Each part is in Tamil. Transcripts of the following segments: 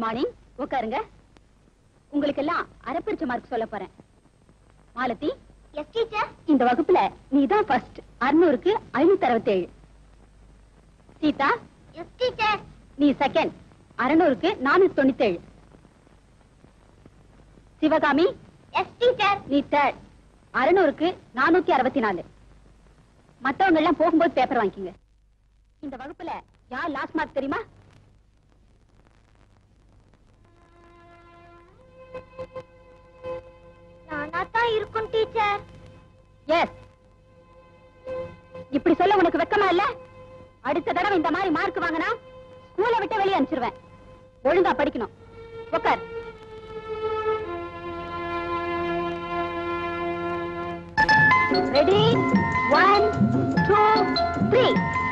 மார்னிங் உட்காருங்க உங்களுக்கு எல்லாம் அரைப்பிரிச்ச மார்க் சொல்ல போறேன் மாலதி எஸ் டீச்சர் இந்த வகுப்புல நீ தான் ஃபர்ஸ்ட் அறுநூறுக்கு ஐநூத்தி அறுபத்தேழு சீதா எஸ் டீச்சர் நீ செகண்ட் அறுநூறுக்கு நானூத்தி தொண்ணூத்தேழு சிவகாமி எஸ் டீச்சர் நீ தேர்ட் அறுநூறுக்கு நானூத்தி அறுபத்தி நாலு மத்தவங்க எல்லாம் போகும்போது பேப்பர் வாங்கிக்கங்க இந்த வகுப்புல யார் லாஸ்ட் மார்க் தெரியுமா நானா தான் இருக்கும் டீச்சர் எஸ் இப்படி சொல்ல உனக்கு வெக்கமா இல்ல அடுத்த தடவை இந்த மாதிரி மார்க் வாங்கினா ஸ்கூலை விட்டு வெளியே அனுப்பிச்சிருவேன் ஒழுங்கா படிக்கணும் உட்கார் ரெடி ஒன் டூ த்ரீ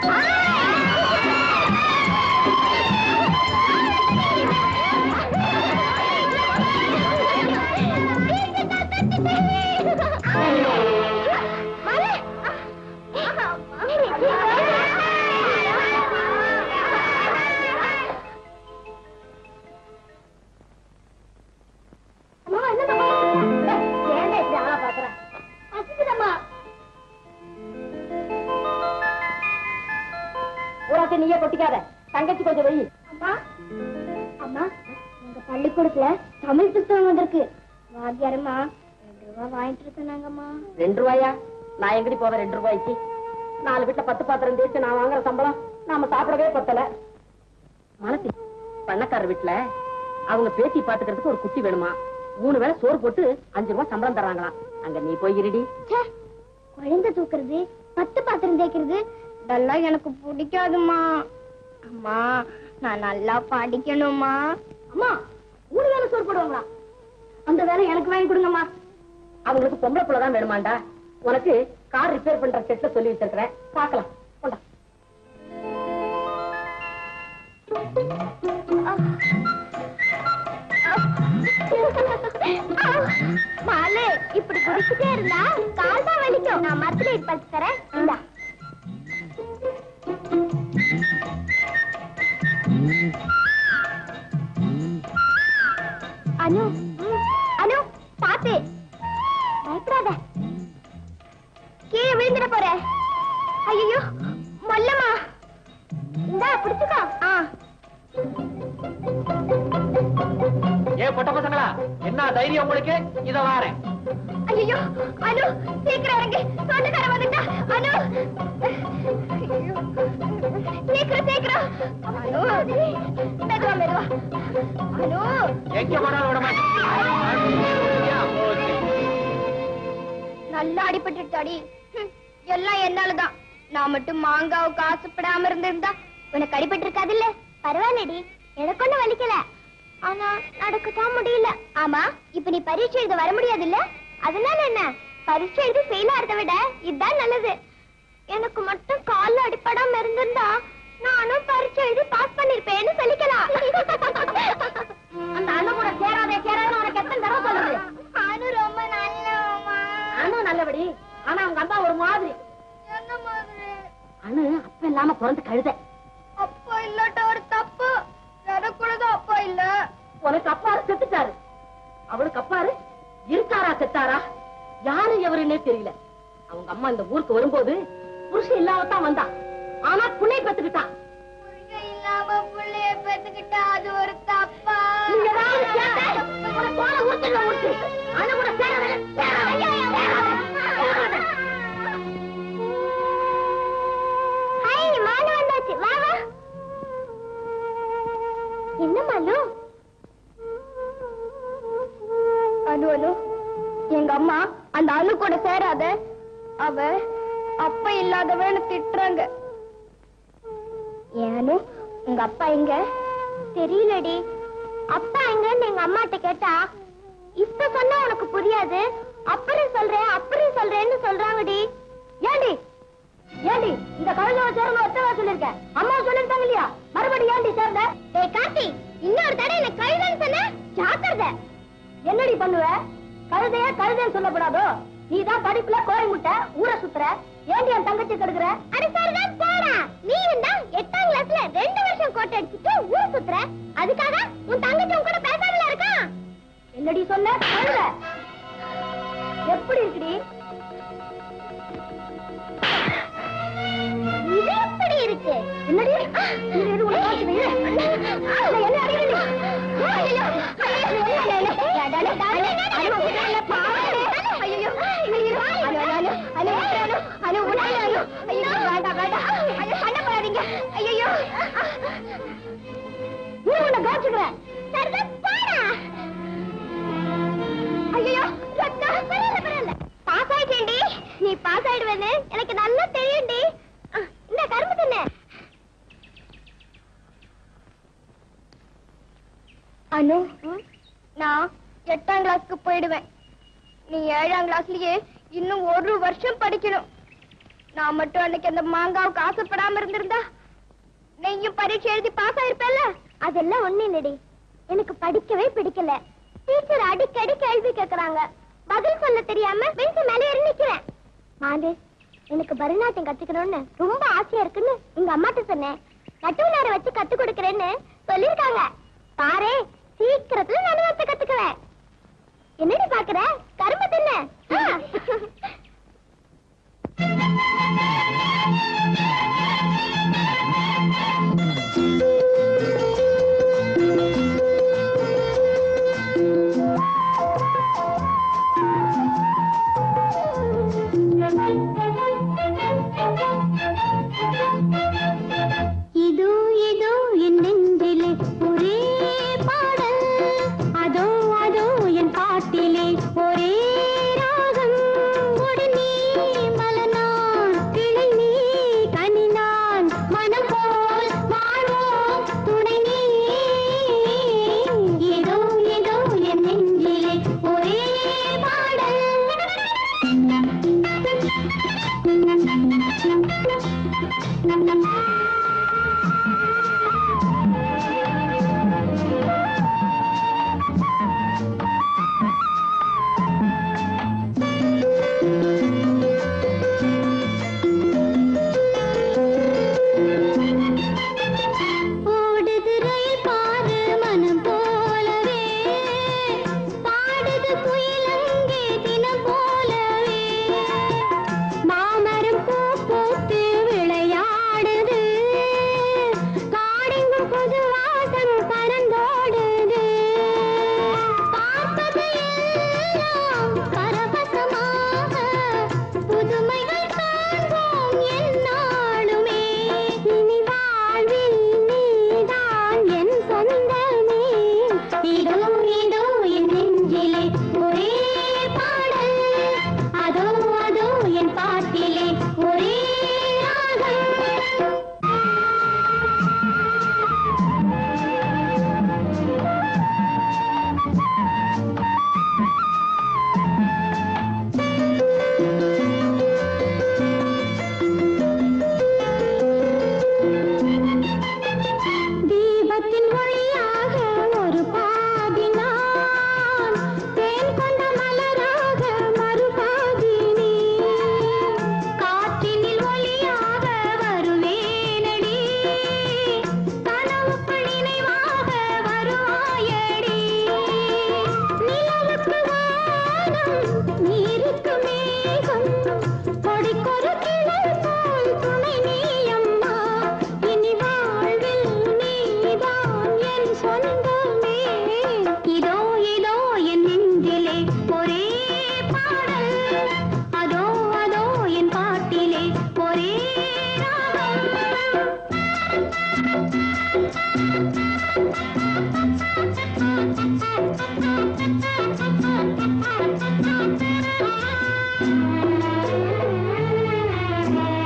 ஊராட்சி நீயே கொட்டிக்காத தங்கச்சி கொஞ்சம் வெயி அம்மா அம்மா எங்க பள்ளிக்கூடத்துல தமிழ் புத்தகம் வந்திருக்கு வாத்தியாரம்மா ரெண்டு ரூபாய் வாங்கிட்டு இருக்கனாங்கம்மா ரெண்டு ரூபாயா நான் எங்கடி போவேன் ரெண்டு ரூபாய்க்கு நாலு வீட்டுல பத்து பாத்திரம் தேய்ச்சு நான் வாங்குற சம்பளம் நாம சாப்பிடவே பத்தல மனசு பண்ணக்காரர் வீட்டுல அவங்க பேத்தி பாத்துக்கிறதுக்கு ஒரு குட்டி வேணுமா மூணு வேளை சோறு போட்டு அஞ்சு ரூபாய் சம்பளம் தர்றாங்களாம் அங்க நீ போய் இருடி ச்சே, குழந்தை தூக்குறது பத்து பாத்திரம் தேய்க்கிறது இதெல்லாம் எனக்கு பிடிக்காதுமா அம்மா நான் நல்லா படிக்கணுமா அம்மா மூணு வேளை சோறு போடுவாங்களா அந்த வேலை எனக்கு வாங்கி கொடுங்கம்மா அவங்களுக்கு பொம்பளை புள்ள தான் வேணுமாண்டா உனக்கு கார் ரிப்பேர் பண்ற செட்ல சொல்லி வச்சிருக்கிறேன் பார்க்கலாம் கொண்டா மாலு இப்படி குடிச்சிட்டே இருந்தா கால் தான் வலிக்கும் நான் மரத்துல பறிச்சு தரேன் இந்தா அனு அனு பாத்து பயப்படாத கீழே விழுந்துட போற ஐயோ மொல்லமா இந்தா பிடிச்சுக்கோ ஆ ஏ பொட்ட பசங்களா என்ன தைரியம் உங்களுக்கு இத வாரேன் ஐயோ அனு சீக்கிரம் இறங்கு சொந்தக்கார வந்துட்டா அனு ஐயோ. சீக்கிரம் சீக்கிரம் அனு மெதுவா மெதுவா அனு எங்க போனாலும் விட நல்லா அடிபட்டுட்டாடி ஹம், எல்லாம் என்னாலதான் நான் மட்டும் மாங்காவுக்கு ஆசைப்படாம இருந்திருந்தா உனக்கு அடிபட்டு இருக்காது இல்ல பரவாயில்லடி எனக்கு ஒண்ணும் வலிக்கல ஆனா நடக்கத்தான் முடியல ஆமா இப்ப நீ பரீட்சை எழுத வர முடியாது இல்ல அதனால என்ன பரீட்சை எழுதி ஃபெயில் ஆறத விட இதுதான் நல்லது எனக்கு மட்டும் கால்ல அடிப்படாம இருந்திருந்தா நானும் பரீட்சை எழுதி பாஸ் பண்ணிருப்பேன்னு சொல்லிக்கலாம் அந்த அண்ணன் கூட சேராதே சேராத உனக்கு எத்தனை தடவை சொல்றது அனு ரொம்ப நல்லவமா அண்ணன் நல்லபடி ஆனா அவங்க அம்மா ஒரு மாதிரி என்ன மாதிரி அண்ணு அப்ப இல்லாம பிறந்து கழுத அப்பா இல்லாட்ட ஒரு தப்பு எனக்குள்ளதான் அப்பா இல்ல உனக்கு அப்பாரு செத்துட்டாரு அவளுக்கு அப்பாரு இருக்காரா செத்தாரா யாரு எவருன்னே தெரியல அவங்க அம்மா இந்த ஊருக்கு வரும்போது புருஷன் இல்லாமத்தான் வந்தா ஆனா புண்ணை பெத்துக்கிட்டா புருஷன் இல்லாம புள்ளைய பெத்துக்கிட்டா அது ஒரு தப்பா நீங்க ஏதாவது கேட்ட, உனக்கு தோலை உரிச்சிடுவேன், உரிச்சு. அண்ணன் கூட சேராத, சேராத, சேராத, சேராத. ஹாய் மாலு வந்தாச்சு வா வா என்ன மாலு அனு அனு எங்க அம்மா அந்த அனு கூட சேராத அவ அப்பா இல்லாதவன்னு திட்டுறாங்க ஏனு உங்க அப்பா எங்க தெரியலடி அப்பா எங்கன்னு எங்க அம்மாட்ட கேட்டா இப்ப சொன்னா உனக்கு புரியாது அப்புறம் சொல்றேன் அப்புறம் சொல்றேன்னு சொல்றாங்கடி ஏண்டி ஏண்டி இந்த கழுதை சேரணும் எத்தனை சொல்லிருக்கேன் அம்மா சொல்லிருக்காங்க இல்லையா மறுபடியும் ஏண்டி சேர்ந்த டேய் கார்த்தி இன்னொரு தடவை என்ன கழுதைன்னு சொன்ன ஜாக்கிரதை என்னடி பண்ணுவ கழுதைய கழுதைன்னு சொல்லப்படாதோ நீ தான் படிப்புல கோழி முட்டை ஊரை சுத்துற ஏண்டி என் தங்கச்சி கெடுக்குற அட சரிதான் போடா நீ தான் எட்டாம் கிளாஸ்ல ரெண்டு வருஷம் கோட்டை அடிச்சுட்டு ஊர் சுத்துற அதுக்காக உன் தங்கச்சி உன் கூட பேசாமல இருக்கா என்னடி சொன்ன சொல்லுங்க எப்படி இருக்குடி இது எப்படி இருக்கு என்னடி இது எது உனக்கு ஆச்சுது? இரு. ஆ, என்ன அடிக்கிறீங்க? ஐயோ, ஐயோ, ஐயோ, ஐயோ, அடாடே, அடாடே, அடே, உன்னால பாவமே. ஐயோ, ஐயோ, hello, hello, hello, hello, hello, உன்னால, அலோ. ஐயோ, வேண்டாம், வேண்டாம். ஐயோ, சண்டை போடாதீங்க. ஐயையோ. இரு, உன்னை கவனிச்சுக்கிறேன். சரிதான், போடா. ஐயோ ரத்தம் பரவாயில்ல பரவாயில்ல பாஸ் ஆயிட்டேன்டி நீ பாஸ் ஆயிடுவேன்னு எனக்கு நல்லா தெரியும்டி ஆ, இந்த கரும்பு தின்னு அனு நான் எட்டாம் கிளாஸ்க்கு போயிடுவேன் நீ ஏழாம் கிளாஸ்லயே இன்னும் ஒரு வருஷம் படிக்கணும் நான் மட்டும் அன்னைக்கு அந்த மாங்காவுக்கு ஆசைப்படாம இருந்திருந்தா நீயும் பரீட்சை எழுதி பாஸ் ஆயிருப்பல்ல அதெல்லாம் ஒண்ணு இல்லடி எனக்கு படிக்கவே பிடிக்கல டீச்சர் அடிக்கடி கேள்வி கேக்குறாங்க பதில் சொல்ல தெரியாம பெஞ்ச் மேல ஏறி நிக்கிறேன் மாண்டு எனக்கு பரதநாட்டியம் கத்துக்கணும்னு ரொம்ப ஆசையா இருக்குன்னு எங்க அம்மாட்ட சொன்னேன் நட்டுவினார வச்சு கத்து கொடுக்கறேன்னு சொல்லிருக்காங்க பாரு சீக்கிரத்துல நடுவத்தை கத்துக்குவேன் என்னடி பாக்குற கரும்பு தின்னு ஆ. இதோ இதோ என் நெஞ்சிலே ஒரே பாடல் அதோ அதோ என் பாட்டிலே ஒரே ராகம் உடனே மலனான் கிளை நீ கனினான் மனம் போல் வாழ்வோம் துணை நீ இதோ இதோ என் நெஞ்சிலே ஒரே பாடல் ஓடுது ரயில் பாரு மனம் போலவே பாடுது குயிலங்கே தினம் போலவே மாமரம் பூ பூத்து விளையாடுது காடெங்கும் புது வாசம் பறந்தோடுது பார்ப்பது எல்லாம் பரவசமாக புதுமைகள் காண்போம் எந்நாளுமே இனி வாழ்வில் நீதான் என் சொந்தமே இதோ இதோ என் நெஞ்சிலே ஒரே பாடல் அதோ அதோ என் பாட்டிலே ஒரே ராகம் தீபத்தின் ஒளியாக ஒரு பாதி நான் தேன் கொண்ட மலராக மறுபாதி நீ காற்றினில் ஒளியாக வருவேனடி கனவுக்குள் நினைவாக வருவாயடி நிலவுக்கு வானம் நீருக்கு மேகம் கொடிக்கொரு கிளை போல் துணை நீயம்மா இனி வாழ்வில் நீதான் என் சொந்தமே இதோ இதோ என் நெஞ்சிலே ஒரே பாடல் அதோ அதோ என் பாட்டிலே ஒரே ராகம்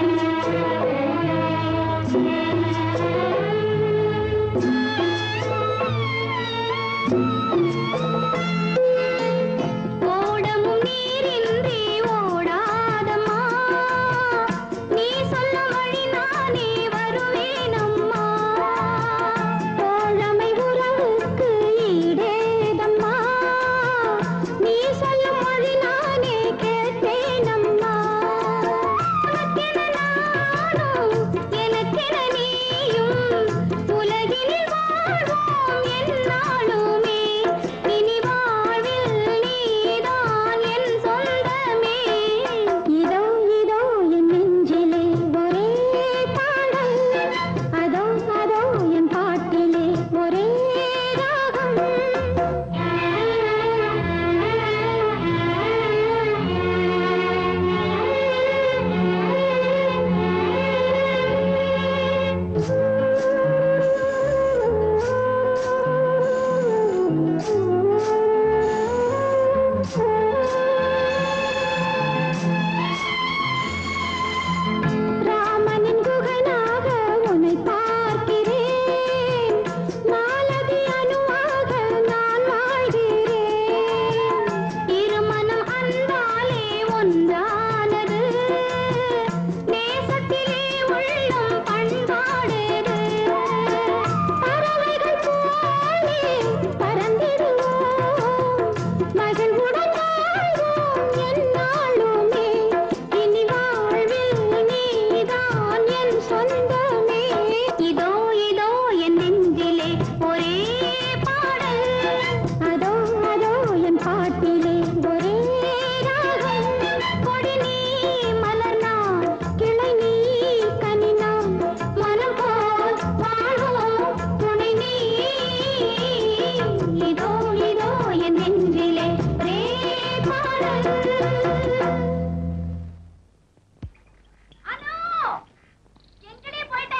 அனு எங்கடி போயிட்ட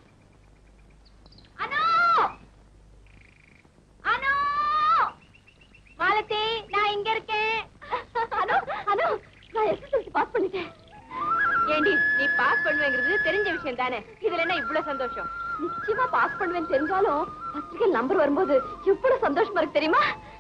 அனு அனு மாலதி நான் இங்க இருக்கேன் அனு அனு நான் எஸ்எஸ்எல்சி பாஸ் பண்ணிட்டேன் ஏண்டி நீ பாஸ் பண்ணுவேங்கிறது தெரிஞ்ச விஷயம் தானே இதுல என்ன இவ்வளவு சந்தோஷம் நிச்சயமா பாஸ் பண்ணுவேன்னு தெரிஞ்சாலும் பத்திரிகை நம்பர் வரும்போது எவ்வளவு சந்தோஷமா இருக்கு தெரியுமா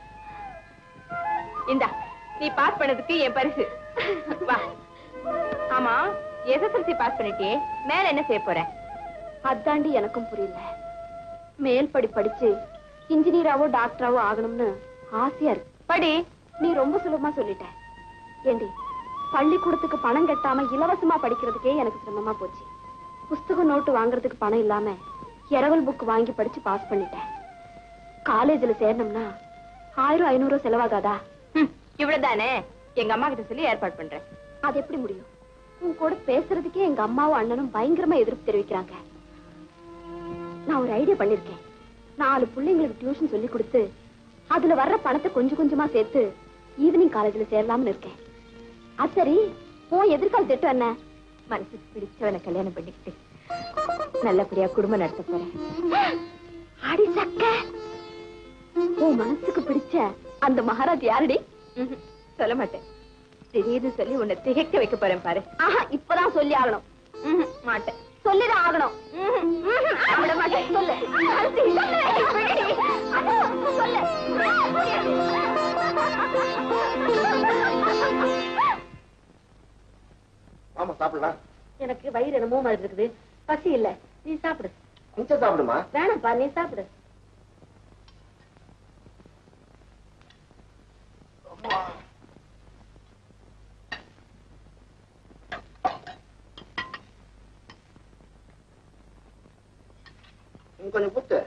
இந்தா நீ பாஸ் பண்ணதுக்கு என் பரிசு வா ஆமா எஸ்எஸ்எல்சி பாஸ் பண்ணிட்டியே மேல என்ன செய்ய போற அதாண்டி எனக்கும் புரியல மேல் படி படிச்சு இன்ஜினியராவோ டாக்டராவோ ஆகணும்னு ஆசையா இருக்கு படி நீ ரொம்ப சுலபமா சொல்லிட்ட ஏண்டி பள்ளிக்கூடத்துக்கு பணம் கட்டாம இலவசமா படிக்கிறதுக்கே எனக்கு சிரமமா போச்சு புஸ்தகம் நோட்டு வாங்குறதுக்கு பணம் இல்லாம இரவல் புக் வாங்கி படிச்சு பாஸ் பண்ணிட்டேன் காலேஜ்ல சேரணும்னா ஆயிரம் ஐநூறு செலவாகாதா ஹம், இவ்வளவுதானே எங்க அம்மா கிட்ட சொல்லி ஏற்பாடு பண்றேன் அது எப்படி முடியும் உன் கூட பேசுறதுக்கே எங்க அம்மாவும் அண்ணனும் பயங்கரமா எதிர்ப்பு தெரிவிக்கிறாங்க நான் ஒரு ஐடியா பண்ணிருக்கேன் நாலு பிள்ளைங்களுக்கு டியூஷன் சொல்லி கொடுத்து அதுல வர்ற பணத்தை கொஞ்சம் கொஞ்சமா சேர்த்து ஈவினிங் காலேஜ்ல சேரலாம்னு இருக்கேன் அது சரி உன் எதிர்கால திட்டம் என்ன மனசுக்கு பிடிச்சவனை கல்யாணம் பண்ணிக்கிட்டு நல்லபடியா குடும்பம் நடத்த போறேன் அடி சக்க உன் மனசுக்கு பிடிச்ச அந்த மகாராஜ் யாருடி ம்ஹும், சொல்ல மாட்டேன் திடீர்னு சொல்லி உன்னை திகைக்க வைக்க போறேன் பாரு ஆஹா இப்பதான் சொல்லி ஆகணும் ம்ஹும், மாட்டேன் சொல்லிதான் ஆகணும் ம்ஹும், ம்ஹும், ஆ, விட மாட்டேன் சொல்லு அரிசி, சொல்லு, விடுடி. அண்ணா, சொல்லு. ஆமா சாப்பிடலாம் எனக்கு வயிறு என்னமோ மாதிரி இருக்குது பசி இல்ல நீ சாப்பிடு கொஞ்சம் சாப்பிடுமா வேணாம்ப்பா நீ சாப்பிடு இன்னும் கொஞ்சம் புத்து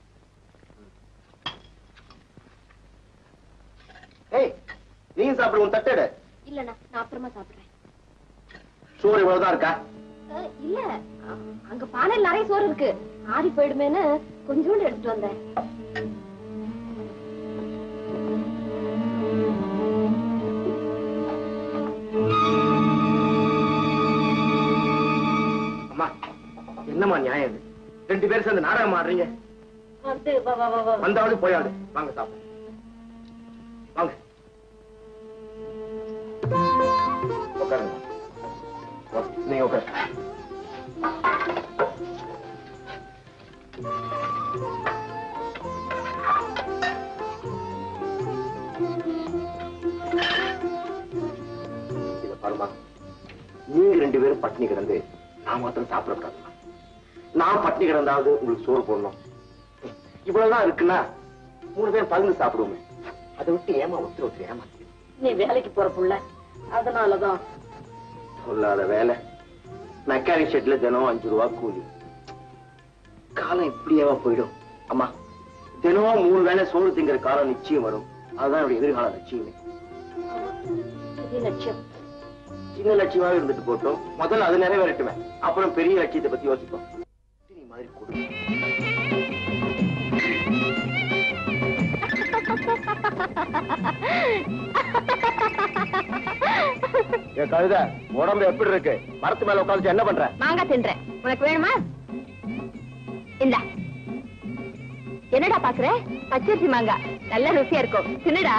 ஏய் நீங்க சாப்பிடு உன் தட்டெடு இல்லண்ணா நான் அப்புறமா சாப்பிடுறேன் சோறு இவ்வளவுதான் இருக்கா அஹ், இல்ல அ- அங்க பானையில் நிறைய சோறு இருக்கு ஆறி போயிடுமேன்னு கொஞ்சோண்டு எடுத்துட்டு வந்தேன் அம்மா என்னம்மா நியாயம் இது ரெண்டு பேரும் சேர்ந்து நாடகம் ஆடுறீங்க வந்து வா வா வா வா வந்தாவது போயாது வாங்க சாப்பிடு வாங்க உட்காருங்க வா, நீங்க உட்காரு இத பாருமா நீங்க ரெண்டு பேரும் பட்டினி கிடந்து நான் மாத்திரம் சாப்பிடக்கூடாதுமா நான் பட்டினி கிடந்தாவது உங்களுக்கு சோறு போடணும் இவ்வளவுதான் இருக்குன்னா மூணு பேர் பகிர்ந்து சாப்பிடுவோமே அதை விட்டு ஏமா ஒருத்தர் ஒருத்தர் ஏமா நீ வேலைக்கு போற புள்ள அதனாலதான் சொல்லாத வேலை மெக்கானிக் ஷெட்ல தினம் அஞ்சு ரூபா கூலி காலம் இப்படியேவா போயிடும் அம்மா தினம் மூணு வேளை சோறு திங்கிற காலம் நிச்சயம் வரும் அதுதான் என்னுடைய எதிர்கால லட்சியமே இது லட்சியம் சின்ன லட்சியமாவே இருந்துட்டு போட்டோம் முதல்ல அது நிறைவேறட்டுமே அப்புறம் பெரிய லட்சியத்தை பத்தி யோசிப்போம் நீ மாதிரி கொடு என் கழுத உடம்பு எப்படி இருக்கு மரத்து மேல உட்காந்து என்ன பண்ற மாங்காய் தின்றேன் உனக்கு வேணுமா இந்தா என்னடா பாக்குற பச்சரிசி மாங்காய் நல்ல ருசியா இருக்கும் தின்னுடா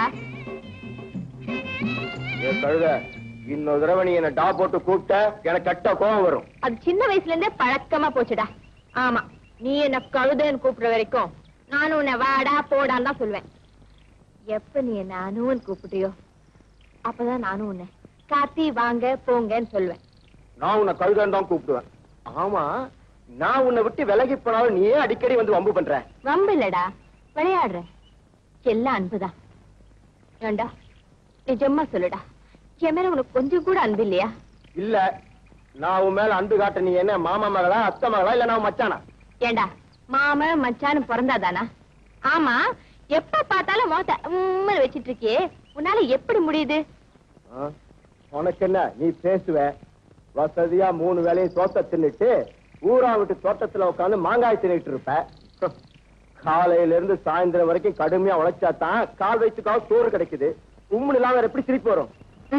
என் கழுத இன்னொரு தடவை நீ என்ன டா போட்டு கூப்பிட்ட எனக்கு கட்ட கோவம் வரும் அது சின்ன வயசுல இருந்தே பழக்கமா போச்சுடா ஆமா நீ என்ன கழுதைன்னு கூப்பிடுற வரைக்கும் நானும் உன்னை வாடா போடான்னு தான் சொல்லுவேன் எப்ப நீ என்ன அனுவன் கூப்பிட்டியோ அப்பதான் நானும் உன்னை காத்தி வாங்க போங்கன்னு சொல்லுவேன் நான் உன்னை கழுதன்னு தான் கூப்பிடுவேன் ஆமா நான் உன்னை விட்டு விலகி போனாலும் நீ ஏன் அடிக்கடி வந்து வம்பு பண்ற வம்பு இல்லடா விளையாடுறேன் எல்லாம் அன்புதான் ஏண்டா நிஜமா சொல்லுடா என் மேல உனக்கு கொஞ்சம் கூட அன்பு இல்லையா இல்ல நான் உன் மேல அன்பு காட்ட நீ என்ன மாமா மகளா அத்தை மகளா இல்ல நான் மச்சானா ஏண்டா மாம மச்சான்னு பிறந்தாதானா ஆமா எப்ப பார்த்தாலும் மோத்த உம்முன்னு வச்சிட்டு இருக்கியே உன்னால எப்படி முடியுது ஆ? உனக்கு என்ன நீ பேசுவ வசதியா மூணு வேலையும் தோட்ட தின்னுட்டு ஊரா விட்டு தோட்டத்துல உட்காந்து மாங்காய் தின்னுட்டு இருப்ப ஹம். காலையில இருந்து சாயந்தரம் வரைக்கும் கடுமையா உழைச்சா தான் கால் வயிற்றுக்காக சோறு கிடைக்குது உம்முன்னு இல்லாம வேற எப்படி சிரிப்பு வரும்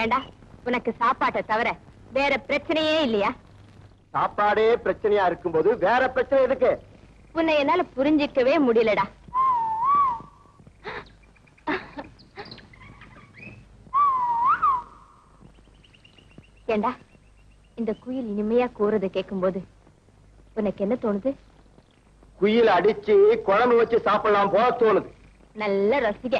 ஏண்டா உனக்கு சாப்பாட்டை தவிர வேற பிரச்சனையே இல்லையா சாப்பாடே பிரச்சனையா இருக்கும்போது வேற பிரச்சனை எதுக்கு உன்னை என்னால புரிஞ்சிக்கவே முடியலடா ஏண்டா இந்த குயில் இனிமையா கூறதை கேட்கும்போது உனக்கு என்ன தோணுது குயில் அடிச்சு குழம்பு வச்சு சாப்பிடலாம் போல தோணுது நல்ல ரசிக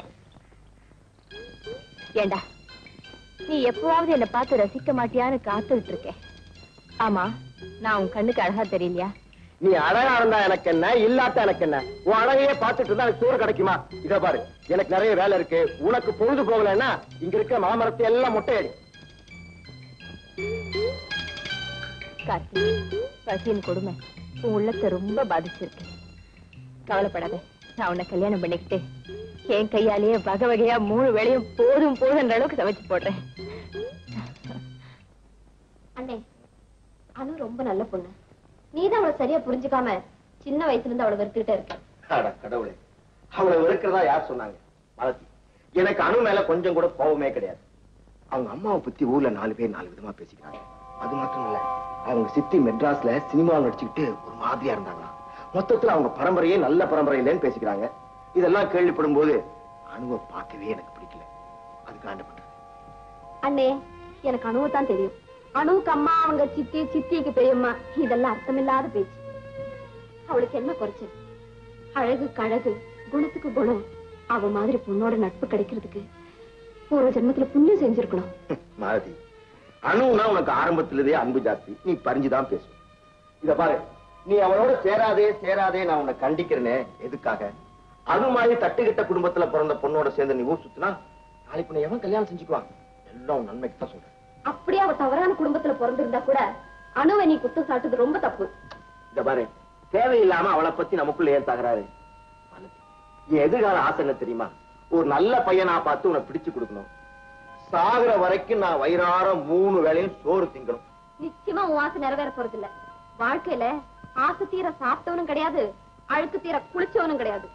ஏண்டா நீ எப்பவாவது என்ன பார்த்து ரசிக்க மாட்டியான்னு காத்துக்கிட்டு இருக்கேன் ஆமா நான் உன் கண்ணுக்கு அழகா தெரியலையா நீ அழகா இருந்தா எனக்கு என்ன இல்லாட்ட எனக்கு என்ன உன் அழகையே பார்த்துட்டு இருந்தா எனக்கு சோறு கிடைக்குமா இத பாரு எனக்கு நிறைய வேலை இருக்கு உனக்கு பொழுது போகலைன்னா இங்க இருக்க மாமரத்தை எல்லாம் முட்டையடி கார்த்தி பசியின் கொடுமை உன் உள்ளத்தை ரொம்ப பாதிச்சிருக்கு கவலைப்படாத நான் உன்னை கல்யாணம் பண்ணிக்கிட்டு என் கையாலேயே வகை வகையா மூணு வேளையும் போதும் போதுன்ற அளவுக்கு சமைச்சு போடுறேன் அண்ணே அனு ரொம்ப நல்ல பொண்ணு நீதான் அவளை சரியா புரிஞ்சுக்காம சின்ன வயசுல இருந்து அவளை வெறுத்துக்கிட்டே இருக்க அட கடவுளே அவளை வெறுக்கிறதா யார் சொன்னாங்க மலத்தி எனக்கு அணு மேல கொஞ்சம் கூட கோபமே கிடையாது அவங்க அம்மாவை பத்தி ஊர்ல நாலு பேர் நாலு விதமா பேசிக்கிறாங்க அது மட்டும் இல்ல அவங்க சித்தி மெட்ராஸ்ல சினிமா நடிச்சுக்கிட்டு ஒரு மாதிரியா இருந்தாங்க மொத்தத்துல அவங்க பரம்பரையே நல்ல பரம்பரை இல்லைன்னு பேசிக்கிறாங்க இதெல்லாம் கேள்விப்படும் போது அணுவை பார்க்கவே எனக்கு பிடிக்கல அதுக்கு ஆண்டு பண்றது அண்ணே எனக்கு அணுவை தான் தெரியும் அணுவுக்கு அம்மா அவங்க சித்தி சித்திக்கு பெரியம்மா இதெல்லாம் அர்த்தமில்லாத பேச்சு அவளுக்கு என்ன குறைச்சல் அழகு கழகு குணத்துக்கு குணம் அவ மாதிரி பொண்ணோட நட்பு கிடைக்கிறதுக்கு பூர்வ ஜென்மத்துல புண்ணியம் செஞ்சிருக்கணும் மாலதி அணுனா உனக்கு ஆரம்பத்திலேயே அன்பு ஜாஸ்தி நீ பறிஞ்சுதான் பேசு இத பாரு நீ அவனோட சேராதே சேராதே நான் உன்னை கண்டிக்கிறேனே எதுக்காக அது மாதிரி தட்டுக்கிட்ட குடும்பத்துல பிறந்த பொண்ணோட சேர்ந்து நீ ஊர் சுத்தினா நாளைக்கு உன்னை எவன் கல்யாணம் செஞ்சுக்குவான் எல்லாம் உன் நன்மைக்கு தான் சொல்றேன் அப்படியே அவ தவறான குடும்பத்துல பிறந்திருந்தா கூட அணுவை நீ குத்தம் சாட்டுறது ரொம்ப தப்பு இத பாரு தேவையில்லாம அவளை பத்தி நமக்குள்ள ஏன் தகராறு மாலதி, என் எதிர்கால ஆசை என்ன தெரியுமா ஒரு நல்ல பையனா பார்த்து உன்னை பிடிச்சு கொடுக்கணும் சாகுற வரைக்கும் நான் வயிறார மூணு வேளையும் சோறு திங்கணும் நிச்சயமா உன் ஆசை நிறைவேற போறது இல்ல வாழ்க்கையில ஆசை தீர சாப்பிட்டவனும் கிடையாது அழுக்கு தீர குளிச்சவனும் கிடையாது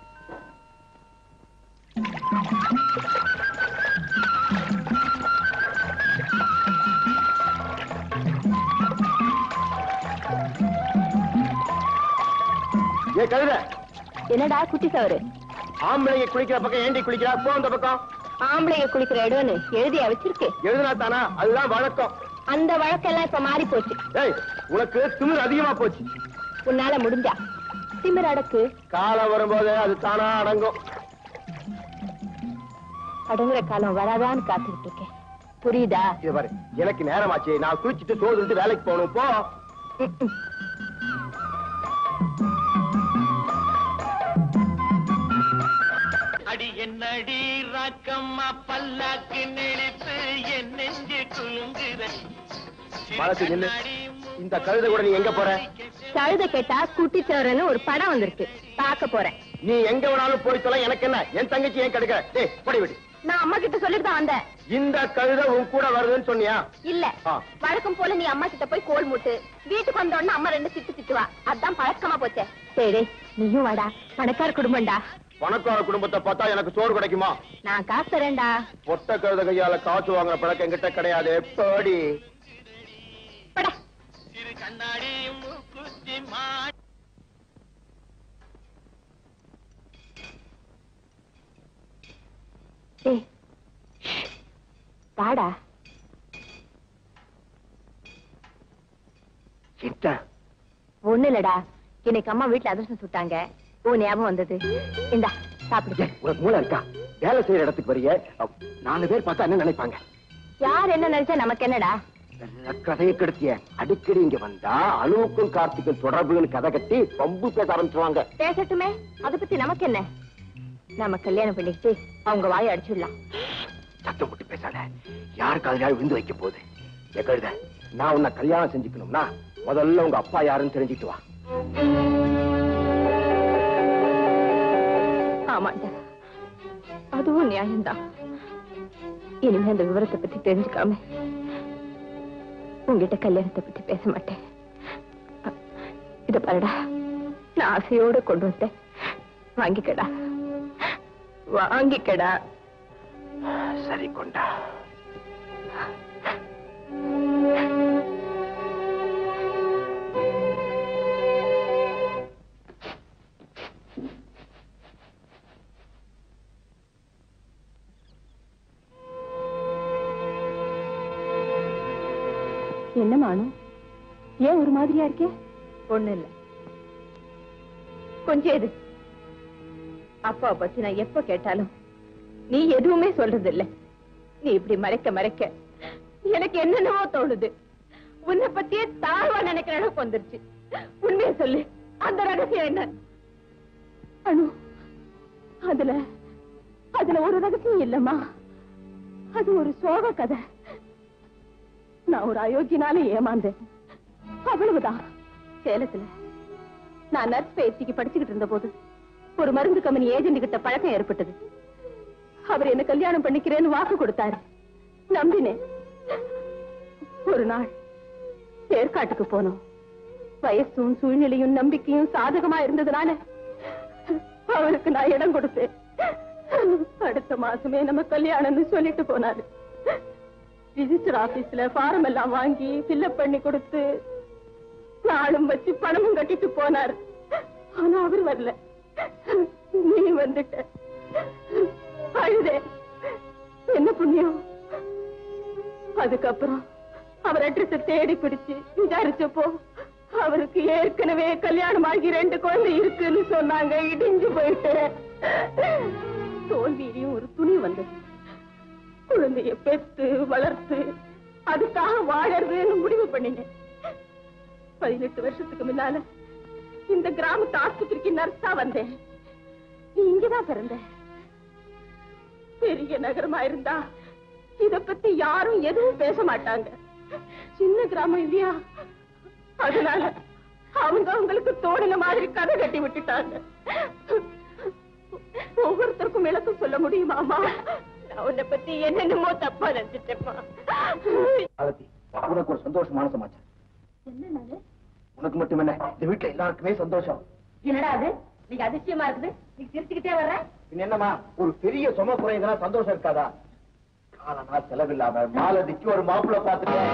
ஏ கழுத என்னடா குட்டி சவரு ஆம்பளைங்க குளிக்கிற பக்கம் ஏண்டி குளிக்கிறா போ அந்த பக்கம் ஆம்பளைங்க குளிக்கிற இடம்னு எழுதியா வச்சிருக்கு எழுதுனா தானா அதுதான் வழக்கம் அந்த வழக்கெல்லாம் இப்ப மாறி போச்சு ஏய் உனக்கு திமிர் அதிகமா போச்சு உன்னால முடிஞ்சா திமிர் அடக்கு காலம் வரும்போது அது தானா அடங்கும் அடங்குற காலம் வராதான்னு காத்துக்கிட்டு இருக்கேன் புரியுதா இது பாரு எனக்கு நேரமாச்சு நான் குளிச்சிட்டு சோறு வேலைக்கு போகணும் போ அடி என்னடி ரக்கம்மா பல்லாக்கு நெளிப்பு என் நெஞ்சு குலுங்குற மனசு நில்லு இந்த கழுதை கூட நீ எங்க போற கழுத கேட்டா குட்டிச்சவரன்னு ஒரு படம் வந்திருக்கு பார்க்க போறேன் நீ எங்க வேணாலும் போய் சொல்ல எனக்கு என்ன என் தங்கச்சி ஏன் கெடுக்க டேய் போடி விடு நான் அம்மா கிட்ட சொல்லிட்டு தான் வந்தேன் இந்த கழுதை உன் கூட வருதுன்னு சொன்னியா இல்ல ஆ. வழக்கம் போல நீ அம்மா கிட்ட போய் கோல் மூட்டு வீட்டுக்கு வந்த உடனே அம்மா ரெண்டு திட்டு திட்டுவா அதான் பழக்கமா போச்சே சரி நீயும் வாடா பணக்கார குடும்பம்டா பணக்கார குடும்பத்தை பார்த்தா எனக்கு சோறு கிடைக்குமா நான் காசு தரேன்டா பொட்ட கழுத கையால காசு வாங்குற பழக்கம் என்கிட்ட கிடையாது போடி படா சிறு கண்ணாடி மூக்குத்தி மா ஏய் வாடா என்ன ஒண்ணு இல்லடா இன்னைக்கு அம்மா வீட்டுல அதிர்ஷ்டம் சுட்டாங்க உன் ஞாபகம் வந்தது இந்தா சாப்பிடு உனக்கு மூளை இருக்கா வேலை செய்யற இடத்துக்கு வரிய நாலு பேர் பார்த்தா என்ன நினைப்பாங்க யார் என்ன நினைச்சா நமக்கு என்னடா நல்ல கதையை கெடுத்திய அடிக்கடி இங்க வந்தா அணுவுக்கும் கார்த்திக்கும் தொடர்புகள் கதை கட்டி பம்பு பேச ஆரம்பிச்சுவாங்க பேசட்டுமே அத பத்தி நமக்கு என்ன நாம கல்யாணம் பண்ணிக்கிட்டு அவங்க வாயை அடிச்சிடலாம் சத்தம் போட்டு பேசாத யாருக்கு அதனால விருந்து வைக்க போகுது என் கழுத நான் உன்னை கல்யாணம் செஞ்சுக்கணும்னா முதல்ல உங்க அப்பா யாருன்னு தெரிஞ்சுட்டு வா ஆமாண்டா அதுவும் நியாயம்தான் இனிமே அந்த விவரத்தை பத்தி தெரிஞ்சுக்காம உங்ககிட்ட கல்யாணத்தை பத்தி பேச மாட்டேன் அ, இத பாருடா நான் ஆசையோட கொண்டு வந்தேன் வாங்கிக்கடா வாங்கிக்கடா சரி கொண்டா என்ன மானு ஏன் ஒரு மாதிரியா இருக்கே ஒண்ணு இல்ல கொஞ்சம் எது அப்பா பத்தி நான் எப்ப கேட்டாலும் நீ எதுவுமே சொல்றது இல்ல நீ இப்படி மறைக்க மறைக்க எனக்கு என்னென்னவோ தோணுது உன்னை பத்தியே தாழ்வா நினைக்கிற அளவுக்கு வந்துருச்சு உண்மையை சொல்லு அந்த ரகசியம் என்ன அனு அதுல அதுல ஒரு ரகசியம் இல்லம்மா அது ஒரு சோக கதை நான் ஒரு அயோக்கியனால ஏமாந்தேன் அவ்வளவுதான் சேலத்துல நான் நர்ஸ் பயிற்சிக்கு படிச்சுக்கிட்டு இருந்த போது ஒரு மருந்து கம்பெனி ஏஜென்ட் கிட்ட பழக்கம் ஏற்பட்டது அவர் என்ன கல்யாணம் பண்ணிக்கிறேன்னு வாக்கு கொடுத்தாரு நம்பினேன் ஒரு நாள் ஏற்காட்டுக்கு போனோம் வயசும் சூழ்நிலையும் நம்பிக்கையும் சாதகமா இருந்ததுனால அவருக்கு நான் இடம் கொடுத்தேன் அடுத்த மாசமே நம்ம கல்யாணம்னு சொல்லிட்டு போனாரு ரிஜிஸ்டர் ஆபீஸ்ல ஃபார்ம் எல்லாம் வாங்கி ஃபில்அப் பண்ணி கொடுத்து நாளும் வச்சு பணமும் கட்டிட்டு போனார் ஆனா அவர் வரல நீ வந்துட்ட அழுதே என்ன புண்ணியம் அதுக்கப்புறம் அவர் அட்ரஸ் தேடி பிடிச்சு விசாரிச்சப்போ அவருக்கு ஏற்கனவே கல்யாணம் ஆகி ரெண்டு குழந்தை இருக்குன்னு சொன்னாங்க இடிஞ்சு போயிட்டு தோல்வியிலையும் ஒரு துணி வந்தது குழந்தைய பெத்து வளர்த்து அதுக்காக வாழறதுன்னு முடிவு பண்ணினேன் பதினெட்டு வருஷத்துக்கு முன்னால இந்த கிராமத்து ஆஸ்பத்திரிக்கு நர்ஸா வந்தேன் நீ இங்கதான் பிறந்த பெரிய நகரமா இருந்தா இத பத்தி யாரும் எதுவும் பேச மாட்டாங்க சின்ன கிராமம் இல்லையா அதனால அவங்க அவங்களுக்கு தோணின மாதிரி கதை கட்டி விட்டுட்டாங்க ஒவ்வொருத்தருக்கும் விளக்கம் சொல்ல முடியுமாமா நான் உன்னை பத்தி என்னென்னமோ தப்பா நினைச்சிட்டேப்பா ஆலத்தி உனக்கு ஒரு சந்தோஷமான சமாச்சாரம் என்ன உனக்கு மட்டும் என்ன இந்த வீட்டுல எல்லாருக்குமே சந்தோஷம் என்னடா அது நீங்க அதிசயமா இருக்குது நீ சிரிச்சுக்கிட்டே வர்ற பின்ன என்னம்மா ஒரு பெரிய சும குறைந்தனா சந்தோஷம் இருக்காதா காலனா செலவில்லாம மாலதிக்கு ஒரு மாப்பிள்ளை பார்த்துட்டேன்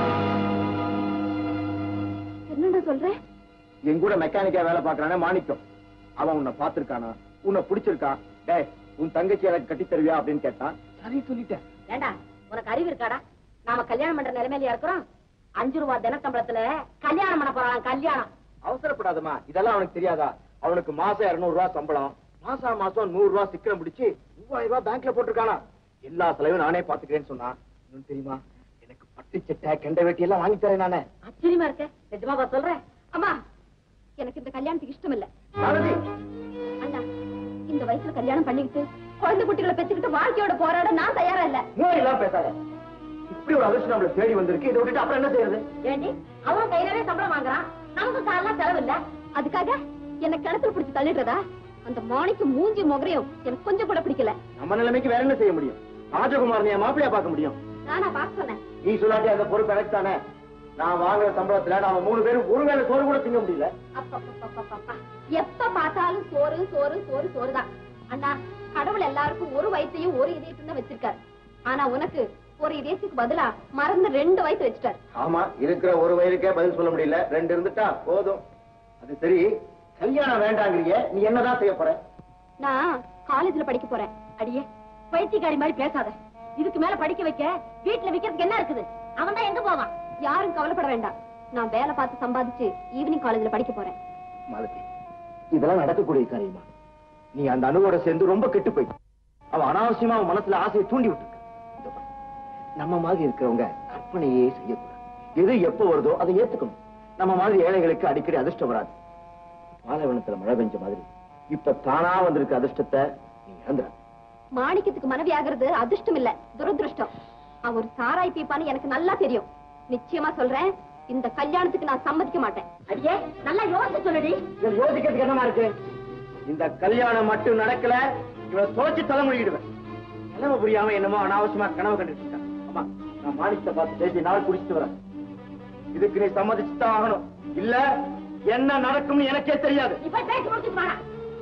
என்னடா சொல்ற என் கூட மெக்கானிக்கா வேலை பாக்குறானே மாணிக்கம் அவன் உன்னை பார்த்திருக்கானா உன்னை பிடிச்சிருக்கான் டேய் உன் தங்கச்சி எனக்கு கட்டி தருவியா அப்படின்னு கேட்டான் சரி சொல்லிட்டேன் ஏண்டா உனக்கு அறிவு இருக்காடா நாம கல்யாணம் பண்ற நிலைமையில இருக்கிறோம் அஞ்சு ரூபா தினசம்பளத்துல கல்யாணம் பண்ண போறான் கல்யாணம் அவசரப்படாதம்மா இதெல்லாம் அவனுக்கு தெரியாதா அவனுக்கு மாசம் இருநூறு ரூபாய் சம்பளம் மாசம் மாசம் நூறு ரூபாய் சிக்கனம் பிடிச்சு மூவாயிரம் ரூபாய் பேங்க்ல போட்டிருக்கானா எல்லா செலவும் நானே பாத்துக்கிறேன்னு சொன்னான் இன்னும் தெரியுமா எனக்கு பட்டு சட்டை கெண்ட வேட்டி எல்லாம் வாங்கி தரேன் நானே ஆச்சரியமா இருக்க நிஜமாவா சொல்றேன் அம்மா எனக்கு இந்த கல்யாணத்துக்கு இஷ்டம் இல்ல மாலதி அண்ணா இந்த வயசுல கல்யாணம் பண்ணிக்கிட்டு குழந்தை குட்டிகளை பெற்றுக்கிட்டு வாழ்க்கையோட போராட நான் தயாரா இல்ல மூணு எல்லாம் பேசாத இப்படி ஒரு அதிர்ஷ்டம் நம்மள தேடி வந்திருக்கு இதை விட்டுட்டு அப்புறம் என்ன செய்யறது ஏண்டி அவன் கையிலே சம்பளம் வாங்குறான் நமக்கு காலெல்லாம் செலவு இல்ல அதுக்காக என்ன கிணத்துல பிடிச்சு தள்ளிடுறதா அந்த மாணிக்கு மூஞ்சி முகரையும் எனக்கு கொஞ்சம் கூட பிடிக்கல நம்ம நிலைமைக்கு வேற என்ன செய்ய முடியும் ராஜகுமார் என் மாப்பிளையா பார்க்க முடியும் நானா பார்க்க சொன்னேன் நீ சொல்லாட்டி அந்த பொறுப்பு எனக்கு தானே நான் வாங்குற சம்பளத்துல நாம மூணு பேரும் ஒருவேளை சோறு கூட திங்க முடியல அப்பப்பப்பப்பப்பா. எப்ப பார்த்தாலும் சோறு சோறு சோறு சோறுதான் அண்ணா கடவுள் எல்லாருக்கும் ஒரு வயிற்றையும் ஒரு இதயத்தையும் தான் வச்சிருக்காரு ஆனா உனக்கு ஒரு இதயத்துக்கு பதிலா மறந்து ரெண்டு வயிற்று வச்சுட்டாரு ஆமா இருக்கிற ஒரு வயலுக்கே பதில் சொல்ல முடியல ரெண்டு இருந்துட்டா போதும் அது சரி கல்யாணம் வேண்டாங்கிறீங்க நீ என்னதான் செய்ய போற நான் காலேஜ்ல படிக்க போறேன் அடியே பைத்தியக்காரி மாதிரி பேசாத இதுக்கு மேல படிக்க வைக்க வீட்டுல விக்கிறதுக்கு என்ன இருக்குது அவன் தான் எங்க போவான் யாரும் கவலைப்பட வேண்டாம் நான் வேலை பார்த்து சம்பாதிச்சு ஈவினிங் காலேஜ்ல படிக்க போறேன் மாலதி இதெல்லாம் நடக்கக்கூடிய காரியமா நீ அந்த அணுவோட சேர்ந்து ரொம்ப கெட்டு போய் அவ அனாவசியமா அவன் மனசுல ஆசையை தூண்டி விட்டுருக்க இதோ பாரு. நம்ம மாதிரி இருக்கிறவங்க கற்பனையே செய்யக்கூடாது எது எப்ப வருதோ அதை ஏத்துக்கணும் நம்ம மாதிரி ஏழைகளுக்கு அடிக்கடி அதிர்ஷ்டம் வராது பாலைவனத்துல மழை பெஞ்ச மாதிரி இப்ப தானா வந்திருக்க அதிர்ஷ்டத்தை நீ இழந்துற மாணிக்கத்துக்கு மனைவி ஆகிறது அதிர்ஷ்டம் இல்ல துரதிருஷ்டம் அவன் ஒரு சாராய் பீப்பான்னு எனக்கு நல்லா தெரியும் நிச்சயமா சொல்றேன் இந்த கல்யாணத்துக்கு நான் சம்மதிக்க மாட்டேன் அடியே நல்லா யோசிச்சு சொல்லுடி இதுல யோசிக்கிறதுக்கு என்னமா இருக்கு இந்த கல்யாணம் மட்டும் நடக்கல இவனை தோச்சு தலைமொழிடுவேன் நிலைமை புரியாம என்னமோ அனாவசியமா கனவு கண்டுட்டு இருக்கான் அம்மா நான் மாணிக்கத்தை பார்த்து பேசி நாள் குடிச்சிட்டு வரேன் இதுக்கு நீ சம்மதிச்சுதான் ஆகணும் இல்ல என்ன நடக்கும்னு எனக்கே தெரியாது நீ போய் பேசி முடிச்சுட்டு வாடா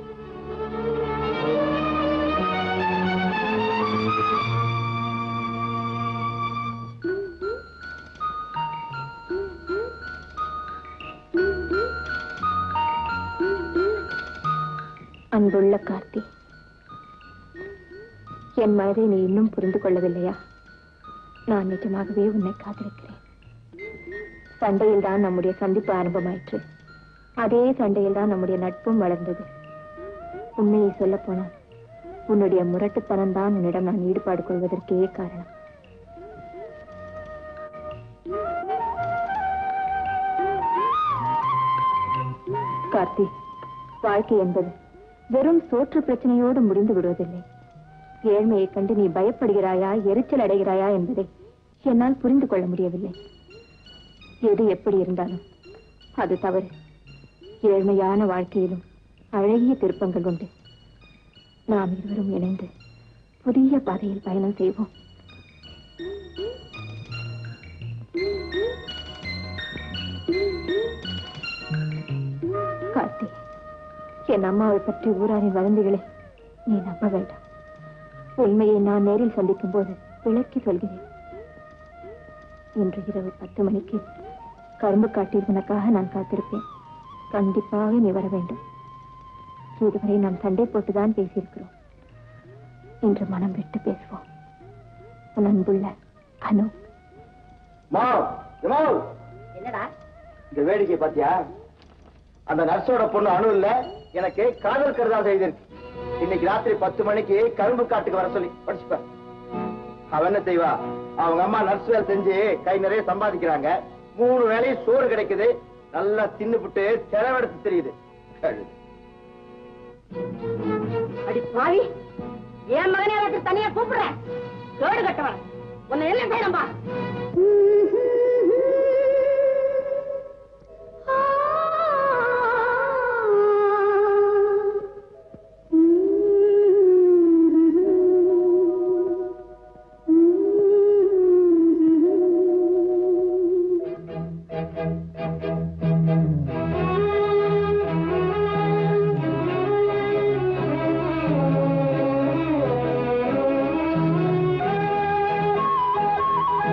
அன்புள்ள கார்த்தி என் மனதை நீ இன்னும் புரிந்து கொள்ளவில்லையா நான் நிஜமாகவே உன்னை காதலிக்கிறேன் சண்டையில் தான் நம்முடைய சந்திப்பு ஆரம்பமாயிற்று அதே சண்டையில் தான் நம்முடைய நட்பும் வளர்ந்தது உண்மையை சொல்ல போனால் உன்னுடைய முரட்டுத்தனம் தான் உன்னிடம் நான் ஈடுபாடு கொள்வதற்கே காரணம் கார்த்தி வாழ்க்கை என்பது வெறும் சோற்று பிரச்சனையோடு முடிந்து விடுவதில்லை ஏழ்மையைக் கண்டு நீ பயப்படுகிறாயா எரிச்சல் அடைகிறாயா என்பதை என்னால் புரிந்து கொள்ள முடியவில்லை எது எப்படி இருந்தாலும் அது தவறு ஏழ்மையான வாழ்க்கையிலும் அழகிய திருப்பங்கள் உண்டு நாம் இருவரும் இணைந்து புதிய பாதையில் பயணம் செய்வோம் கார்த்தி என் அம்மாவை பற்றி ஊராரின் வதந்திகளை நீ நம்ப வேண்டாம் உண்மையை நான் நேரில் சந்திக்கும் போது விளக்கி சொல்கிறேன் இன்று இரவு பத்து மணிக்கு கரும்பு காட்டில் உனக்காக நான் காத்திருப்பேன் கண்டிப்பாக நீ வர வேண்டும் இதுவரை நாம் சண்டை போட்டுதான் பேசியிருக்கிறோம் இன்று மனம் விட்டு பேசுவோம் உன் அன்புள்ள அனு மாவ் மாவ் என்னடா இந்த வேடிக்கை பாத்தியா அந்த நர்ஸோட பொண்ணு அணு இல்ல எனக்கு காதல் கருதால் செய்திருக்கு இன்னைக்கு ராத்திரி பத்து மணிக்கு கரும்பு காட்டுக்கு வர சொல்லி படிச்சுப்ப அவ என்ன செய்வா அவங்க அம்மா நர்ஸ் வேலை செஞ்சு கை நிறைய சம்பாதிக்கிறாங்க மூணு வேளையும் சோறு கிடைக்குது நல்லா தின்னுபிட்டு செலவெடுத்து தெரியுது கழுதை. அடி பாவி என் மகனே எனக்கு தனியா கூப்பிடுறேன் கேடு கட்டவன் உன்னை என்ன செய்யணும்பா ஆ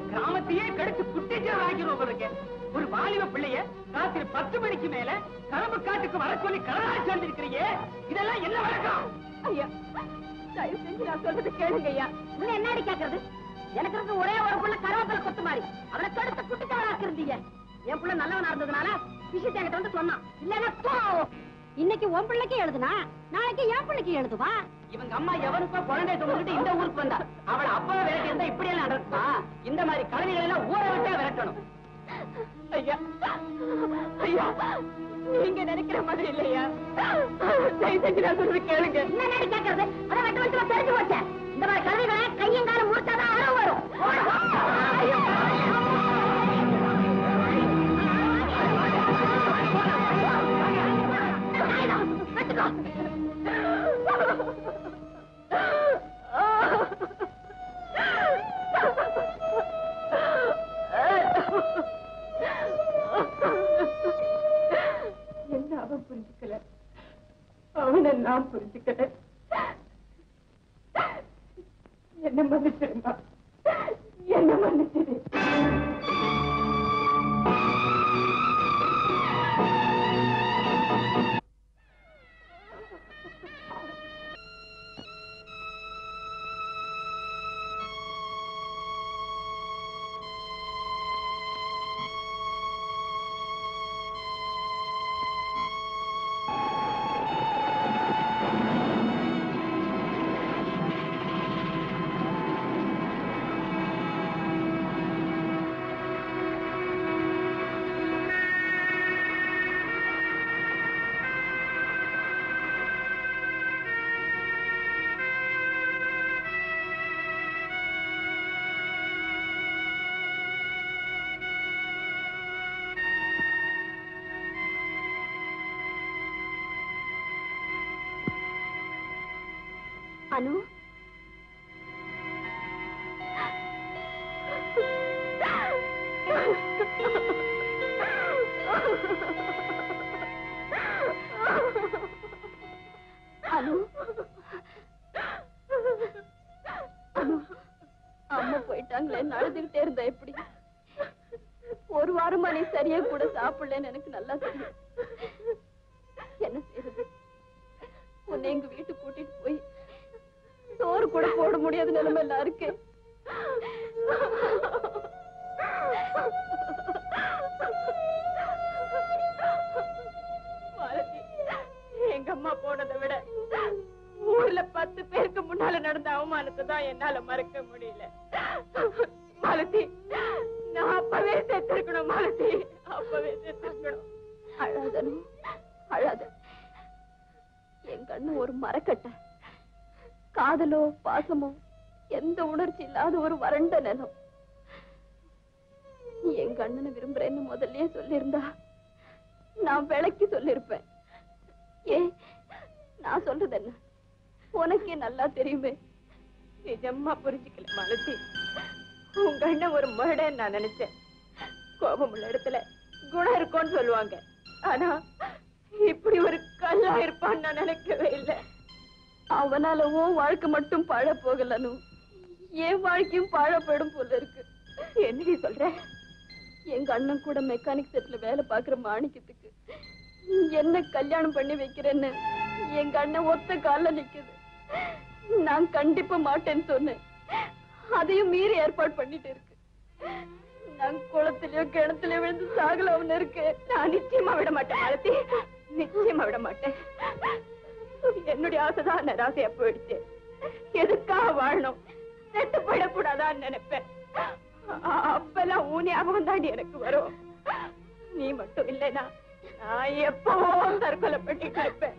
கிராமத்தையே கடிச்சு குட்டிச்சு ஆக்கிடுவோம் போல இருக்கே. ஒரு வாலிப பிள்ளைய ராத்திரி பத்து மணிக்கு மேல கரம்பு காட்டுக்கு வர சொல்லி கடலாச்சு வந்திருக்கிறீங்க இதெல்லாம் என்ன வழக்கம் ஐயா தயவு செஞ்சு நான் சொல்றது கேளுங்க ஐயா இன்னும் என்னடி கேக்குறது எனக்கு இருந்து ஒரே ஒரு புள்ள கருவேப்பிலை கொத்து மாதிரி அவனை கடுத்த குட்டிக்காரா இருந்தீங்க என் புள்ள நல்லவனா இருந்ததுனால விஷயத்தை என்கிட்ட வந்து சொன்னான் இல்லன்னா தோ இன்னைக்கு உன் பிள்ளைக்கு எழுதுனா நாளைக்கு என் பிள்ளைக்கு எழுதுவா இவங்க அம்மா எவனுக்கோ குழந்தை தூங்கிட்டு இந்த ஊருக்கு வந்தா அவளை அப்பவே விரட்டி இருந்தா இப்படி எல்லாம் நடக்குமா இந்த மாதிரி கழுவிகளை எல்லாம் ஊற விட்டே விரட்டணும் ஐயா ஐயா நீங்க நினைக்கிற மாதிரி இல்லையா தயவு செஞ்சு நான் சொல்றது கேளுங்க என்ன நடி கேட்கறது அதை வெட்டு வெட்டு தெரிஞ்சு போச்சேன் இந்த மாதிரி கருவிகளை கையங்காலம் மூர்த்தாதான் அறவு வரும் என்ன அவன் புரிஞ்சுக்கல அவனை நான் புரிஞ்சுக்கல என்ன மன்னிச்சிருமா என்ன மன்னிச்சிரு அனு அனு அனு அம்மா போயிட்டாங்களே அழுதுகிட்டே இருந்தா எப்படி ஒரு வாரமா நீ சரியா கூட சாப்பிடலன்னு எனக்கு நல்லா தெரியும் என்ன செய்யறது உன்னை எங்க வீட்டுக்கு கூட்டிட்டு போய் சோறு கூட போட முடியாத நிலைமை எல்லாம் இருக்கு மாலதி, எங்க அம்மா போனதை விட ஊர்ல பத்து பேருக்கு முன்னால நடந்த அவமானத்தை தான் என்னால மறக்க முடியல மாலதி நான் அப்பவே செத்துருக்கணும் மாலதி அப்பவே செத்துருக்கணும் அழாதனு அழாத என் கண்ணு ஒரு மரக்கட்டை காதலோ பாசமோ எந்த உணர்ச்சி இல்லாத ஒரு வறண்ட நிலம் நீ என் கண்ணனை விரும்புறேன்னு முதல்லயே சொல்லியிருந்தா நான் விளக்கி சொல்லிருப்பேன் ஏ நான் சொல்றது என்ன உனக்கே நல்லா தெரியுமே நிஜமா புரிஞ்சுக்கல மாலதி உங்க அண்ணன் ஒரு மருடன் நான் நினைச்சேன் கோபம் உள்ள இடத்துல குணம் இருக்கும்னு சொல்லுவாங்க ஆனா இப்படி ஒரு கல்லா இருப்பான்னு நான் நினைக்கவே இல்லை அவனால உன் வாழ்க்கை மட்டும் பாழ போகலனு என் வாழ்க்கையும் பாழ போயிடும் போல இருக்கு என்னடி சொல்ற எங்க அண்ணன் கூட மெக்கானிக் செட்ல வேலை பாக்குற மாணிக்கத்துக்கு என்ன கல்யாணம் பண்ணி வைக்கிறேன்னு எங்க அண்ணன் ஒத்த கால்ல நிக்குது நான் கண்டிப்பா மாட்டேன்னு சொன்னேன் அதையும் மீறி ஏற்பாடு பண்ணிட்டு இருக்கு நான் குளத்திலயோ கிணத்துலயோ விழுந்து சாகலாம்னு இருக்கு நான் நிச்சயமா விட மாட்டேன் மாலதி நிச்சயமா விட மாட்டேன் என்னுடைய ஆசைதான் நிராசையா போயிடுச்சு எதுக்காக வாழணும் செத்து போயிடக்கூடாதான்னு நினைப்பேன் அ- அப்பெல்லாம் ஊன் ஞாபகம் தாண்டி எனக்கு வரும் நீ மட்டும் இல்லைனா நான் எப்பவோ தற்கொலை பண்ணிட்டு இருப்பேன்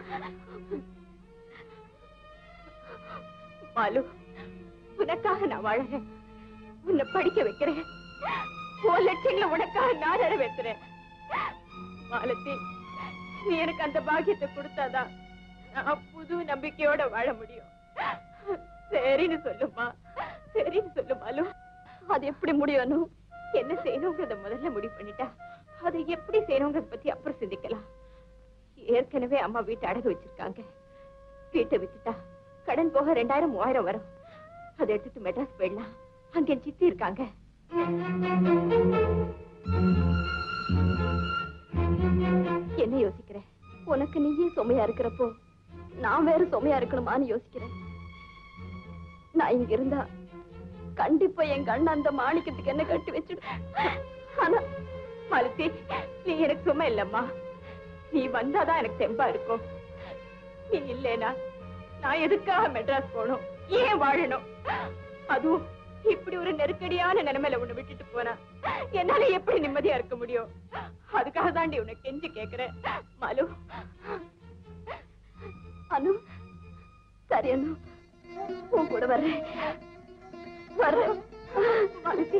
பாலு உனக்காக நான் வாழறேன் உன்னை படிக்க வைக்கிறேன் உன் லட்சியங்களை உனக்காக நான் நிறைவேற்றுறேன் மாலதி நீ எனக்கு அந்த பாக்கியத்தை கொடுத்தாதான் நான் புது நம்பிக்கையோட வாழ முடியும் சரின்னு சொல்லுமா சரின்னு சொல்லு மாலு அது எப்படி முடியும் என்ன செய்யணுங்கிறத முதல்ல முடிவு பண்ணிட்டா அதை எப்படி செய்யணுங்கிறத பத்தி அப்புறம் சிந்திக்கலாம் ஏற்கனவே அம்மா வீட்டை அடகு வச்சிருக்காங்க வீட்டை வித்துட்டா கடன் போக ரெண்டாயிரம் மூவாயிரம் வரும் அதை எடுத்துட்டு மெட்ராஸ் போயிடலாம் அங்க என் சித்தி இருக்காங்க என்ன யோசிக்கிற உனக்கு நீயே சுமையா இருக்கிறப்போ நான் வேற சுமையா இருக்கணுமான்னு யோசிக்கிறேன் நான் இங்க இருந்தா கண்டிப்பா என் கண்ண அந்த மாணிக்கத்துக்கு என்ன கட்டி வச்சிடு ஆனா மலத்தி நீ எனக்கு சும்மா இல்லம்மா நீ வந்தாதான் எனக்கு தெம்பா இருக்கும் நீ இல்லேனா நான் எதுக்காக மெட்ராஸ் போகணும் ஏன் வாழணும் அதுவும் இப்படி ஒரு நெருக்கடியான நிலைமையில உன்னை விட்டுட்டு போனா என்னால எப்படி நிம்மதியா இருக்க முடியும் அதுக்காக தாண்டி உன்னை கெஞ்சி கேக்குறேன் மலு அனு சரி அனு உன் கூட வர்றேன் வர்றேன் மலசி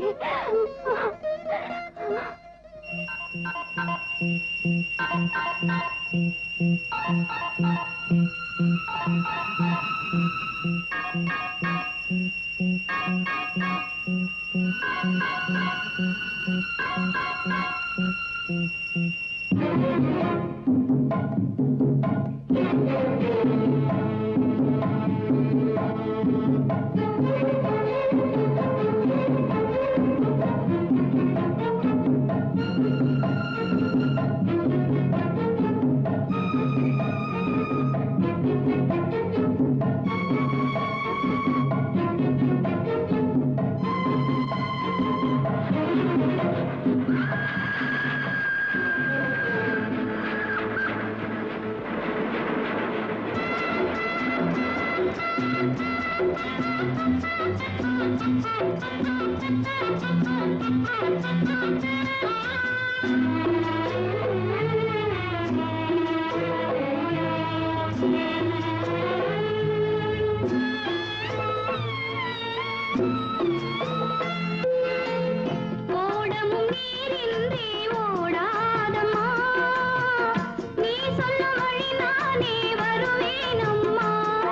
ஓடமும் நீரின்றி ஓடாதம்மா நீ சொல்ல வழி நானே வருவேனம்மா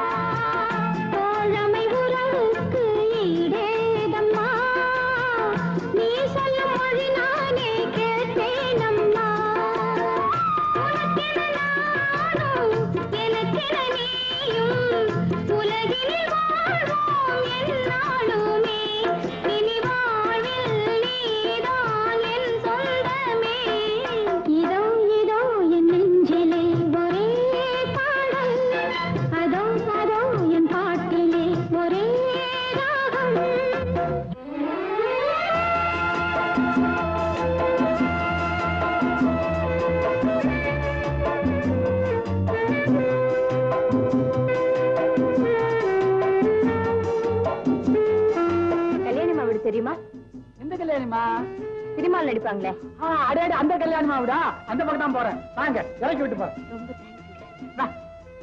தோழமை உறவுக்கு ஈடேதம்மா நீ சொல்ல மொழி நானே கேட்டேனம்மா உனக்கென நானும் எனக்கென நீயும் உலகினில் வாழ்வோம் எந்நாளுமே இனி வாழ்வில் நீதான் என் சொந்தமே இதோ இதோ என் நெஞ்சிலே ஒரே பாடல் அதோ அதோ என் பாட்டிலே ஒரே ராகம் கல்யாணம் அவடு தெரியுமா எந்த கல்யாணிமா சினிமாவில் நடிப்பாங்களே ஆ, அடே அடே, அந்த கல்யாணமா விடா அந்த பக்கம் தான் போறேன் வாங்க இறக்கி விட்டு போறேன் ரொம்ப தேங்க்ஸ் வா.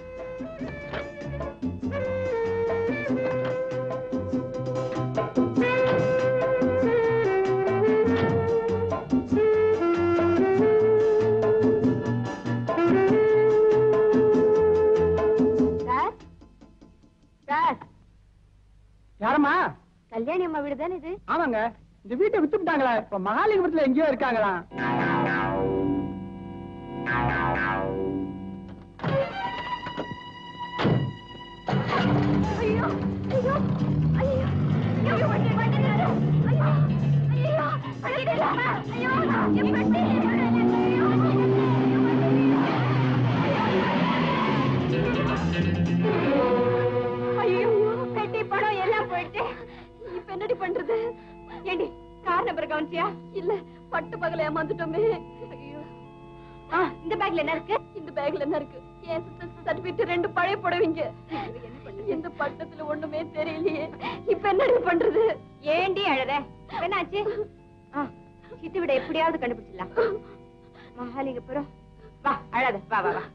சார் சார் யாரம்மா கல்யாணி அம்மா வீடு தானே இது ஆமாங்க இந்த வீட்டை வித்துட்டாங்களே இப்ப மகாலிங்கபுரத்துல எங்கேயோ இருக்காங்களாம் ஐயோ ஐயோ ஐயோ ஐயோ வண்டி வண்டி ஐயோ ஐயோ ஐயோ ஐயோ என் வண்டி ஐயோ பெட்டி படம் எல்லாம் போயிட்டு இப்ப என்னடி பண்றது ஏண்டி கார் நம்பர் கவனிச்சியா இல்ல பட்டு பகல ஏமாந்துட்டோமே ஐயோ ஆ, இந்த பேக்ல என்ன இருக்கு இந்த பேக்ல என்ன இருக்கு என் சர்டிபிகேட் ரெண்டு பழைய புடவைங்க இந்த பட்டத்துல ஒண்ணுமே தெரியலையே இப்ப என்னடி பண்றது ஏண்டி அழற என்னாச்சு சித்து விட எப்படியாவது கண்டுபிடிச்சிடலாம் மகாலிங்கபுரம் வா அழாத வா வா வா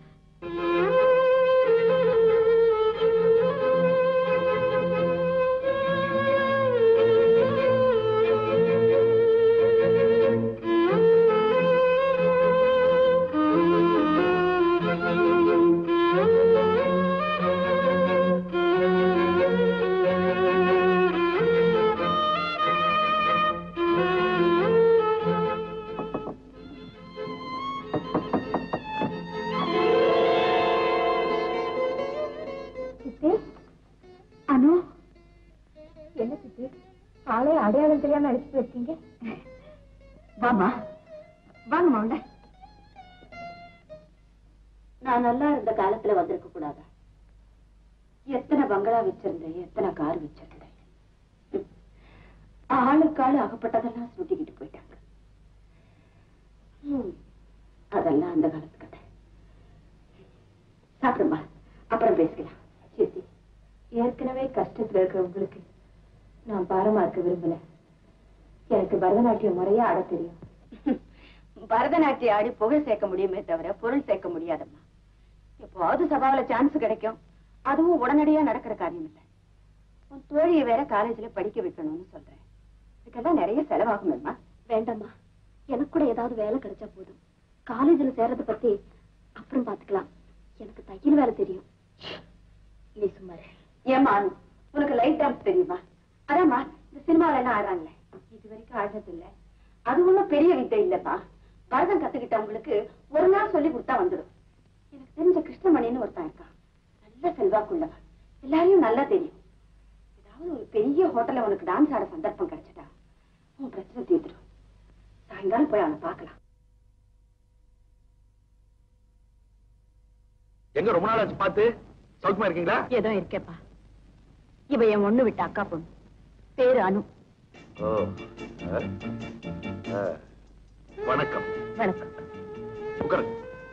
தெரியாம அழைச்சிட்டு போயிருக்கீங்க வாமா வாங்கம்மா உள்ள நான் நல்லா இருந்த காலத்துல வந்திருக்க கூடாதா எத்தனை பங்களா வச்சிருந்தேன் எத்தனை கார் வச்சிருந்தேன் ம். ஆளுக்கு ஆளு அகப்பட்டதெல்லாம் சுட்டிக்கிட்டு போயிட்டாங்க ம். அதெல்லாம் அந்த காலத்து கதை சாப்பிடுமா அப்புறம் பேசிக்கலாம் சித்தி ஏற்கனவே கஷ்டத்துல இருக்கிற உங்களுக்கு நான் பாரமா இருக்க விரும்பல எனக்கு பரதநாட்டியம் முறையா ஆட தெரியும் பரதநாட்டியம் ஆடி புகழ் சேர்க்க முடியுமே தவிர பொருள் சேர்க்க முடியாதம்மா எப்போது சபாவில சான்ஸ் கிடைக்கும் அதுவும் உடனடியா நடக்கிற காரியம் இல்லை உன் தோழியை வேற காலேஜ்ல படிக்க வைக்கணும்னு சொல்றேன் இதுக்கெல்லாம் நிறைய செலவாகுமேம்மா வேண்டாம்மா எனக்கு கூட ஏதாவது வேலை கிடைச்சா போதும் காலேஜ்ல சேர்றத பத்தி அப்புறம் பாத்துக்கலாம் எனக்கு தையல் வேலை தெரியும் நீ சும்மா இரு. ஏம்மா அனு, உனக்கு லைட் டான்ஸ் தெரியுமா அதாம்மா இந்த சினிமாவில என்ன ஆடுறாங்களே இது வரைக்கும் ஆடுறது இல்ல அது ஒண்ணும் பெரிய வித்தை இல்லப்பா பரதம் கத்துக்கிட்டவங்களுக்கு ஒரு நாள் சொல்லி கொடுத்தா வந்துடும் எனக்கு தெரிஞ்ச கிருஷ்ணமணின்னு ஒருத்தன் இருக்கான் நல்ல செல்வாக்குள்ளவன் எல்லாரையும் நல்லா தெரியும் ஏதாவது ஒரு பெரிய ஹோட்டல்ல உனக்கு டான்ஸ் ஆட சந்தர்ப்பம் கிடைச்சிட்டா உன் பிரச்சனை தீர்த்துடும் சாயங்காலம் போய் அவனை பார்க்கலாம் எங்க ரொம்ப நாள் ஆச்சு பார்த்து சௌக்கியமா இருக்கீங்களா ஏதோ இருக்கேப்பா இவ என் ஒண்ணு விட்ட அக்கா பொண்ணு பேரு அனு ஓ ஆ. ஆ. வணக்கம் வணக்கம் உட்காருங்க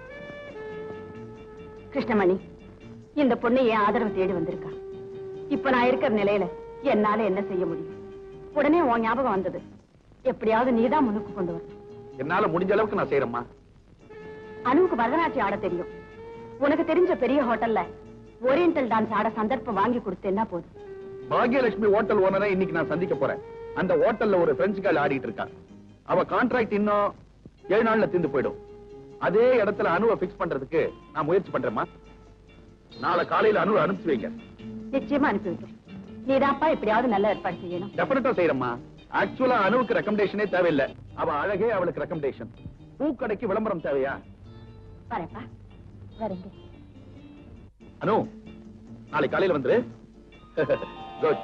கிருஷ்ணமணி இந்த பொண்ணு என் ஆதரவு தேடி வந்திருக்கா இப்ப நான் இருக்கிற நிலையில என்னால என்ன செய்ய முடியும் உடனே உன் ஞாபகம் வந்தது எப்படியாவது நீதான் முன்னுக்கு கொண்டு வர என்னால முடிஞ்ச அளவுக்கு நான் செய்யறேம்மா அனுவுக்கு பரதநாட்டியம் ஆட தெரியும் உனக்கு தெரிஞ்ச பெரிய ஹோட்டல்ல ஓரியண்டல் டான்ஸ் ஆட சந்தர்ப்பம் வாங்கி கொடுத்தேன்னா போதும் பாக்யலட்சுமி ஹோட்டல் ஓனரை இன்னைக்கு நான் சந்திக்க போறேன் அந்த ஹோட்டல்ல ஒரு பிரெஞ்சு கால் ஆடிட்டு இருக்கா அவ கான்ட்ராக்ட் இன்னும் ஏழு நாள்ல தீர்ந்து போயிடும் அதே இடத்துல அணுவை பிக்ஸ் பண்றதுக்கு நான் முயற்சி பண்றேம்மா நாளை காலையில அணுவை அனுப்பிச்சு வைங்க நிச்சயமா அனுப்பி வைக்கிறேன் நீதாப்பா எப்படியாவது நல்ல ஏற்பாடு செய்யணும் டெபினட்டா செய்யறேம்மா ஆக்சுவலா அணுவுக்கு ரெக்கமெண்டேஷனே தேவையில்லை அவ அழகே அவளுக்கு ரெக்கமெண்டேஷன் பூக்கடைக்கு விளம்பரம் தேவையா வரேன்ப்பா வரேங்க அனு நாளை காலையில வந்துரு குட்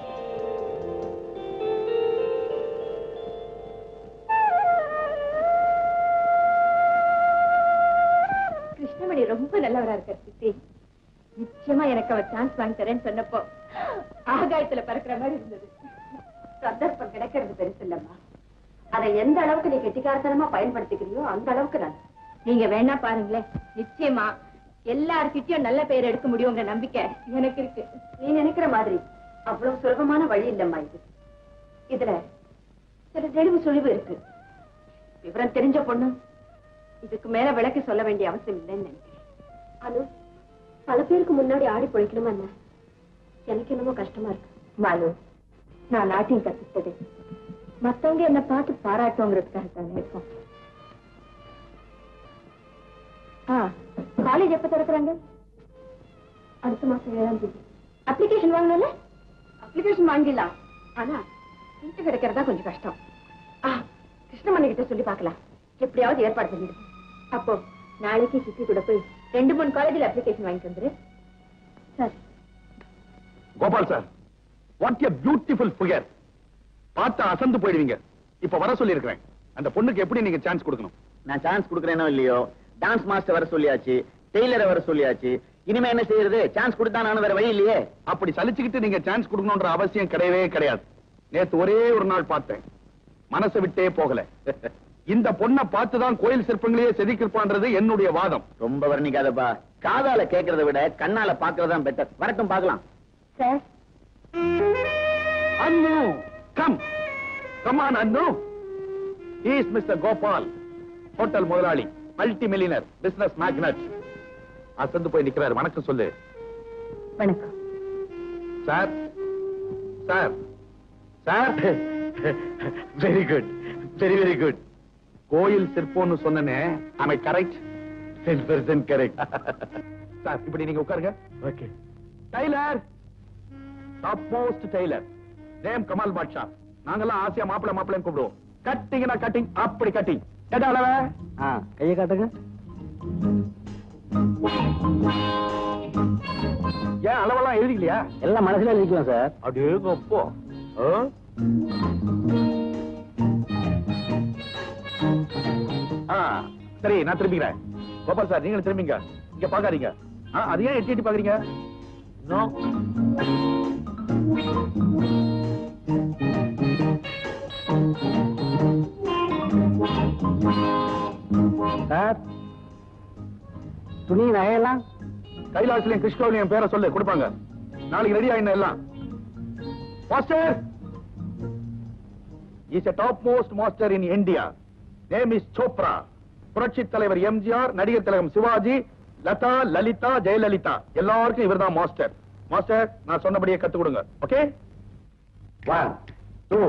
கிருஷ்ணமணி ரொம்ப நல்லவரா இருக்கார் சித்தி நிச்சயமா எனக்கு அவர் சான்ஸ் வாங்கி தரேன்னு சொன்னப்போ ஆகாயத்துல பறக்கிற மாதிரி இருந்தது சந்தர்ப்பம் கிடைக்கிறது பெருசு இல்லம்மா அதை எந்த அளவுக்கு நீ கெட்டிக்காரத்தனமா பயன்படுத்திக்கிறியோ அந்த அளவுக்கு நல்லது நீங்க வேணா பாருங்களேன் நிச்சயமா எல்லார்கிட்டயும் நல்ல பேர் எடுக்க முடியுங்கிற நம்பிக்கை எனக்கு இருக்கு நீ நினைக்கிற மாதிரி அவ்வளவு சுலபமான வழி இல்லம்மா இது இதுல சில தெளிவு சுழிவு இருக்கு விவரம் தெரிஞ்ச பொண்ணு இதுக்கு மேல விளக்கி சொல்ல வேண்டிய அவசியம் இல்லைன்னு நினைக்கிறேன் அது பல பேருக்கு முன்னாடி ஆடி பொழைக்கணுமா என்ன எனக்கு என்னமோ கஷ்டமா இருக்கு மாலு நான் நாட்டியம் கத்துக்கிட்டது மத்தவங்க என்ன பார்த்து பாராட்டுங்கிறதுக்காக தானே இருக்கும் ஆ காலேஜ் எப்ப திறக்கிறாங்க அடுத்த மாசம் ஏழாம் தேதி அப்ளிகேஷன் வாங்கணும்ல அப்ளிகேஷன் வாங்கிடலாம் ஆனா சீட்டு கிடைக்கிறதா கொஞ்சம் கஷ்டம் ஆ கிருஷ்ணமணி கிட்ட சொல்லி பார்க்கலாம் எப்படியாவது ஏற்பாடு பண்ணிடு அப்போ நாளைக்கு சித்தி கூட போய் ரெண்டு மூணு காலேஜ்ல அப்ளிகேஷன் வாங்கிட்டு வந்துரு சரி Gopal sir what a beautiful figure பார்த்தா அசந்து போயிடுவீங்க இப்ப வர சொல்லி இருக்கிறேன் அந்த பொண்ணுக்கு எப்படி நீங்க சான்ஸ் கொடுக்கணும் நான் சான்ஸ் கொடுக்கறேனோ இல்லையோ டான்ஸ் மாஸ்டர் வர சொல்லியாச்சு டெய்லரை வர சொல்லியாச்சு இனிமே என்ன செய்யறது சான்ஸ் கொடுத்தா நானும் வேற வழி இல்லையே அப்படி சலிச்சுக்கிட்டு நீங்க சான்ஸ் கொடுக்கணும்ன்ற அவசியம் கிடையவே கிடையாது நேத்து ஒரே ஒரு நாள் பார்த்தேன் மனசை விட்டே போகல இந்த பொண்ணை பார்த்துதான் கோயில் சிற்பங்களையே செதுக்கிருப்பான்றது என்னுடைய வாதம் ரொம்ப வர்ணிக்காதப்பா காதால கேட்கறத விட கண்ணால பாக்குறதுதான் பெட்டர் வரட்டும் பார்க்கலாம் sir Annu come come on Annu is mister Gopal hotel முதலாளி மல்டி மில்லியனர் பிசினஸ் மேக்னட் அசந்து போய் நிக்கிறாரு வணக்கம் சொல்லு வணக்கம் sir sir sir very good very very good கோயில் சிற்பம்னு சொன்னனே I correct ten percent correct sir இப்படி நீங்க உட்காருங்க okay tailor top most tailor name Kamal Basha நாங்கெல்லாம் ஆசியா மாப்பிள மாப்பிளைன்னு கூப்பிடுவோம் கட்டிங்னா கட்டிங் அப்படி கட்டிங் எதா அளவ கையை காட்டுங்க ஏன் அளவெல்லாம் எழுதிக்கலையா எல்லாம் மனசுல எழுதிக்குவேன் சார் அப்படியே அப்போ சரி நான் திரும்பிக்கிறேன் கோபால் சார் நீங்களும் திரும்பிங்க இங்க பாக்காதீங்க ஆ, அது ஏன் எட்டி எட்டி பாக்குறீங்க நோ சார் துணி நகையெல்லாம் கைலாசிலையும் கிருஷ்ணாவிலையும் பேரை சொல்லு கொடுப்பாங்க நாளைக்கு ரெடி ஆயின எல்லாம் master is a top most master in India name is Chopra புரட்சி தலைவர் எம்ஜிஆர் நடிகர் திலகம் சிவாஜி லதா லலிதா ஜெயலலிதா எல்லாருக்கும் இவர்தான் மாஸ்டர் மாஸ்டர் நான் சொன்னபடியே கத்து கொடுங்க okay one two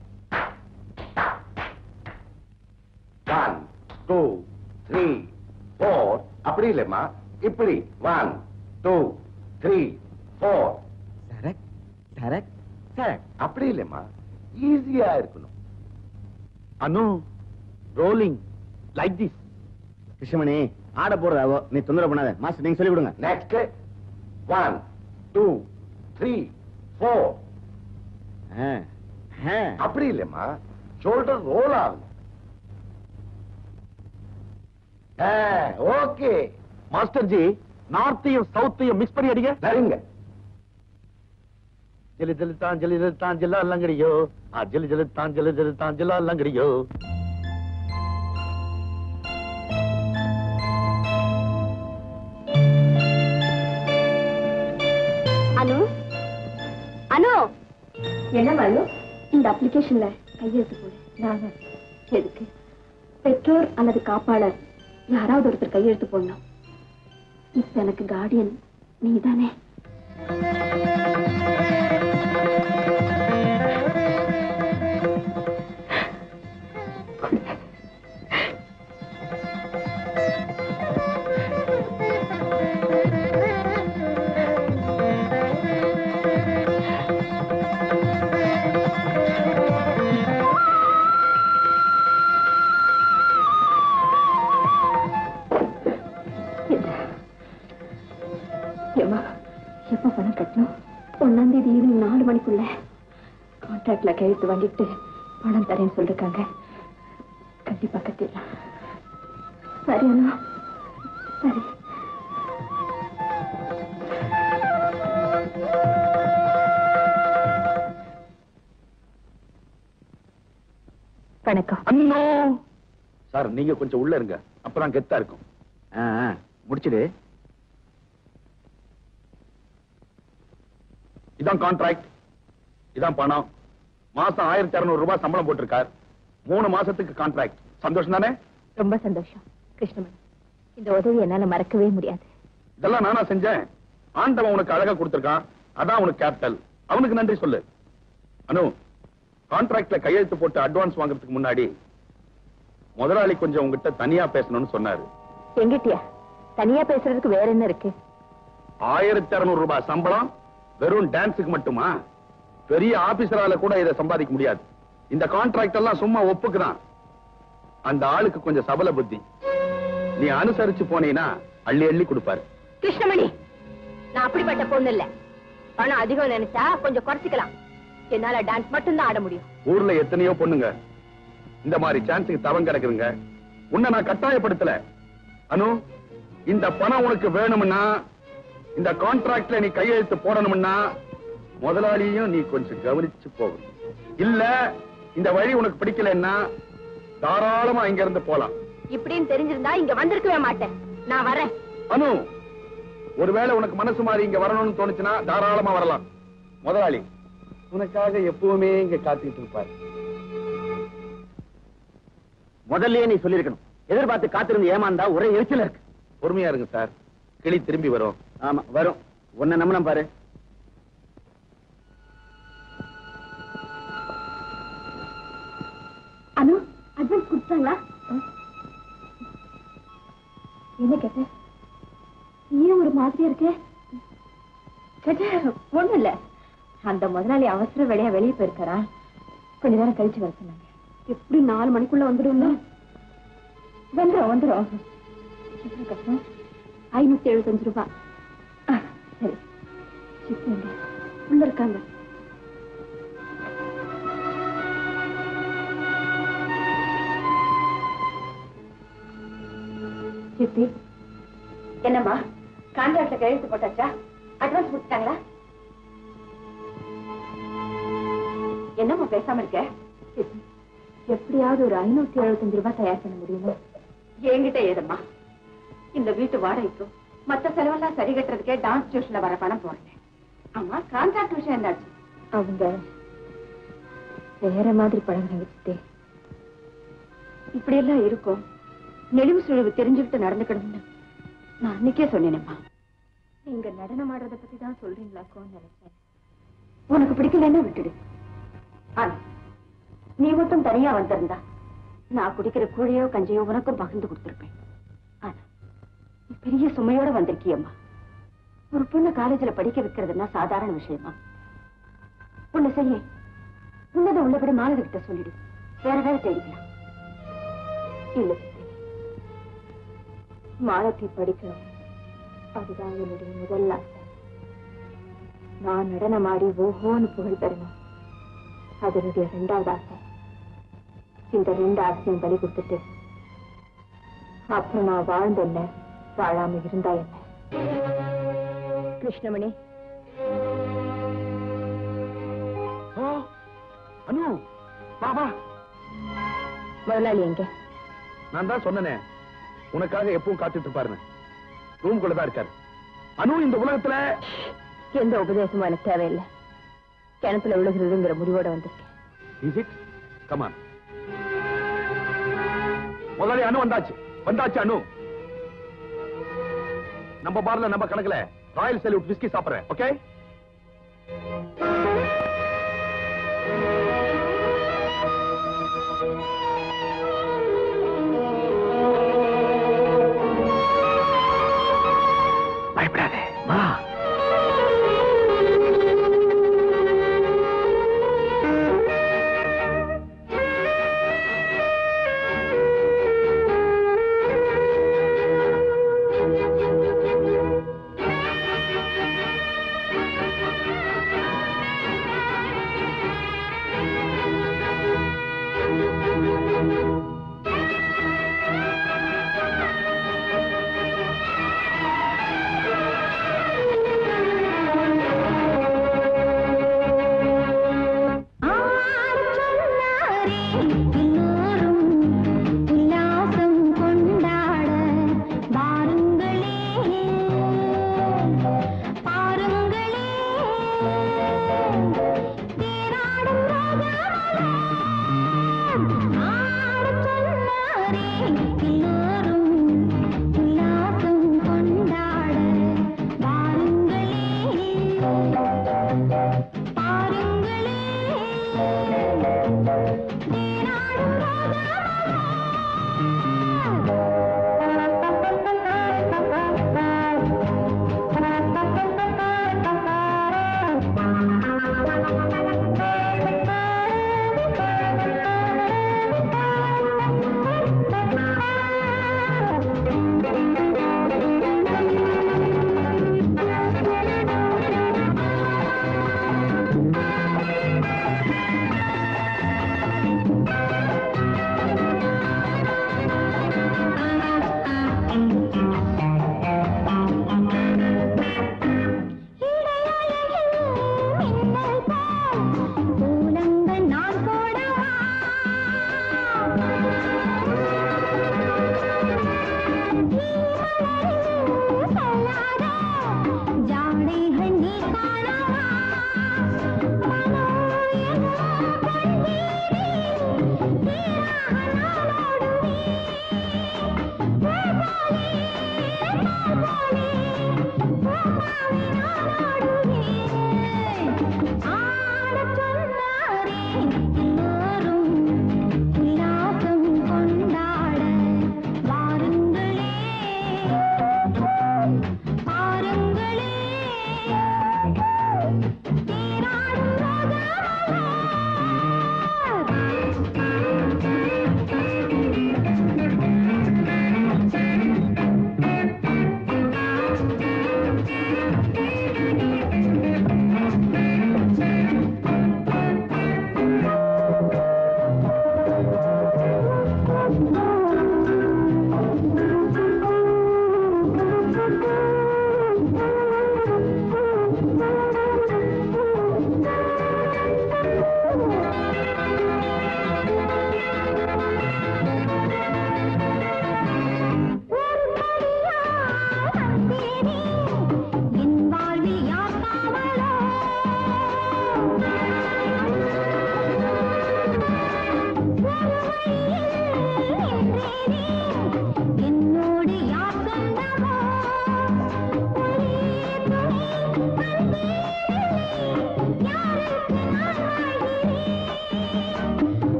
one two three four அப்படி இல்லைம்மா இப்படி one two three four correct correct correct அப்படி இல்லைம்மா ஈஸியா இருக்கணும் Anu rolling like this Krishnamani ஆட போறதாவோ நீ தொந்தரவு பண்ணாத மாஸ்டர் நீங்க சொல்லி கொடுங்க next one two three four ஆ, ஆ. அப்படி இல்லைம்மா ஷோல்டர் ரோல் ஆகணும் ஓகே மாஸ்டர் ஜி நார்த்தையும் சவுத்தையும் மிக்ஸ் பண்ணி அடிங்க சரிங்க ஜிலி ஜிலி தான் ஜிலி ஜிலி தான் ஜில்லா லங்கடியோ ஆ ஜிலி ஜிலி தான் ஜிலி ஜிலி தான் ஜில்லா லங்கடியோ அனு அனு என்ன மல்லு இந்த அப்ளிகேஷன்ல கையெழுத்து போடு நானா எதுக்கு பெற்றோர் அல்லது காப்பாளர் யாராவது ஒருத்தர் கையெழுத்து போடணும் இப்ப எனக்கு கார்டியன் நீதானே ஏமா எப்ப பணம் கட்டணும் ஒன்னாம் தேதி ஈவினிங் நாலு மணிக்குள்ள கான்ட்ராக்ட்ல கையெழுத்து வாங்கிட்டு பணம் தரேன்னு சொல்லிருக்காங்க கண்டிப்பா கட்டிடலாம் சரி அண்ணா சரி வணக்கம் அண்ணோ சார் நீங்க கொஞ்சம் உள்ள இருங்க அப்பதான் கெத்தா இருக்கும் ஆ, ஆ, முடிச்சிடு இதான் கான்ட்ராக்ட் இதான் பணம் மாசம் ஆயிரத்தி அறுநூறு ரூபாய் சம்பளம் போட்டிருக்கார் மூணு மாசத்துக்கு கான்ட்ராக்ட் சந்தோஷம் தானே ரொம்ப சந்தோஷம் கிருஷ்ணமணி இந்த உதவி என்னால மறக்கவே முடியாது இதெல்லாம் நானா செஞ்சேன் ஆண்டவன் உனக்கு அழகா கொடுத்திருக்கான் அதான் உனக்கு கேபிட்டல் அவனுக்கு நன்றி சொல்லு அனு கான்ட்ராக்ட்ல கையெழுத்து போட்டு அட்வான்ஸ் வாங்குறதுக்கு முன்னாடி முதலாளி கொஞ்சம் உங்ககிட்ட தனியா பேசணும்னு சொன்னாரு எங்கிட்டியா தனியா பேசுறதுக்கு வேற என்ன இருக்கு ஆயிரத்தி அறுநூறு ரூபாய் சம்பளம் வெறும் டான்ஸுக்கு மட்டுமா பெரிய ஆபீசரால கூட இதை சம்பாதிக்க முடியாது இந்த கான்ட்ராக்ட் எல்லாம் சும்மா ஒப்புக்குதான் அந்த ஆளுக்கு கொஞ்சம் சபல புத்தி நீ அனுசரிச்சு போனீன்னா அள்ளி அள்ளி கொடுப்பாரு கிருஷ்ணமணி நான் அப்படிப்பட்ட பொண்ணு இல்ல பணம் அதிகம் நினைச்சா கொஞ்சம் குறைச்சிக்கலாம் என்னால டான்ஸ் மட்டும் தான் ஆட முடியும் ஊர்ல எத்தனையோ பொண்ணுங்க இந்த மாதிரி சான்ஸுக்கு தவம் கிடக்குதுங்க உன்னை நான் கட்டாயப்படுத்தல அனு இந்த பணம் உனக்கு வேணும்னா இந்த கான்ட்ராக்ட்ல நீ கையெழுத்து போடணும்னா முதலாளியும் நீ கொஞ்சம் கவனிச்சு போகணும் இல்ல இந்த வழி உனக்கு பிடிக்கலன்னா தாராளமா இங்க இருந்து போலாம் இப்படின்னு தெரிஞ்சிருந்தா இங்க வந்திருக்கவே மாட்டேன் நான் வரேன் அனு ஒருவேளை உனக்கு மனசு மாறி இங்க வரணும்னு தோணுச்சுன்னா தாராளமா வரலாம் முதலாளி உனக்காக எப்பவுமே இங்க காத்துக்கிட்டு இருப்பாரு முதல்லயே நீ சொல்லிருக்கணும் எதிர்பார்த்து காத்திருந்து ஏமாந்தா ஒரே எரிச்சல இருக்கு பொறுமையா இருங்க சார் கிளி திரும்பி வரும் ஆமா வரும் உன்னை நம்பணும் பாரு அனு அட்வான்ஸ் கொடுத்தாங்களா என்ன கேட்ட ஏன் ஒரு மாதிரியா இருக்கே கேட்ட ஒண்ணும் இல்ல அந்த முதலாளி அவசர வேலையா வெளியே போயிருக்காரா கொஞ்ச நேரம் கழிச்சு வர சொன்னாங்க எப்படி நாலு மணிக்குள்ள வந்துடும்ல வந்துடும் வந்துடும் எவ்வளவு கட்டணும் ஐநூத்தி எழுபத்தஞ்சு ரூபாய் ஆ, சரி சித்தி எங்க? உள்ள இருக்காங்க சித்தி என்னம்மா கான்ட்ராக்ட்ல கையெழுத்து போட்டாச்சா அட்வான்ஸ் கொடுத்துட்டாங்களா என்னம்மா பேசாம இருக்க சித்தி எப்படியாவது ஒரு ஐநூத்தி எழுபத்தஞ்சு ரூபாய் தயார் பண்ண முடியுமா என்கிட்ட ஏதம்மா இந்த வீட்டு வாடகைக்கும் மத்த செலவெல்லாம் சரி கட்டுறதுக்கே டான்ஸ் டியூஷன்ல வர பணம் போறேன் ஆமா கான்ட்ராக்ட் விஷயம் என்னாச்சு அவங்க வேற மாதிரி பழகுறாங்க சித்தே இப்படி எல்லாம் இருக்கும் நெளிவு சுழிவு தெரிஞ்சுக்கிட்டு நடந்துக்கணும்னு நான் அன்னைக்கே சொன்னேனேம்மா நீங்க நடனம் ஆடுறத பத்தி தான் சொல்றீங்களாக்கோன்னு நினைச்சேன் உனக்கு பிடிக்கலன்னா விட்டுடு ஆனா நீ மட்டும் தனியா வந்திருந்தா நான் குடிக்கிற கூழையோ கஞ்சையோ உனக்கும் பகிர்ந்து கொடுத்திருப்பேன் ஆனா நீ பெரிய சுமையோட வந்திருக்கியம்மா ஒரு பொண்ணு காலேஜ்ல படிக்க வைக்கிறதுன்னா சாதாரண விஷயமா ஒண்ணு செய்ய உன்னதை உள்ளபடி மாலதி கிட்ட சொல்லிடு வேற வேற தேடிக்கலாம் இல்ல சித்தி மாலத்தி படிக்கணும் அதுதான் என்னுடைய முதல் ஆசை நான் நடனமாடி ஓஹோன்னு புகழ் பெறணும் அது என்னுடைய ரெண்டாவது ஆசை இந்த ரெண்டு ஆசையும் பலி கொடுத்துட்டு அப்புறம் நான் வாழ்ந்த என்ன வாழாம இருந்தா என்ன கிருஷ்ணமணி ஓ, அனு வா வா முதலாளி எங்க நான் தான் சொன்னனே உனக்காக எப்பவும் காத்துட்டு இருப்பாருன்னு ரூம்குள்ள தான் இருக்காரு அனு இந்த உலகத்துல எந்த உபதேசமும் எனக்கு தேவையில்லை கிணத்துல விழுகிறதுங்கிற முடிவோட வந்திருக்கேன் இஸ் இட் கமான் முதலாளி அனு வந்தாச்சு வந்தாச்சு அனு நம்ம பார்ல நம்ம கணக்குல ராயல் சல்யூட் விஸ்கி சாப்பிடுறேன் ஓகே பயப்படாதே வா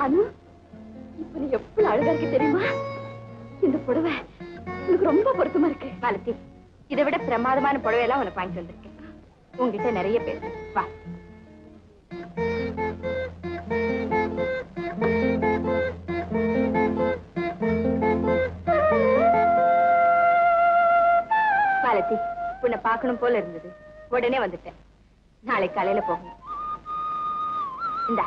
அனு இப்ப நீ எவ்வளவு அழகா இருக்கு தெரியுமா இந்த புடவை உனக்கு ரொம்ப பொருத்தமா இருக்கு மாலதி இதை விட பிரமாதமான புடவை எல்லாம் உனக்கு வாங்கிட்டு வந்திருக்கேன் உங்ககிட்ட நிறைய பேர் வா மாலதி உன்னை பார்க்கணும் போல இருந்தது உடனே வந்துட்டேன் நாளை காலையில போகணும் இந்தா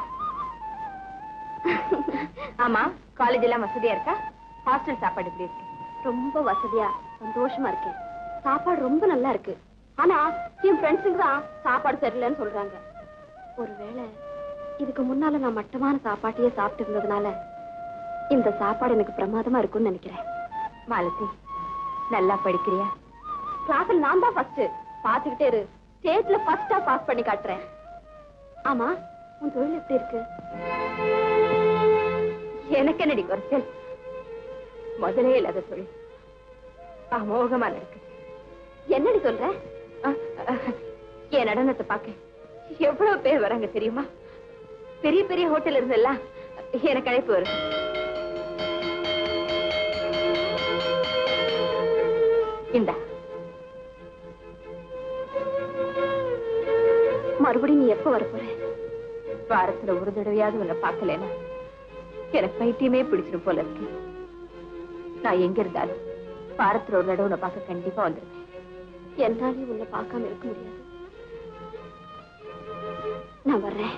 ஆமா காலேஜ் எல்லாம் வசதியா இருக்கா ஹாஸ்டல் சாப்பாடு எப்படி இருக்கு ரொம்ப வசதியா சந்தோஷமா இருக்கேன் சாப்பாடு ரொம்ப நல்லா இருக்கு ஆனா என் ஃப்ரெண்ட்ஸுங்க தான் சாப்பாடு சரியில்லைன்னு சொல்றாங்க ஒருவேளை இதுக்கு முன்னால நான் மட்டமான சாப்பாட்டையே சாப்பிட்டு இருந்ததுனால இந்த சாப்பாடு எனக்கு பிரமாதமா இருக்கும்னு நினைக்கிறேன் மாலதி நல்லா படிக்கிறியா கிளாஸ்ல நான் தான் ஃபர்ஸ்ட் பாத்துக்கிட்டே இரு ஸ்டேட்ல ஃபர்ஸ்டா பாஸ் பண்ணி காட்டுறேன் ஆமா உன் தொழில் எப்படி இருக்கு எனக்கு என்னடி குறைச்சல் முதலே இல்லாத தொழில் அமோகமா நடக்கு என்னடி சொல்ற அஹ், அஹ், என் நடனத்தை பார்க்க எவ்வளவு பேர் வராங்க தெரியுமா பெரிய பெரிய ஹோட்டல் இருந்தெல்லாம் எனக்கு அழைப்பு வரும் இந்தா மறுபடியும் நீ எப்ப வரப் போற வாரத்துல ஒரு தடவையாவது உன்னை பார்க்கலனா எனக்கு பைத்தியமே பிடிச்சிடும் போல இருக்கு நான் எங்க இருந்தாலும் வாரத்துல ஒரு தடவை உன்னை பார்க்க கண்டிப்பா வந்துருவேன் என்னாலே உன்னை பார்க்காம இருக்க முடியாது நான் வர்றேன்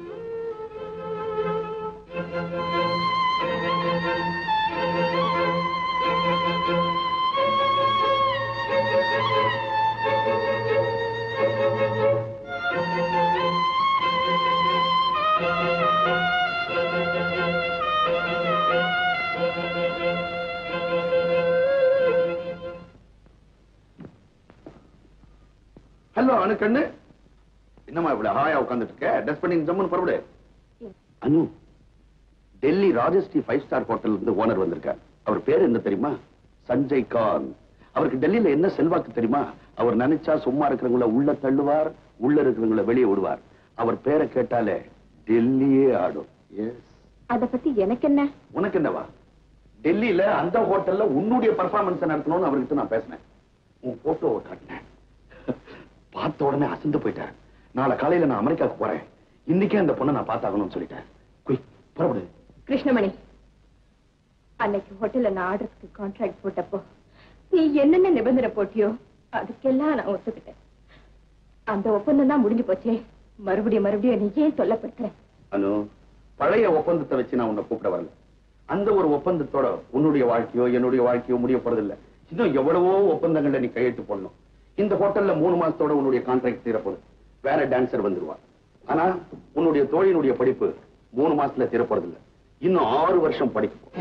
ஹலோ அனு கண்ணு என்னம்மா இவ்வளவு ஹாயா உட்கார்ந்துட்டு இருக்க ட்ரெஸ் பண்ணி ஜம்முன்னு புறப்படு Anu Delhi Rajashree five star hotel இருந்து ஓனர் வந்திருக்கார் அவர் பேர் என்ன தெரியுமா சஞ்சய் கான் அவருக்கு டெல்லியில என்ன செல்வாக்கு தெரியுமா அவர் நினைச்சா சும்மா இருக்கிறவங்கள உள்ள தள்ளுவார் உள்ள இருக்கிறவங்கள வெளியே விடுவார் அவர் பேரை கேட்டாலே டெல்லியே ஆடும் எஸ் அத பத்தி எனக்கு என்ன உனக்கு என்னவா டெல்லியில அந்த ஹோட்டல்ல உன்னுடைய பர்ஃபார்மன்ஸ் நடத்தணும்னு அவர்கிட்ட நான் பேசினேன் உன் போட்டோவை காட்டினேன் பார்த்த உடனே அசந்து போயிட்டார் நாளை காலையில நான் அமெரிக்காவுக்கு போறேன் இன்னைக்கே அந்த பொண்ணை நான் பார்த்தாகணும்னு சொல்லிட்டேன் குயிக் புறப்படு கிருஷ்ணமணி அன்னைக்கு ஹோட்டல்ல நான் ஆர்டருக்கு கான்ட்ராக்ட் போட்டப்போ நீ என்னென்ன நிபந்தனை போட்டியோ அதுக்கெல்லாம் நான் ஒத்துக்கிட்டேன் அந்த ஒப்பந்தம் தான் முடிஞ்சு போச்சே மறுபடியும் மறுபடியும் நீ ஏன் சொல்லப்படுத்துற அனு பழைய ஒப்பந்தத்தை வச்சு நான் உன்னை கூப்பிட வரல அந்த ஒரு ஒப்பந்தத்தோட உன்னுடைய வாழ்க்கையோ என்னுடைய வாழ்க்கையோ முடிய போறதில்ல இன்னும் எவ்வளவோ ஒப்பந்தங்கள்ல நீ கையெழுத்து போடணும் இந்த ஹோட்டல்ல மூணு மாசத்தோட உன்னுடைய கான்ட்ராக்ட் தீரப்போகுது வேற டான்சர் வந்துருவா ஆனா உன்னுடைய தோழியினுடைய படிப்பு மூணு மாசத்துல தீரப்போறதில்ல இன்னும் ஆறு வருஷம் படிக்கும்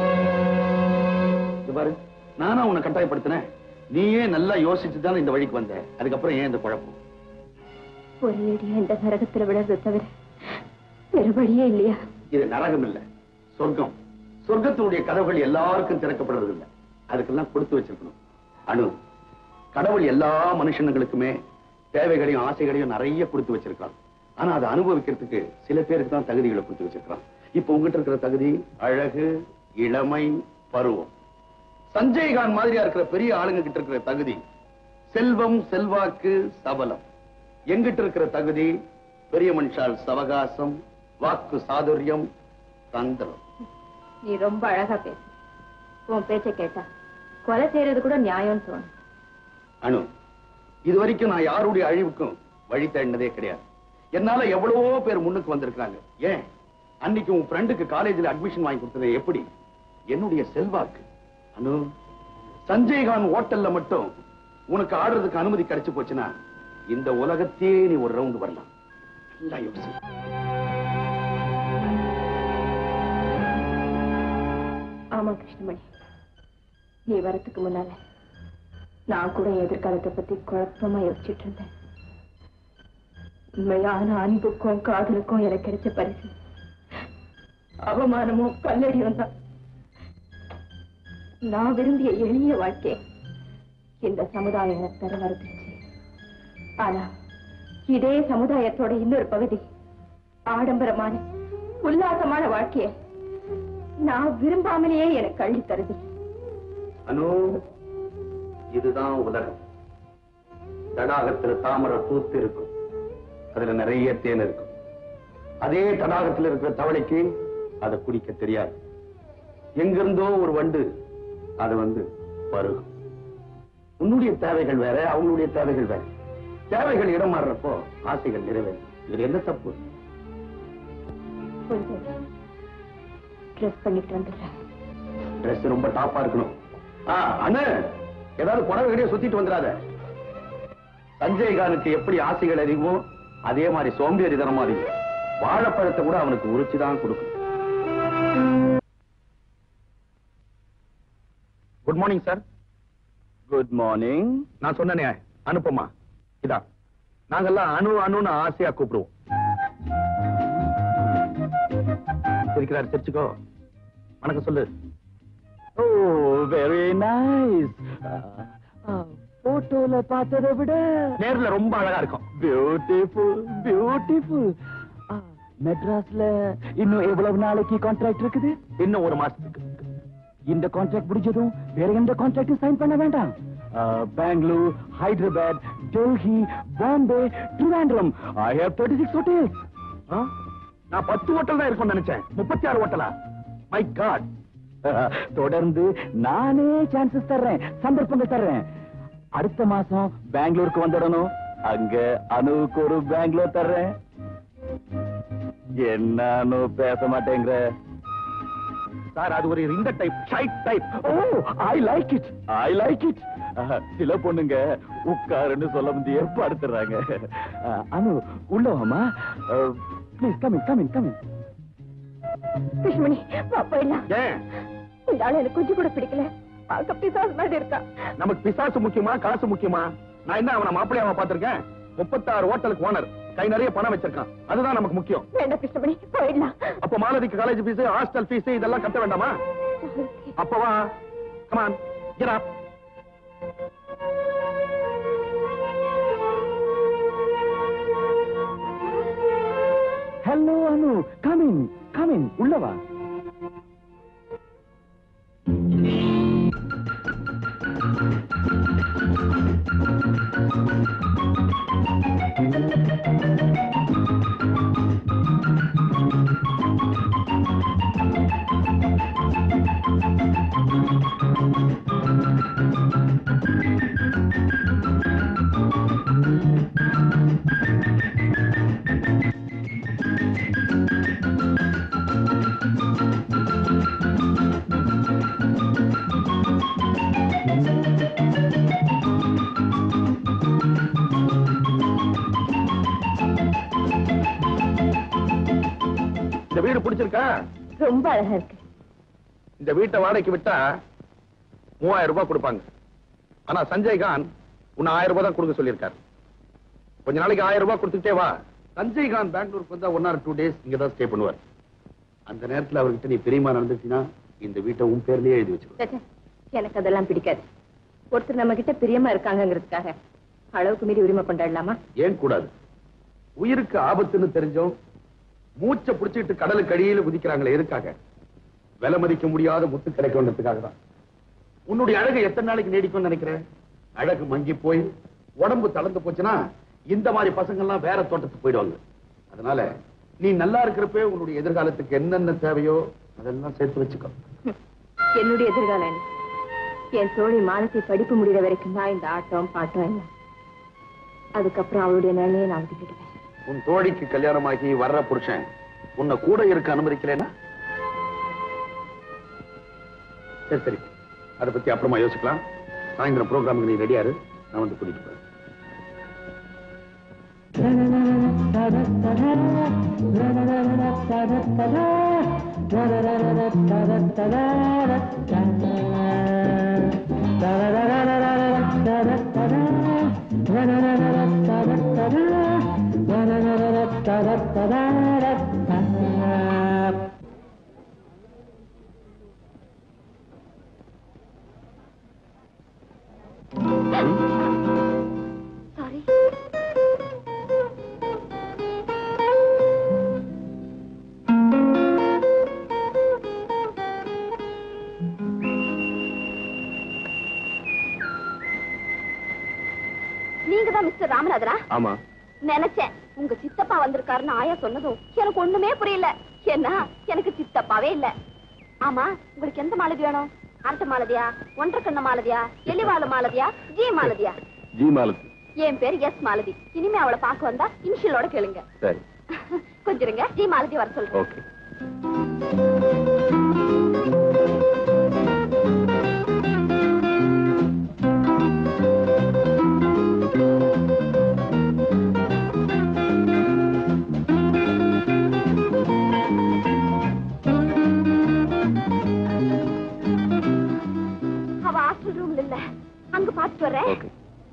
இது பாரு நானா உன்னை கட்டாயப்படுத்தினேன் நீயே நல்லா யோசிச்சு தானே இந்த வழிக்கு வந்த அதுக்கப்புறம் ஏன் இந்த குழப்பம் ஒரேடியா இந்த நரகத்துல விடுறது தவிர வேற வழியே இல்லையா இது நரகம் இல்ல சொர்க்கம் சொர்க்கத்தினுடைய கதவுகள் எல்லாருக்கும் திறக்கப்படுறது இல்ல அதுக்கெல்லாம் கொடுத்து வச்சிருக்கணும் அனு கடவுள் எல்லா மனுஷனுங்களுக்குமே தேவைகளையும் ஆசைகளையும் நிறைய கொடுத்து வச்சிருக்கான் ஆனா அதை அனுபவிக்கிறதுக்கு சில பேருக்கு தான் தகுதிகளை கொடுத்து வச்சிருக்கான் இப்ப உங்ககிட்ட இருக்கிற தகுதி அழகு இளமை பருவம் சஞ்சய் கான் மாதிரியா இருக்கிற பெரிய ஆளுங்க கிட்ட இருக்கிற தகுதி செல்வம் செல்வாக்கு சபலம் எங்கிட்ட இருக்கிற தகுதி பெரிய மனுஷால் சவகாசம் வாக்கு சாதுரியம் தந்திரம் நீ ரொம்ப அழகா பேசு உன் பேச்ச கேட்டா கொலை செய்யறது கூட நியாயம்னு தோணும் அனு இது வரைக்கும் நான் யாருடைய அழிவுக்கும் வழி தேடினதே கிடையாது என்னால எவ்வளவோ பேர் முன்னுக்கு வந்திருக்காங்க ஏன் அன்னைக்கு உன் ஃப்ரெண்டுக்கு காலேஜ்ல அட்மிஷன் வாங்கி கொடுத்தது எப்படி என்னுடைய செல்வாக்கு அனு சஞ்சய் கான் ஹோட்டல்ல மட்டும் உனக்கு ஆடுறதுக்கு அனுமதி கிடைச்சு போச்சுன்னா இந்த உலகத்தையே நீ ஒரு ரவுண்ட் வரலாம் நல்லா யோசி ஆமா கிருஷ்ணமணி நீ வரதுக்கு முன்னால நான் கூட என் எதிர்காலத்தை பத்தி குழப்பமா யோசிச்சுட்டு இருந்தேன் உண்மையான அன்புக்கும் காதலுக்கும் எனக்கு கிடைச்ச பரிசு அவமானமும் கல்லடியும் தான் நான் விரும்பிய எளிய வாழ்க்கை இந்த சமுதாயம் எனக்கு தர மறுத்துச்சு ஆனா இதே சமுதாயத்தோட இன்னொரு பகுதி ஆடம்பரமான உல்லாசமான வாழ்க்கைய நான் விரும்பாமலேயே எனக்கு அள்ளி தருது அனு இதுதான் உலகம் தடாகத்துல தாமரை பூத்து இருக்கும் அதுல நிறைய தேன் இருக்கும் அதே தடாகத்துல இருக்கிற தவளைக்கு அதை குடிக்க தெரியாது எங்கிருந்தோ ஒரு வண்டு அது வந்து பருகும் உன்னுடைய தேவைகள் வேற அவங்களுடைய தேவைகள் வேற தேவைகள் இடம் மாறுறப்போ ஆசைகள் நிறைவேறும் இதுல என்ன தப்பு கொஞ்சம் ட்ரெஸ் பண்ணிட்டு வந்துடுறேன் Dress ரொம்ப டாப்பா இருக்கணும் ஆ, அண்ணே ஏதாவது புடவை கடையை சுத்திட்டு வந்துடாத சஞ்சய் கானுக்கு எப்படி ஆசைகள் அறிவும் அதே மாதிரி சோம்பேறித்தனமா அறிவும் வாழைப்பழத்தை கூட அவனுக்கு உரிச்சுதான் கொடுக்கும் good morning sir good morning நான் சொன்னனே அனுப்பமா இதான் நாங்கெல்லாம் அணு அணுன்னு ஆசையா கூப்பிடுவோம் இருக்கிறார் சிரிச்சுக்கோ வணக்கம் சொல்லு ஓ வெரி நைஸ் போட்டோல பார்த்ததை விட நேர்ல ரொம்ப அழகா இருக்கும் பியூட்டிஃபுல் பியூட்டிஃபுல் மெட்ராஸ்ல இன்னும் எவ்வளவு நாளைக்கு கான்ட்ராக்ட் இருக்குது இன்னும் ஒரு மாசத்துக்கு இந்த கான்ட்ராக்ட் முடிஞ்சதும் வேற எந்த கான்ட்ராக்டும் சைன் பண்ண வேண்டாம் Bangalore Hyderabad Delhi Bombay Trivandrum I have thirty six hotels நான் பத்து ஹோட்டல் தான் இருக்கும்னு நினைச்சேன் முப்பத்தி ஆறு ஹோட்டலா மை காட் தொடர்ந்து நானே சான்சஸ் தர்றேன் சந்தர்ப்பங்கள் தர்றேன் அடுத்த மாசம் பெங்களூருக்கு வந்துடணும் அங்க அனுவுக்கு ஒரு பெங்களூர் தர்றேன் என்னன்னு பேச மாட்டேங்கிற சார் அது ஒரு இந்த டைப் ஷைட் type oh I like it I like it சில பொண்ணுங்க உட்காருன்னு சொல்ல முடிய படுத்துறாங்க அஹ், அனு உள்ள வாமா please coming coming coming Krishnamani வா போயிடலாம் ஏன் இந்த ஆளு எனக்கு கொஞ்சம் கூட பிடிக்கல பார்க்க பிசாசு மாதிரி இருக்கா நமக்கு பிசாசு முக்கியமா காசு முக்கியமா நான் என்ன அவனை மாப்பிள்ளையாவ பாத்திருக்கேன் முப்பத்தாறு ஹோட்டலுக்கு ஓனர் கை நிறைய பணம் வச்சிருக்கான் அதுதான் நமக்கு முக்கியம் வேண்டாம் கிருஷ்ணமணி போயிடலாம் அப்ப மாலதிக்கு காலேஜ் ஃபீஸ் ஹாஸ்டல் ஃபீஸ் இதெல்லாம் கட்ட வேண்டாமா அப்பவா come on get up hello Anu come in come in உள்ளவா இந்த வீடு பிடிச்சிருக்கா ரொம்ப அழகா இருக்கு இந்த வீட்டை வாடகைக்கு விட்டா மூவாயிரம் ரூபாய் கொடுப்பாங்க ஆனா சஞ்சய் கான் உன்னை ஆயிரம் ரூபாய் தான் கொடுக்க சொல்லியிருக்காரு கொஞ்ச நாளைக்கு ஆயிரம் ரூபாய் கொடுத்துட்டே வா சஞ்சய் கான் பெங்களூருக்கு வந்தா ஒன் ஆர் டூ டேஸ் இங்க தான் ஸ்டே பண்ணுவார் அந்த நேரத்துல அவர்கிட்ட நீ பெரியமா நடந்துச்சுன்னா இந்த வீட்டை உன் பேர்லயே எழுதி வச்சிருக்க சச்சே, எனக்கு அதெல்லாம் பிடிக்காது ஒருத்தர் நம்ம கிட்ட பிரியமா இருக்காங்கங்கிறதுக்காக அளவுக்கு மீறி உரிமை கொண்டாடலாமா ஏன் கூடாது உயிருக்கு ஆபத்துன்னு தெரிஞ்சோம் மூச்சை புடிச்சிட்டு கடலுக்கு அடியில குதிக்கிறாங்களே எதுக்காக விலை மதிக்க முடியாத முத்து கிடைக்கும்ன்றதுக்காக தான் உன்னுடைய அழகு எத்தனை நாளைக்கு நீடிக்கும்னு நினைக்கிறேன் அழகு மங்கி போய் உடம்பு தளர்ந்து போச்சுன்னா இந்த மாதிரி பசங்க எல்லாம் வேற தோட்டத்துக்கு போயிடுவாங்க அதனால நீ நல்லா இருக்கிறப்ப உன்னுடைய எதிர்காலத்துக்கு என்னென்ன தேவையோ அதெல்லாம் சேர்த்து வச்சுக்கோ ஹம், என்னுடைய எதிர்காலம் என்ன என் தோழி மானத்தை படிப்பு முடிகிற வரைக்கும் தான் இந்த ஆட்டம் பாட்டம் எல்லாம் அதுக்கப்புறம் அவளுடைய நிலையை நான் விட்டுக்கிடுவேன் உன் தோழிக்கு கல்யாணமாகி வர்ற புருஷன் உன்னை கூட இருக்க அனுமதிக்கலைன்னா சரி சரி அதை பத்தி அப்புறமா யோசிக்கலாம் சாயந்தரம் ப்ரோக்ராமுக்கு நீ ரெடியாரு நான் வந்து கூட்டிட்டு போறேன் சாரி தான் மிஸ்டர் ராமநாதரா ஆமா நினைச்சேன் உங்க சித்தப்பா வந்திருக்காருன்னு ஆயா சொன்னதும் எனக்கு ஒண்ணுமே புரியல ஏன்னா எனக்கு சித்தப்பாவே இல்ல ஆமா உங்களுக்கு எந்த மாலதி வேணும் அரட்ட மாலதியா ஒன்றரை கண்ண மாலதியா எலிவாழ மாலதியா ஜி மாலதியா ஜி மாலதி என் பேர் எஸ் மாலதி இனிமே அவளை பார்க்க வந்தா இனிஷியலோட கேளுங்க சரி கொஞ்சம் இருங்க ஜி மாலதி வர சொல்றேன் ஓகே அவ ஹாஸ்டல் ரூம்ல இல்ல அங்க பாத்துட்டு வரேன் ஓகே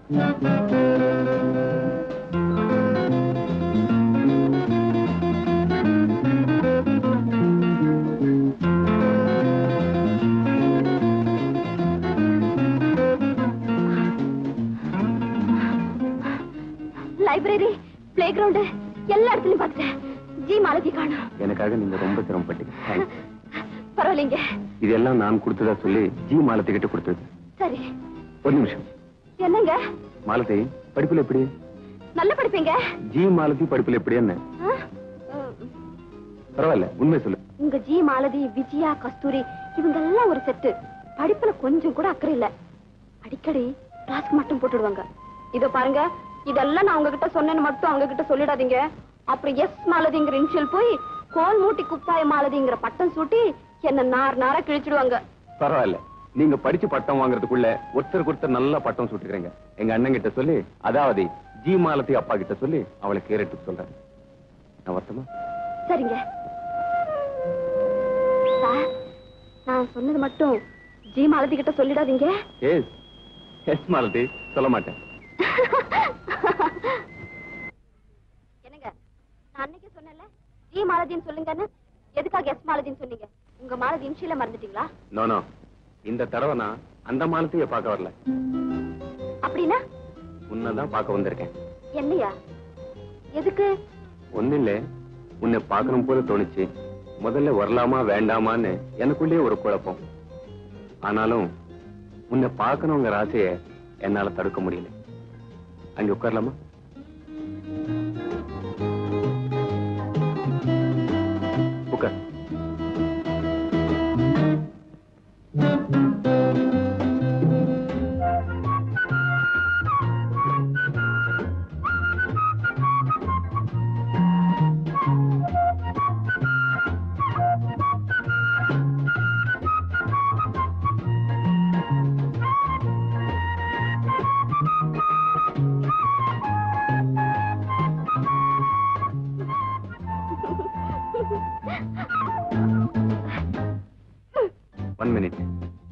லைப்ரரி பிளே கிரவுண்ட் எல்லா இடத்துலயும் பார்த்துட்டேன் ஜி மாலதி காணும் எனக்காக நீங்க ரொம்ப சிரமப்பட்டீங்க Thanks. பரவாயில்லைங்க இதெல்லாம் நான் கொடுத்ததா சொல்லி ஜி மாலத்தி கிட்ட கொடுத்தது சரி ஒரு நிமிஷம் என்னங்க மாலதி படிப்புல எப்படி நல்ல படிப்பீங்க ஜி மாலதி படிப்புல எப்படி என்ன ஆ? ம். பரவாயில்ல உண்மை சொல்லு உங்க ஜி மாலதி விஜயா கஸ்தூரி இவங்க எல்லாம் ஒரு செட்டு படிப்புல கொஞ்சம் கூட அக்கறை இல்ல அடிக்கடி கிளாஸ்க்கு மட்டும் போட்டுடுவாங்க இதோ பாருங்க இதெல்லாம் நான் உங்ககிட்ட சொன்னேன்னு மட்டும் அவங்க கிட்ட சொல்லிடாதீங்க அப்புறம் எஸ் மாலதிங்கிற இன்ஷியல் போய் கோல் மூட்டி குப்பாய மாலதிங்கிற பட்டம் சூட்டி என்ன நார் நாரா கிழிச்சிடுவாங்க பரவாயில்ல நீங்க படிச்சு பட்டம் வாங்குறதுக்குள்ள ஒருத்தருக்கு ஒருத்தர் நல்லா பட்டம் சுட்டுக்கிறீங்க எங்க அண்ணன் கிட்ட சொல்லி அதாவது ஜி மாலத்தி அப்பா கிட்ட சொல்லி அவளை கேரட்டு சொல்றேன் நான் வருத்தமா சரிங்க சார் நான் சொன்னது மட்டும் ஜி மாலதி கிட்ட சொல்லிடாதீங்க எஸ் எஸ் மாலதி சொல்ல மாட்டேன் என்னங்க நான் அன்னைக்கே சொன்னேன்ல ஜி மாலதின்னு சொல்லுங்கன்னு எதுக்காக எஸ் மாலதின்னு சொன்னீங்க உங்க மாலதி இன்ஷியல மறந்துட்டீங்களா நோ நோ இந்த தடவை நான் அந்த மாலத்தைய பார்க்க வரல அப்படின்னா உன்னதான் பார்க்க வந்திருக்கேன் என்னையா எதுக்கு ஒண்ணு இல்ல உன்னை பார்க்கணும் போல தோணுச்சு முதல்ல வரலாமா வேண்டாமான்னு எனக்குள்ளே ஒரு குழப்பம் ஆனாலும் உன்னை பார்க்கணுங்கிற ஆசைய என்னால தடுக்க முடியல அங்க உட்காரலாமா உட்கார் one minute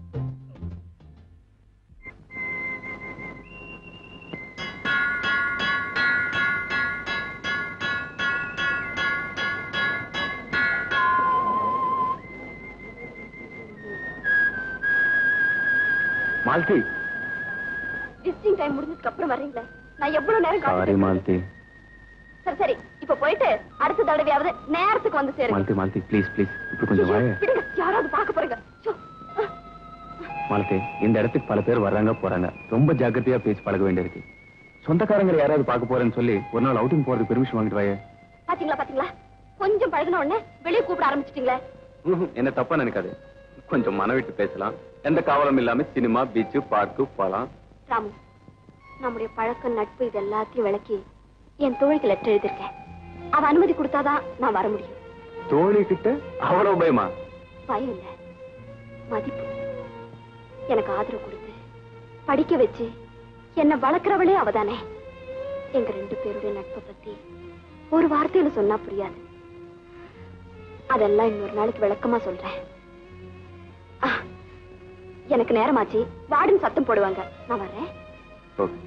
Malathi visiting time முடிஞ்சதுக்கு அப்புறம் வர்றீங்களே நான் எவ்வளவு நேரம் சாரி காத்துட்டு மால்தி சரி சரி இப்ப போயிட்டு அடுத்த தடவையாவது நேரத்துக்கு வந்து சேருங்க மால்தி மால்தி ப்ளீஸ் ப்ளீஸ் இப்படி கொஞ்சம் வாய விடுங்க யாராவது பார்க்க போறீங்க சோ. மாலத்தே இந்த இடத்துக்கு பல பேர் வர்றாங்க போறாங்க ரொம்ப ஜாக்கிரதையா பேசி பழக வேண்டியிருக்கு சொந்தக்காரங்களை யாராவது பார்க்க போறேன்னு சொல்லி ஒரு நாள் அவுட்டிங் போறதுக்கு பெர்மிஷன் வாங்கிட்டு வாயே பாத்தீங்களா பாத்தீங்களா கொஞ்சம் பழகுன உடனே வெளியே கூப்பிட ஆரம்பிச்சிட்டீங்களே ம்ஹும், என்ன தப்பா நினைக்காது கொஞ்சம் மன விட்டு பேசலாம் எந்த காவலும் இல்லாம சினிமா பீச் பார்க்கு போலாம் ராமு நம்முடைய பழக்கம் நட்பு இது எல்லாத்தையும் விளக்கி என் தோழிக்கு லெட்டர் எழுதியிருக்கேன் அவ அனுமதி கொடுத்தாதான் நான் வர முடியும் தோழி கிட்ட அவ்வளவு பயமா பயம் இல்ல மதிப்பு எனக்கு ஆதரவு கொடுத்து படிக்க வச்சு என்ன வளர்க்கறவளே அவதானே எங்க ரெண்டு பேருடைய நட்பை பத்தி ஒரு வார்த்தையில சொன்னா புரியாது அதெல்லாம் இன்னொரு நாளைக்கு விளக்கமா சொல்றேன் ஆ, எனக்கு நேரமாச்சு வார்டன் சத்தம் போடுவாங்க நான் வர்றேன் ஓகே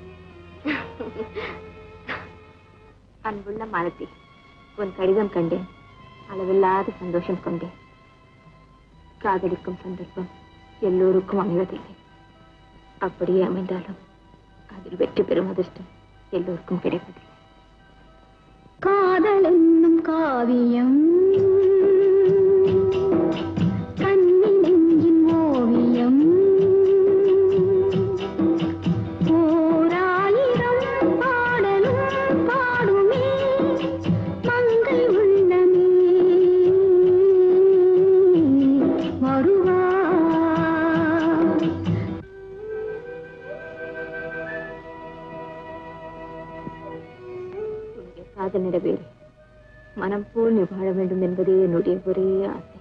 அன்புள்ள மாலதி உன் கடிதம் கண்டேன் அளவில்லாத சந்தோஷம் கொண்டேன் காதலிக்கும் சந்தர்ப்பம் எல்லோருக்கும் அமைவதில்லை அப்படியே அமைந்தாலும் அதில் வெற்றி பெறும் அதிர்ஷ்டம் எல்லோருக்கும் கிடைப்பதில்லை காதல் என்னும் காவியம் கண்ணி நெஞ்சின் ஓவியம் ஓராயிரம் காதல் நிறைவேறு மனம் போல் நீ வாழ வேண்டும் என்பதே என்னுடைய ஒரே ஆசை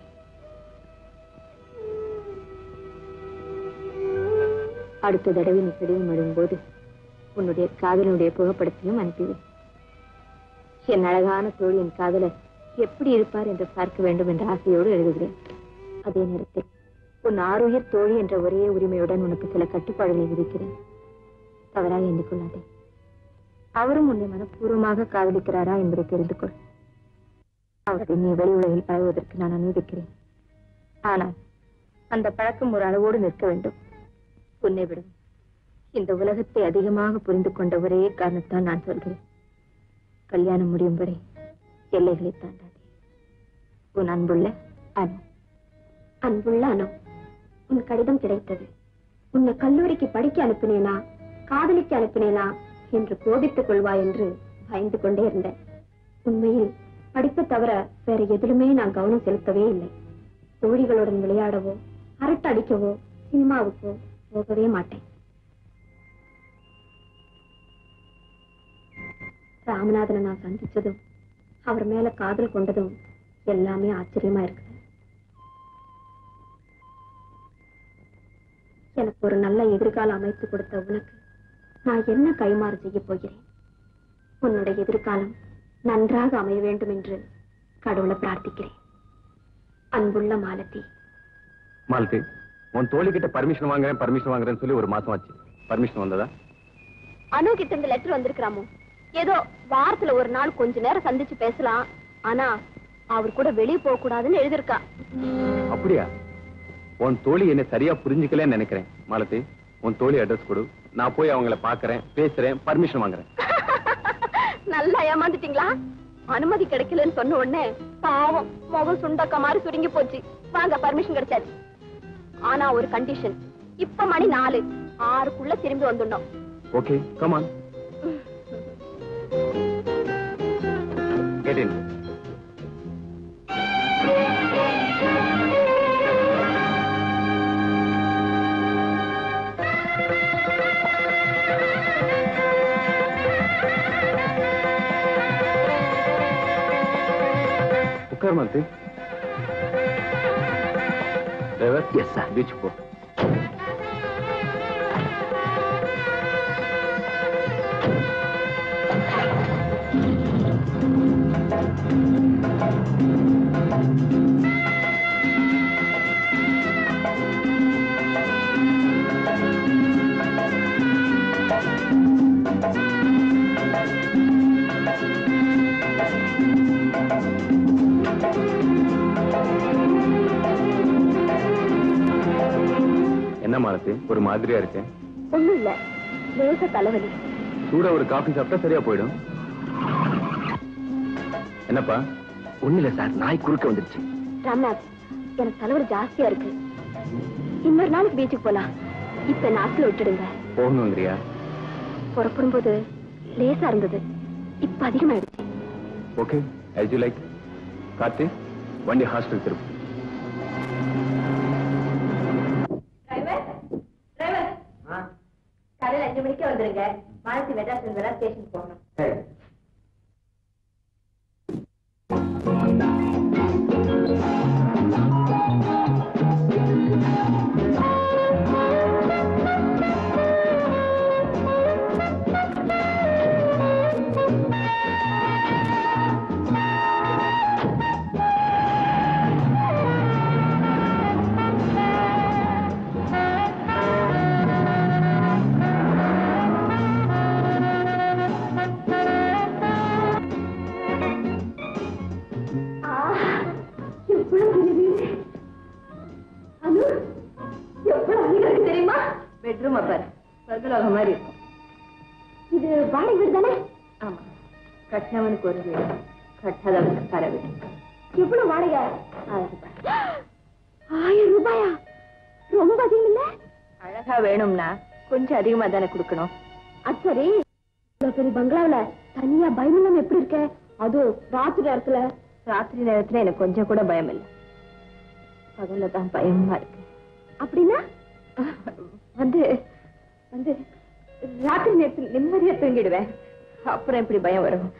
அடுத்த தடவை நீ கடிதம் எழுதும்போது உன்னுடைய காதலனுடைய புகைப்படத்தையும் அனுப்பிவை என் அழகான தோழியின் காதலர் எப்படி இருப்பார் என்று பார்க்க வேண்டும் என்ற ஆசையோடு எழுதுகிறேன் அதே நேரத்தில் உன் ஆரோக்கியர் தோழி என்ற ஒரே உரிமையுடன் உனக்கு சில கட்டுப்பாடுகளை விதிக்கிறேன் தவறாக எண்ணிக்கொள்ளாதே அவரும் உன்னை மனப்பூர்வமாக காதலிக்கிறாரா என்பதை தெரிந்து கொள் அவரை நீ வெளி உலகில் பழகுவதற்கு நான் அனுமதிக்கிறேன் ஆனால் அந்த பழக்கம் ஒரு அளவோடு நிற்க வேண்டும் உன்னை விடும் இந்த உலகத்தை அதிகமாக புரிந்து கொண்ட ஒரே காரணத்தால் நான் சொல்கிறேன் கல்யாணம் முடியும் வரை எல்லைகளை தாண்டாதே உன் அன்புள்ள அனு அன்புள்ள அனு உன் கடிதம் கிடைத்தது உன்னை கல்லூரிக்கு படிக்க அனுப்பினேனா காதலிக்க அனுப்பினேனா என்று கோபித்துக் கொள்வாய் என்று பயந்து கொண்டே இருந்தேன் உண்மையில் படிப்பை தவிர வேற எதிலுமே நான் கவனம் செலுத்தவே இல்லை தோழிகளுடன் விளையாடவோ அரட்டடிக்கவோ சினிமாவுக்கோ போகவே மாட்டேன் ராமநாதனை நான் சந்திச்சதும் அவர் மேல காதல் கொண்டதும் எல்லாமே ஆச்சரியமா இருக்குது எனக்கு ஒரு நல்ல எதிர்காலம் அமைத்து கொடுத்த உனக்கு நான் என்ன கைமாறு செய்ய போகிறேன் உன்னுடைய எதிர்காலம் நன்றாக அமைய வேண்டும் என்று கடவுளை பிரார்த்திக்கிறேன் அன்புள்ள மாலதி மாலதி உன் தோழி கிட்ட பர்மிஷன் வாங்குறேன் பர்மிஷன் வாங்குறேன்னு சொல்லி ஒரு மாசம் ஆச்சு பர்மிஷன் வந்ததா அனு கிட்ட இந்த லெட்டர் வந்திருக்கிறாமோ ஏதோ வாரத்துல ஒரு நாள் கொஞ்ச நேரம் சந்திச்சு பேசலாம் ஆனா அவர் கூட வெளியே போக கூடாதுன்னு எழுதிருக்கா அப்படியா உன் தோழி என்ன சரியா புரிஞ்சுக்கலன்னு நினைக்கிறேன் மாலதி உன் தோழி அட்ரஸ் கொடு நான் போய் அவங்கள பாக்குறேன் பேசுறேன் பர்மிஷன் வாங்குறேன் நல்லா ஏமாந்துட்டீங்களா அனுமதி கிடைக்கலன்னு சொன்ன உடனே பாவம் முகம் சுண்டக்க மாதிரி சுருங்கி போச்சு வாங்க பர்மிஷன் கிடைச்சாச்சு ஆனா ஒரு கண்டிஷன் இப்ப மணி நாலு ஆறுக்குள்ள திரும்பி வந்துடணும் ஓகே கமான் கெட் இன் உட்கார் Malathi driver yes sir beach போ என்ன மாலதி ஒரு மாதிரியா இருக்கு ஒண்ணும் இல்ல லேச தலைவலி சூட ஒரு காஃபி சாப்பிட்டா சரியா போயிடும் என்னப்பா ஒண்ணு இல்ல சார் நாய் குறுக்க வந்துருச்சு ராம்நாத் எனக்கு தலைவலி ஜாஸ்தியா இருக்கு இன்னொரு நாளைக்கு பீச்சுக்கு போலாம் இப்ப நாட்டுல விட்டுடுங்க போகணுங்கிறியா புறப்படும் போது லேசா இருந்தது இப்ப அதிகமாயிடுச்சு okay as you like Karthi வண்டி ஹாஸ்டல் திருப்பு காலையில அஞ்சு மணிக்கு வந்துருங்க மாலத்தி மெட்ராஸ் இருந்தா ஸ்டேஷன் போகணும் அனு எவ்வளவு அழகா இருக்கு தெரியுமா பெட்ரூம் பாரு சொர்க்கலோகம் மாதிரி இருக்கும் இது வாடகை வீடு தானே ஆமா கட்டினவனுக்கு ஒரு வீடு கட்டாதவனுக்கு தர வீடு எவ்வளவு வாடகை ஆயிரம் ரூபாய். ஆயிரம் ரூபாயா ரொம்ப அதிகம் இல்ல அழகா வேணும்னா கொஞ்சம் அதிகமா தானே கொடுக்கணும் அது சரி இவ்வளவு பெரிய பங்களாவுல தனியா பயமில்லாம எப்படி இருக்க அதுவும் ராத்திரி நேரத்துல ராத்திரி நேரத்துல எனக்கு கொஞ்சம் கூட பயம் இல்லை பகல்ல தான் பயமா இருக்கு அப்படின்னா வந்து வந்து ராத்திரி நேரத்தில் நிம்மதியா தூங்கிடுவேன் அப்புறம் எப்படி பயம் வரும்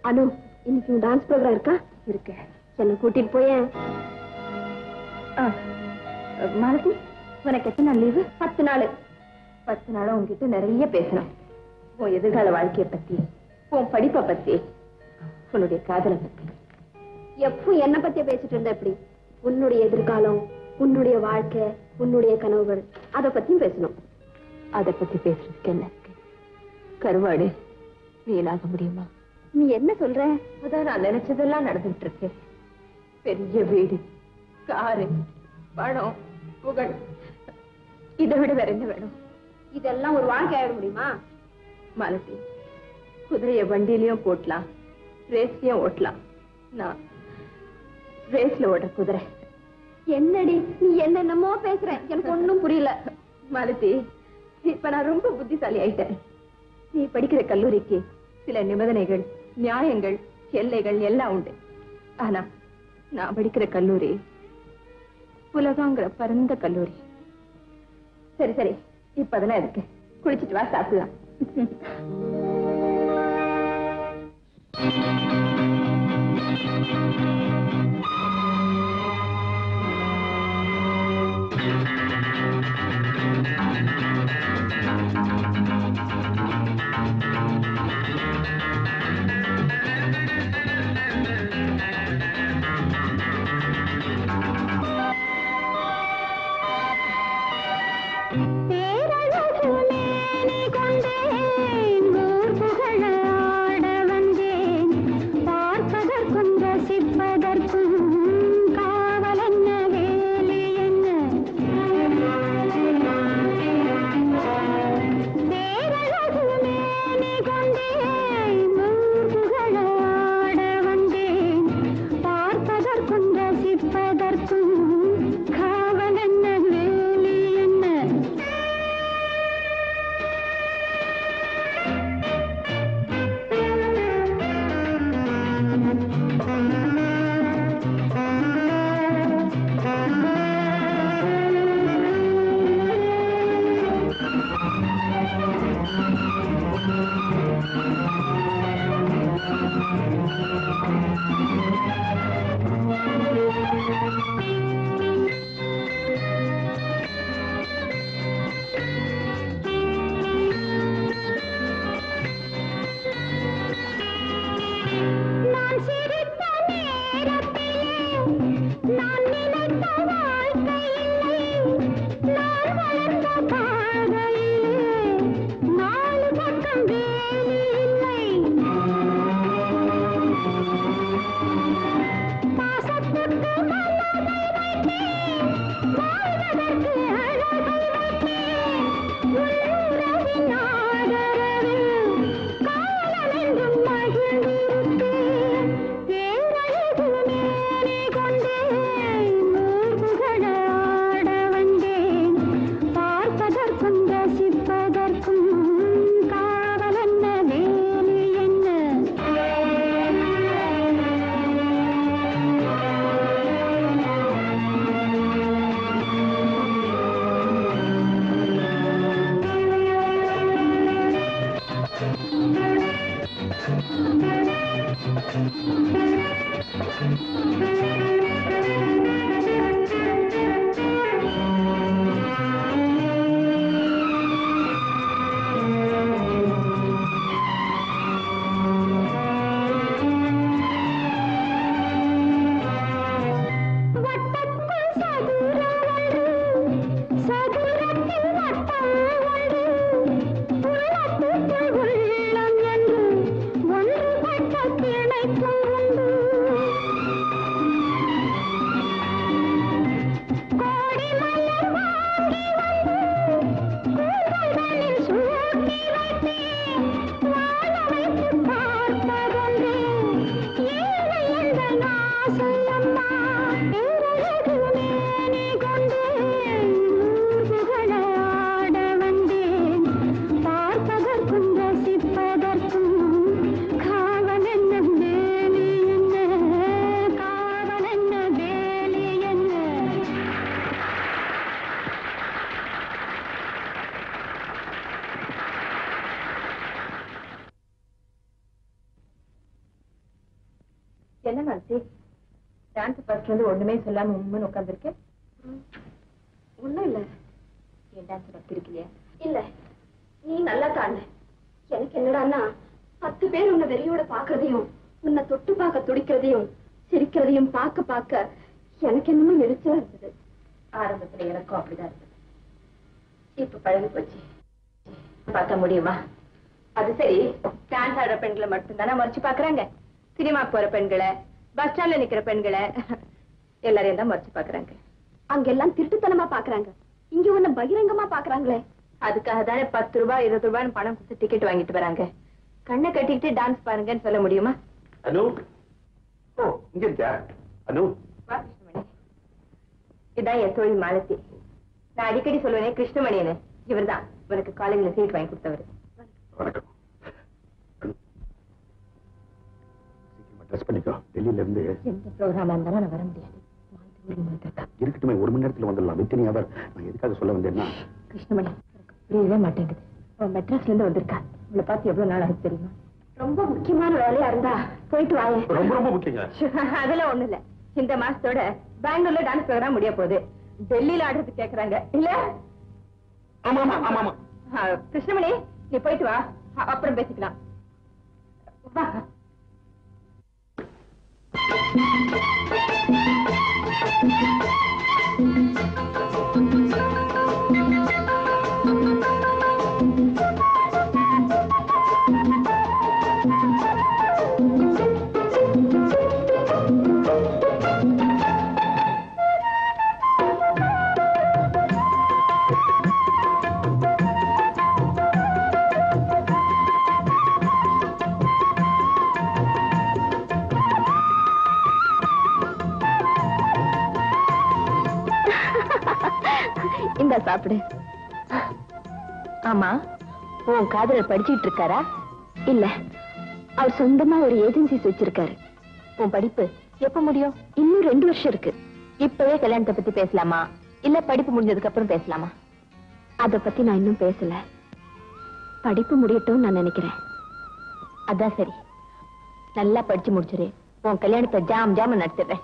அனு இன்னைக்கு உன் டான்ஸ் ப்ரோக்ராம் இருக்கா இருக்கு என்ன கூட்டிட்டு போயேன் ஆ, மாலதி உனக்கு எத்தனை நாள் லீவு பத்து நாள் பத்து நாள் உன்கிட்ட நிறைய பேசணும் உன் எதிர்கால வாழ்க்கைய பத்தி உன் படிப்பை பத்தி உன்னுடைய காதலை பத்தி எப்போ என்ன பத்திய பேசிட்டு இருந்த எப்படி உன்னுடைய எதிர்காலம் உன்னுடைய வாழ்க்கை உன்னுடைய கனவுகள் அத பத்தியும் பேசணும் அத பத்தி பேசுறதுக்கு என்ன இருக்கு கருவாடு வீணாக முடியுமா நீ என்ன சொல்ற அதான் நான் நினைச்சதெல்லாம் நடந்துட்டு இருக்கு பெரிய வீடு காரு பணம் புகழ் இதை விட வேற என்ன வேணும் இதெல்லாம் ஒரு வாழ்க்கை ஆயிட முடியுமா மாலதி குதிரைய வண்டியிலயும் போட்டலாம் ரேஸ்லயும் ஓட்டலாம் நான் ரேஸ்ல ஓடுற குதிரை என்னடி நீ என்னென்னமோ பேசுற எனக்கு ஒண்ணும் புரியல மாலதி இப்ப நான் ரொம்ப புத்திசாலி ஆயிட்டேன் நீ படிக்கிற கல்லூரிக்கு சில நிபந்தனைகள் நியாயங்கள் எல்லைகள் எல்லாம் உண்டு ஆனா நான் படிக்கிற கல்லூரி உலகங்கிற பரந்த கல்லூரி சரி சரி இப்ப அதெல்லாம் இருக்கு குளிச்சிட்டு வா சாப்பிடலாம் பேரழகுமேனி கொண்டேன் ஊர் புகழ ஆட வந்தேன் பார்ப்பதற்கும் ரசிப்பதற்கும் மனசி டான்ஸ் ஃபர்ஸ்ட்ல இருந்து ஒண்ணுமே சொல்லாம உண்மைன்னு உட்காந்துருக்கேன் ஒண்ணும் இல்ல என் டான்ஸ் பத்தி இருக்கலையா இல்ல நீ நல்லா தாண்ட எனக்கு என்னடான்னா பத்து பேர் உன்னை வெறியோட பாக்குறதையும் உன்னை தொட்டு பார்க்க துடிக்கிறதையும் சிரிக்கிறதையும் பார்க்க பார்க்க எனக்கு என்னமோ எரிச்சலா இருந்தது ஆரம்பத்துல எனக்கும் அப்படிதான் இருந்தது இப்ப பழகி போச்சு பார்க்க முடியுமா அது சரி டான்ஸ் ஆடுற பெண்களை மட்டும்தானே மறைச்சு பாக்குறாங்க சினிமா போற பெண்களை பஸ் ஸ்டாண்ட்ல நிக்கிற பெண்களை எல்லாரையும் தான் மறைச்சு பாக்குறாங்க அங்கெல்லாம் திருட்டுத்தனமா பாக்குறாங்க இங்க உன்னை பகிரங்கமா பாக்குறாங்களே அதுக்காக தானே பத்து ரூபாய் இருபது ரூபாய்னு பணம் கொடுத்து டிக்கெட் வாங்கிட்டு வராங்க கண்ணை கட்டிக்கிட்டு டான்ஸ் பாருங்கன்னு சொல்ல முடியுமா அனு ஓ இங்க இருக்கியா அனு வா கிருஷ்ணமணி இதான் என் தோழி மாலதி நான் அடிக்கடி சொல்லுவேனே கிருஷ்ணமணின்னு இவர்தான் இவருக்கு காலேஜ்ல சீட் வாங்கி கொடுத்தவர் வணக்கம் அனு சீக்கிரமா ட்ரெஸ் பண்ணிக்கோ டெல்லியில இருந்து எந்த ப்ரோக்ராமா இருந்தாலும் நான் வர முடியாது மாலதி ஊருக்கு வந்திருக்கா. இருக்கட்டுமே ஒரு மணி நேரத்துல வந்துடலாம் வித்தினி அவர் நான் எதுக்காக சொல்ல வந்தேன்னா கிருஷ்ணமணி எனக்கு புரியவே மாட்டேங்குது அவன் மெட்ராஸ்ல இருந்து வந்திருக்கா உங்களை பார்த்து எவ்வளவு நாள் ஆகுது தெரியுமா ரொம்ப முக்கியமான வேலையா இருந்தா போயிட்டு வாயே ரொம்ப ரொம்ப முக்கியங்க அதெல்லாம் ஒண்ணு இல்ல இந்த மாசத்தோட பெங்களூர்ல டான்ஸ் ப்ரோக்ராம் முடிய போகுது டெல்லியில ஆடுறது கேக்குறாங்க இல்ல ஆமா ஆமா ஆமா ஆமா ஆ, கிருஷ்ணமணி நீ போயிட்டு வா அ- அப்புறம் பேசிக்கலாம் வா இந்த சாப்பிடு ஆமா உன் காதலர் படிச்சிட்டு இருக்காரா இல்ல அவர் சொந்தமா ஒரு ஏஜென்சிஸ் வச்சிருக்காரு உன் படிப்பு எப்ப முடியும் இன்னும் ரெண்டு வருஷம் இருக்கு இப்பவே கல்யாணத்தை பத்தி பேசலாமா இல்ல படிப்பு முடிஞ்சதுக்கு அப்புறம் பேசலாமா அத பத்தி நான் இன்னும் பேசல படிப்பு முடியட்டும் நான் நினைக்கிறேன் அதான் சரி நல்லா படிச்சு முடிச்சிரு உன் கல்யாணத்தை ஜாம் ஜாம் நடத்திடுறேன்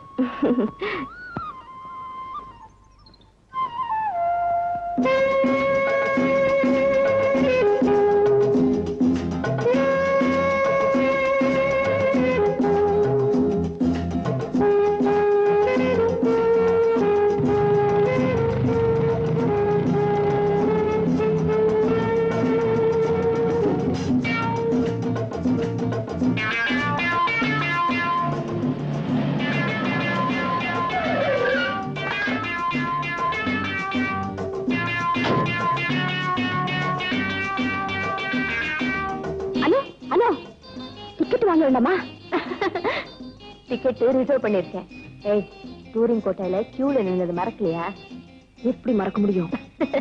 ஹலோ ஹலோ டிக்கெட் வாங்க வேண்டாமா டிக்கெட் ரிசர்வ் பண்ணிருக்கேன் ஏய் டூரிங் கோட்டையில கியூல நின்னது மறக்கலையா எப்படி மறக்க முடியும்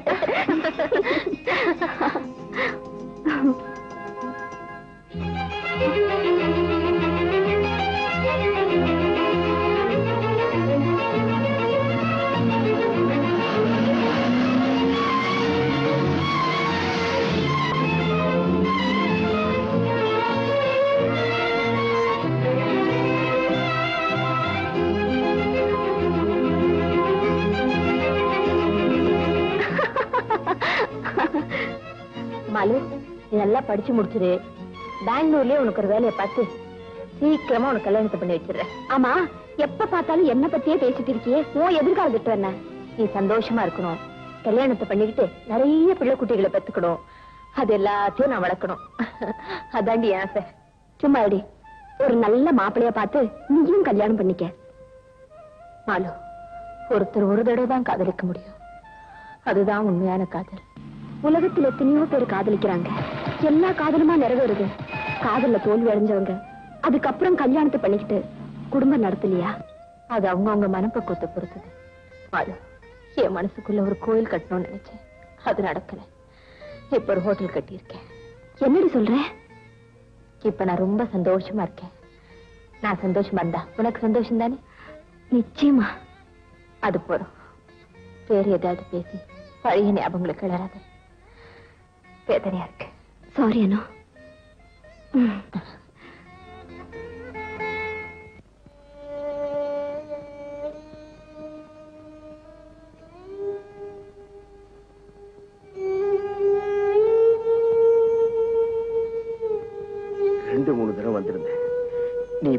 மாலு நீ நல்லா படிச்சு முடிச்சிரு பெங்களூர்லயே உனக்கு ஒரு வேலையை பார்த்து சீக்கிரமா உனக்கு கல்யாணத்தை பண்ணி வச்சிடுறேன் ஆமா எப்ப பார்த்தாலும் என்ன பத்தியே பேசிட்டு இருக்கியே உன் எதிர்கால திட்டம் என்ன நீ சந்தோஷமா இருக்கணும் கல்யாணத்தை பண்ணிக்கிட்டு நிறைய பிள்ளை குட்டிகளை பெத்துக்கணும் அது எல்லாத்தையும் நான் வளர்க்கணும் அதாண்டி என் ஆசை சும்மா அடி ஒரு நல்ல மாப்பிளைய பார்த்து நீயும் கல்யாணம் பண்ணிக்க மாலு ஒருத்தர் ஒரு தடவை தான் காதலிக்க முடியும் அதுதான் உண்மையான காதல் உலகத்துல எத்தனையோ பேர் காதலிக்கிறாங்க எல்லா காதலுமா நிறைவேறுது காதல்ல தோல்வி அடைஞ்சவங்க அதுக்கப்புறம் கல்யாணத்தை பண்ணிக்கிட்டு குடும்பம் நடத்தலையா அது அவங்கவங்க மனப்பக்குவத்தை பொறுத்தது மாலு என் மனசுக்குள்ள ஒரு கோயில் கட்டணும்னு நினைச்சேன் அது நடக்கல இப்ப ஒரு ஹோட்டல் கட்டியிருக்கேன் என்னடி சொல்ற இப்ப நான் ரொம்ப சந்தோஷமா இருக்கேன் நான் சந்தோஷமா இருந்தா உனக்கு சந்தோஷம் தானே நிச்சயமா அது போதும் வேறு ஏதாவது பேசி பழைய ஞாபகங்களை கிளறாத வேதனையா இருக்கு சாரி அனு ம்.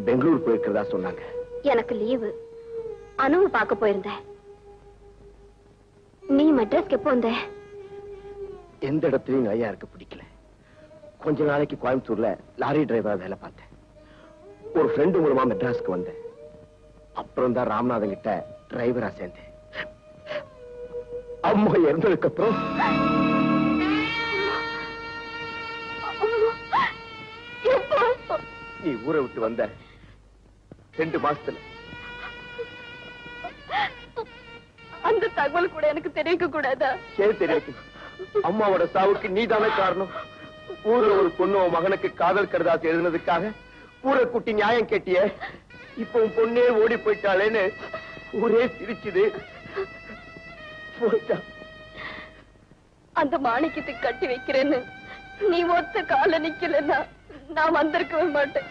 பெங்களூர் போயிருக்கிறதா சொன்னாங்க எனக்கு லீவு அனுவு பார்க்க போயிருந்தேன் நீ மெட்ராஸ்க்கு எப்போ வந்த எந்த இடத்துலயும் எங்க ஐயா இருக்க பிடிக்கல கொஞ்ச நாளைக்கு கோயம்புத்தூர்ல லாரி டிரைவரா வேலை பார்த்தேன் ஒரு ஃப்ரெண்டு மூலமா மெட்ராஸ்க்கு வந்தேன் அப்புறம் தான் ராமநாதன் கிட்ட டிரைவரா சேர்ந்தேன் அம்மா இறந்ததுக்கு அப்புறம் நீ ஊரை விட்டு வந்த ரெண்டு மாசத்துல அந்த தகவல் கூட எனக்கு தெரிவிக்க கூடாதா ஏன் தெரியும் அம்மாவோட சாவுக்கு நீதானே காரணம் ஊர்ல ஒரு பொண்ணு உன் மகனுக்கு காதல் கருதாசி எழுதுனதுக்காக ஊரை குட்டி நியாயம் கேட்டிய இப்ப உன் பொண்ணே ஓடி போயிட்டாளேன்னு ஊரே சிரிச்சுது போயிட்டா அந்த மாணிக்கத்தை கட்டி வைக்கிறேன்னு நீ ஒத்த கால நிக்கலன்னா நான் வந்திருக்கவே மாட்டேன்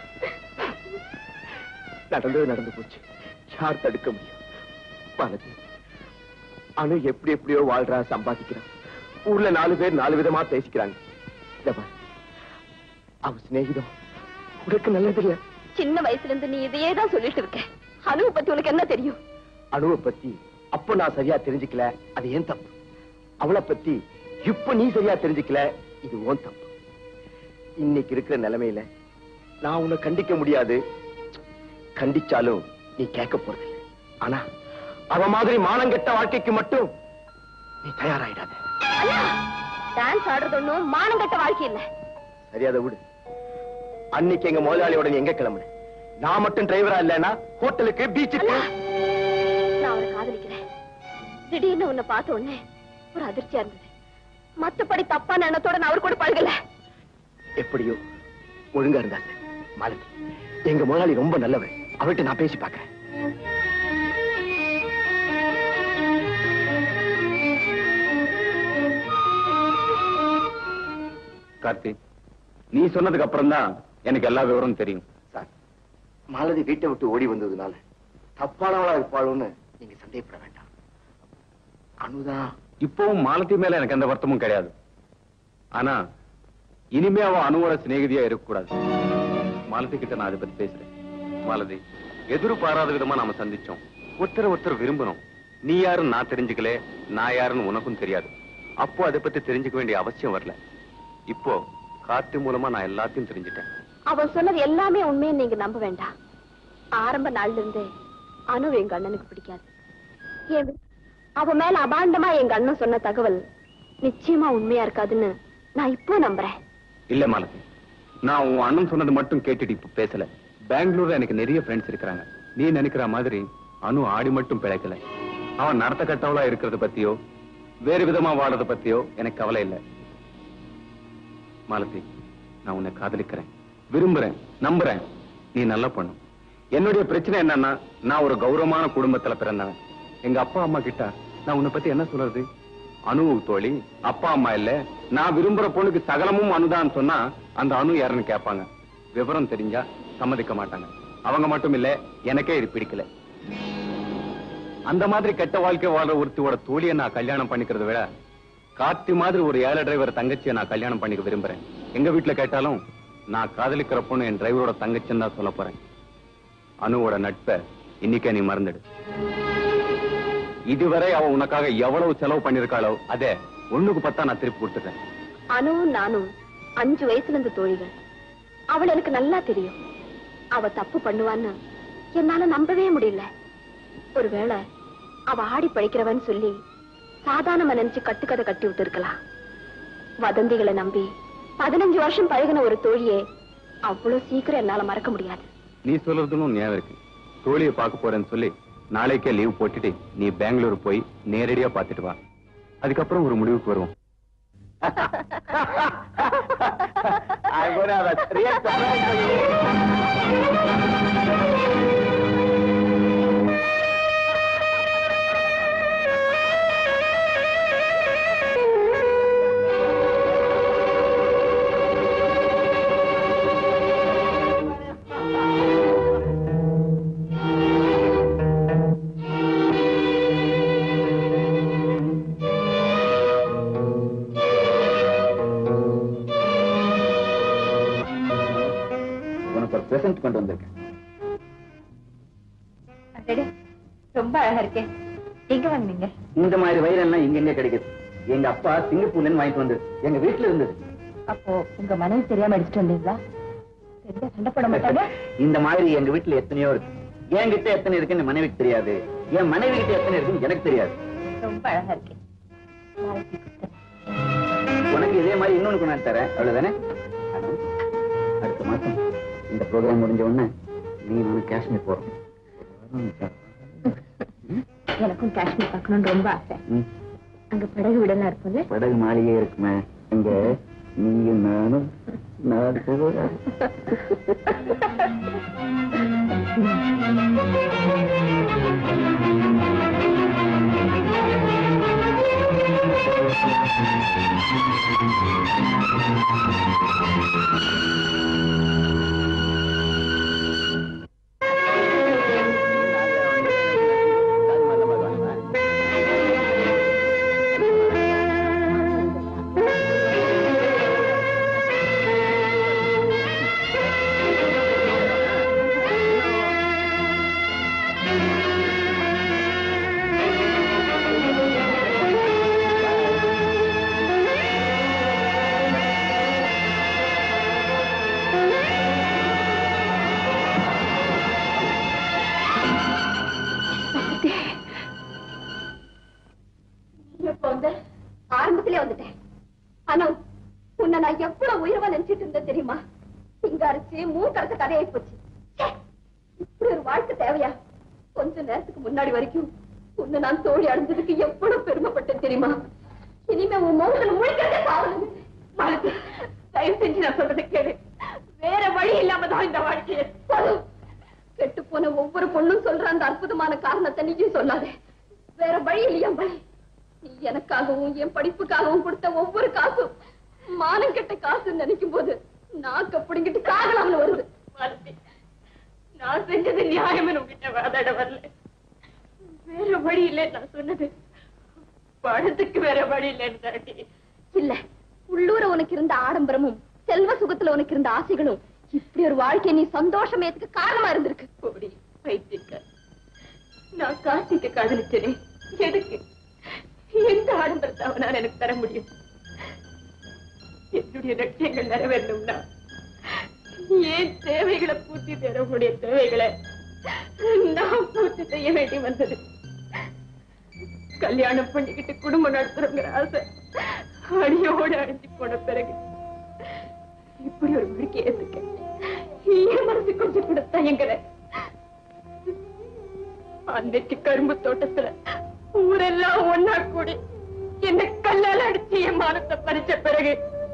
நடந்தது நடந்து போச்சு யார் தடுக்க முடியும் பாலதி அனு எப்படி எப்படியோ வாழ்றா சம்பாதிக்கிறா ஊர்ல நாலு பேர் நாலு விதமா பேசிக்கிறாங்க இத பாரு. அவ சிநேகிதம் உனக்கு நல்லதில்ல சின்ன வயசுல இருந்து நீ இதையே தான் சொல்லிட்டு இருக்க அனுவை பத்தி உனக்கு என்ன தெரியும் அணுவை பத்தி அப்ப நான் சரியா தெரிஞ்சுக்கல அது ஏன் தப்பு அவளை பத்தி இப்ப நீ சரியா தெரிஞ்சுக்கல இது உன் தப்பு இன்னைக்கு இருக்கிற நிலைமையில நான் உன்னை கண்டிக்க முடியாது கண்டிச்சாலும் நீ கேட்க போறதில்லை ஆனா அவ மாதிரி மானங்கெட்ட வாழ்க்கைக்கு மட்டும் நீ தயாராயிடாத டான்ஸ் ஆடுறது ஒண்ணும் மானங்கட்ட வாழ்க்கை இல்ல சரியாத விடு அன்னைக்கு எங்க முதலாளியோட நீ எங்க கிளம்புன நான் மட்டும் டிரைவரா இல்லைன்னா ஹோட்டலுக்கு பீச்சுக்கு நான் அவரை காதலிக்கிறேன் திடீர்னு உன்னை பார்த்த உடனே ஒரு அதிர்ச்சியா இருந்தது மத்தபடி தப்பான எண்ணத்தோட நான் அவர் கூட பழகல எப்படியோ ஒழுங்கா இருந்தா சரி. மாலதி எங்க முதலாளி ரொம்ப நல்லவர் அவர்கிட்ட நான் பேசி பார்க்கறேன் கார்த்தி நீ சொன்னதுக்கு அப்புறம் தான் எனக்கு எல்லா விவரமும் தெரியும் சார் மாலதி வீட்டை விட்டு ஓடி வந்ததுனால தப்பானவளா இருப்பாளுன்னு நீங்க சந்தேகப்பட வேண்டாம் அனுதான் இப்பவும் மாலதி மேல எனக்கு எந்த வருத்தமும் கிடையாது ஆனா இனிமே அவ அணுவோட சிநேகிதியா இருக்கக்கூடாது மாலதி கிட்ட நான் அதை பத்தி பேசுறேன் மாலதி எதிர்பாராத விதமா நாம சந்திச்சோம் ஒருத்தர் ஒருத்தர் விரும்பணும் நீ யாருன்னு நான் தெரிஞ்சுக்கல நான் யாருன்னு உனக்கும் தெரியாது அப்போ அதை பத்தி தெரிஞ்சுக்க வேண்டிய அவசியம் வரல இப்போ கார்த்தி மூலமா நான் எல்லாத்தையும் தெரிஞ்சுட்டேன் அவன் சொன்னது எல்லாமே உண்மைன்னு நீங்க நம்ப வேண்டாம் ஆரம்ப நாள்ல இருந்தே அனு எங்க அண்ணனுக்கு பிடிக்காது ஏன் அவ மேல அபாண்டமா எங்க அண்ணன் சொன்ன தகவல் நிச்சயமா உண்மையா இருக்காதுன்னு நான் இப்போ நம்புறேன் இல்ல மாலதி நான் உன் அண்ணன் சொன்னது மட்டும் கேட்டுட்டு இப்ப பேசல பெங்களூர்ல எனக்கு நிறைய ஃப்ரெண்ட்ஸ் இருக்கிறாங்க நீ நினைக்கிற மாதிரி அனு ஆடி மட்டும் பிழைக்கல அவன் நடத்த கட்டவளா இருக்கிறத பத்தியோ வேறு விதமா வாழறத பத்தியோ எனக்கு கவலை இல்லை மாலதி நான் உன்னை காதலிக்கிறேன் விரும்புறேன் நம்புறேன் நீ நல்ல பொண்ணு என்னுடைய பிரச்சனை என்னன்னா நான் ஒரு கௌரவமான குடும்பத்துல பிறந்தவன் எங்க அப்பா அம்மா கிட்ட நான் உன்னை பத்தி என்ன சொல்றது அனு தோழி அப்பா அம்மா இல்ல நான் விரும்புற பொண்ணுக்கு சகலமும் அனுதான் சொன்னா அந்த அனு யாருன்னு கேட்பாங்க விவரம் தெரிஞ்சா சம்மதிக்க மாட்டாங்க அவங்க மட்டும் இல்ல எனக்கே இது பிடிக்கல அந்த மாதிரி கெட்ட வாழ்க்கை வாழ்ற ஒருத்தியோட தோழியை நான் கல்யாணம் பண்ணிக்கிறத விட கார்த்தி மாதிரி ஒரு ஏழை டிரைவர் தங்கச்சியை நான் கல்யாணம் பண்ணிக்க விரும்புறேன் எங்க வீட்டுல கேட்டாலும் நான் காதலிக்கிற பொண்ணு என் டிரைவரோட தங்கச்சின்னு தான் சொல்ல போறேன் அனுவோட நட்பை இன்னைக்கே நீ மறந்துடு இதுவரை அவ உனக்காக எவ்வளவு செலவு பண்ணிருக்காளோ அதே ஒண்ணுக்கு பத்தா நான் திருப்பி கொடுத்துட்டேன் அனுவும் நானும் அஞ்சு வயசுல இருந்து தோழிகள் அவள் எனக்கு நல்லா தெரியும் அவ தப்பு பண்ணுவான்னு என்னால நம்பவே முடியல ஒருவேளை அவ ஆடி படிக்கிறவன்னு சொல்லி சாதாரணமா நினைச்சு கட்டுக்கதை கட்டி விட்டு இருக்கலாம் வதந்திகளை நம்பி பதினஞ்சு வருஷம் பழகின ஒரு தோழியே அவ்வளவு சீக்கிரம் என்னால மறக்க முடியாது நீ சொல்றதுன்னு ஞாபகம் இருக்கு தோழியை பார்க்க போறேன்னு சொல்லி நாளைக்கே லீவ் போட்டுட்டு நீ பெங்களூர் போய் நேரடியா பார்த்துட்டு வா அதுக்கப்புறம் ஒரு முடிவுக்கு வருவோம் I'm gonna have a real surprise for you. உனக்கு ஒரு பிரசன்ட் கொண்டு வந்திருக்கேன் அழகா இருக்கே எங்க வாங்குனீங்க இந்த மாதிரி வைரம்லாம் எங்க எங்க கிடைக்குது எங்க அப்பா சிங்கப்பூர்ல இருந்து வாங்கிட்டு வந்தது எங்க வீட்டுல இருந்தது அப்போ உங்க மனைவி தெரியாம அடிச்சுட்டு வந்தீங்களா தெரிஞ்சா சண்டை போட மாட்டாங்க இந்த மாதிரி எங்க வீட்டுல எத்தனையோ இருக்கு என்கிட்ட எத்தனை இருக்குன்னு என் மனைவிக்கு தெரியாது என் மனைவி கிட்ட எத்தனை இருக்குன்னு எனக்கு தெரியாது ரொம்ப அழகா இருக்கே நாளைக்கு கொடுத்தேன். உனக்கு இதே மாதிரி இன்னொன்னு கொண்டாந்து தரேன் அவ்வளவுதானே ஆனா, அடுத்த மாசம் இந்த ப்ரோக்ராம் முடிஞ்ச உடனே நீ நானும் காஷ்மீர் போறோம் எனக்கும் காஷ்மீர் பார்க்கணும்னு ரொம்ப ஆசை ம். அங்க படகு விடலாம் இருக்கும்ல படகு மாளிகை இருக்குமே இங்க நீயும் நானும் நான் போகிறேன். எப்ப வந்த ஆரம்பத்திலே வந்துட்டேன் ஆனா உன்னை நான் எவ்வளவு உயர்வா நினைச்சிட்டு இருந்தேன் தெரியுமா சிங்காரிச்சு மூக்கரச கதையாயி போச்சு ச்சே, இப்படி ஒரு வாழ்க்கை தேவையா கொஞ்ச நேரத்துக்கு முன்னாடி வரைக்கும் உன்னை நான் தோழி அடைஞ்சதுக்கு எவ்வளவு பெருமைப்பட்டேன் தெரியுமா இனிமே உன் முகத்துல முழிக்கிறதே பாவம் மாலதி தயவு செஞ்சு நான் சொல்றதை கேளு வேற வழி இல்லாம தான் இந்த வாழ்க்கையை கெட்டு போன ஒவ்வொரு பொண்ணும் சொல்ற அந்த அற்புதமான காரணத்தை நீயும் சொல்லாதே வேற வழி இல்லையா வழி நீ எனக்காகவும் என் படிப்புக்காகவும் கொடுத்த ஒவ்வொரு காசும் மானம் கெட்ட காசு நினைக்கும் போது நாக்க பிடிங்கிட்டு காகலாம்னு வருது மாலதி, நான் செஞ்சது நியாயம் உங்ககிட்ட வாதாட வரல வேற வழி இல்லை நான் சொன்னது பணத்துக்கு வேற வழி இல்லைன்னு தாண்டி இல்ல உள்ளூர உனக்கு இருந்த ஆடம்பரமும் செல்வ சுகத்துல உனக்கு இருந்த ஆசைகளும் இப்படி ஒரு வாழ்க்கையை நீ சந்தோஷமேத்துக்கு காரணமா இருந்திருக்கு போடி பைத்தியக்கார நான் கார்த்திக்க காதலிச்சனே எதுக்கு எந்த ஆடம்பரத்தை அவனால் எனக்கு தர முடியும் என்னுடைய லட்சியங்கள் நிறைவேறணும்னா ஏன் தேவைகளை பூர்த்தி செய்ய முடிய தேவைகளை நான் பூர்த்தி செய்ய வேண்டி வந்தது கல்யாணம் பண்ணிக்கிட்டு குடும்பம் நடத்துறோங்கிற ஆசை அடியோடு அழிஞ்சு போன பிறகு இப்படி ஒரு முடிக்கை ஏத்துக்க என் மனசு கொஞ்சம் கூட தயங்கல அன்னைக்கு கரும்பு தோட்டத்துல ஊரெல்லாம் ஒன்னா கூடி என்ன கல்லால அடிச்சு என் மானத்தை பறிச்ச பிறகு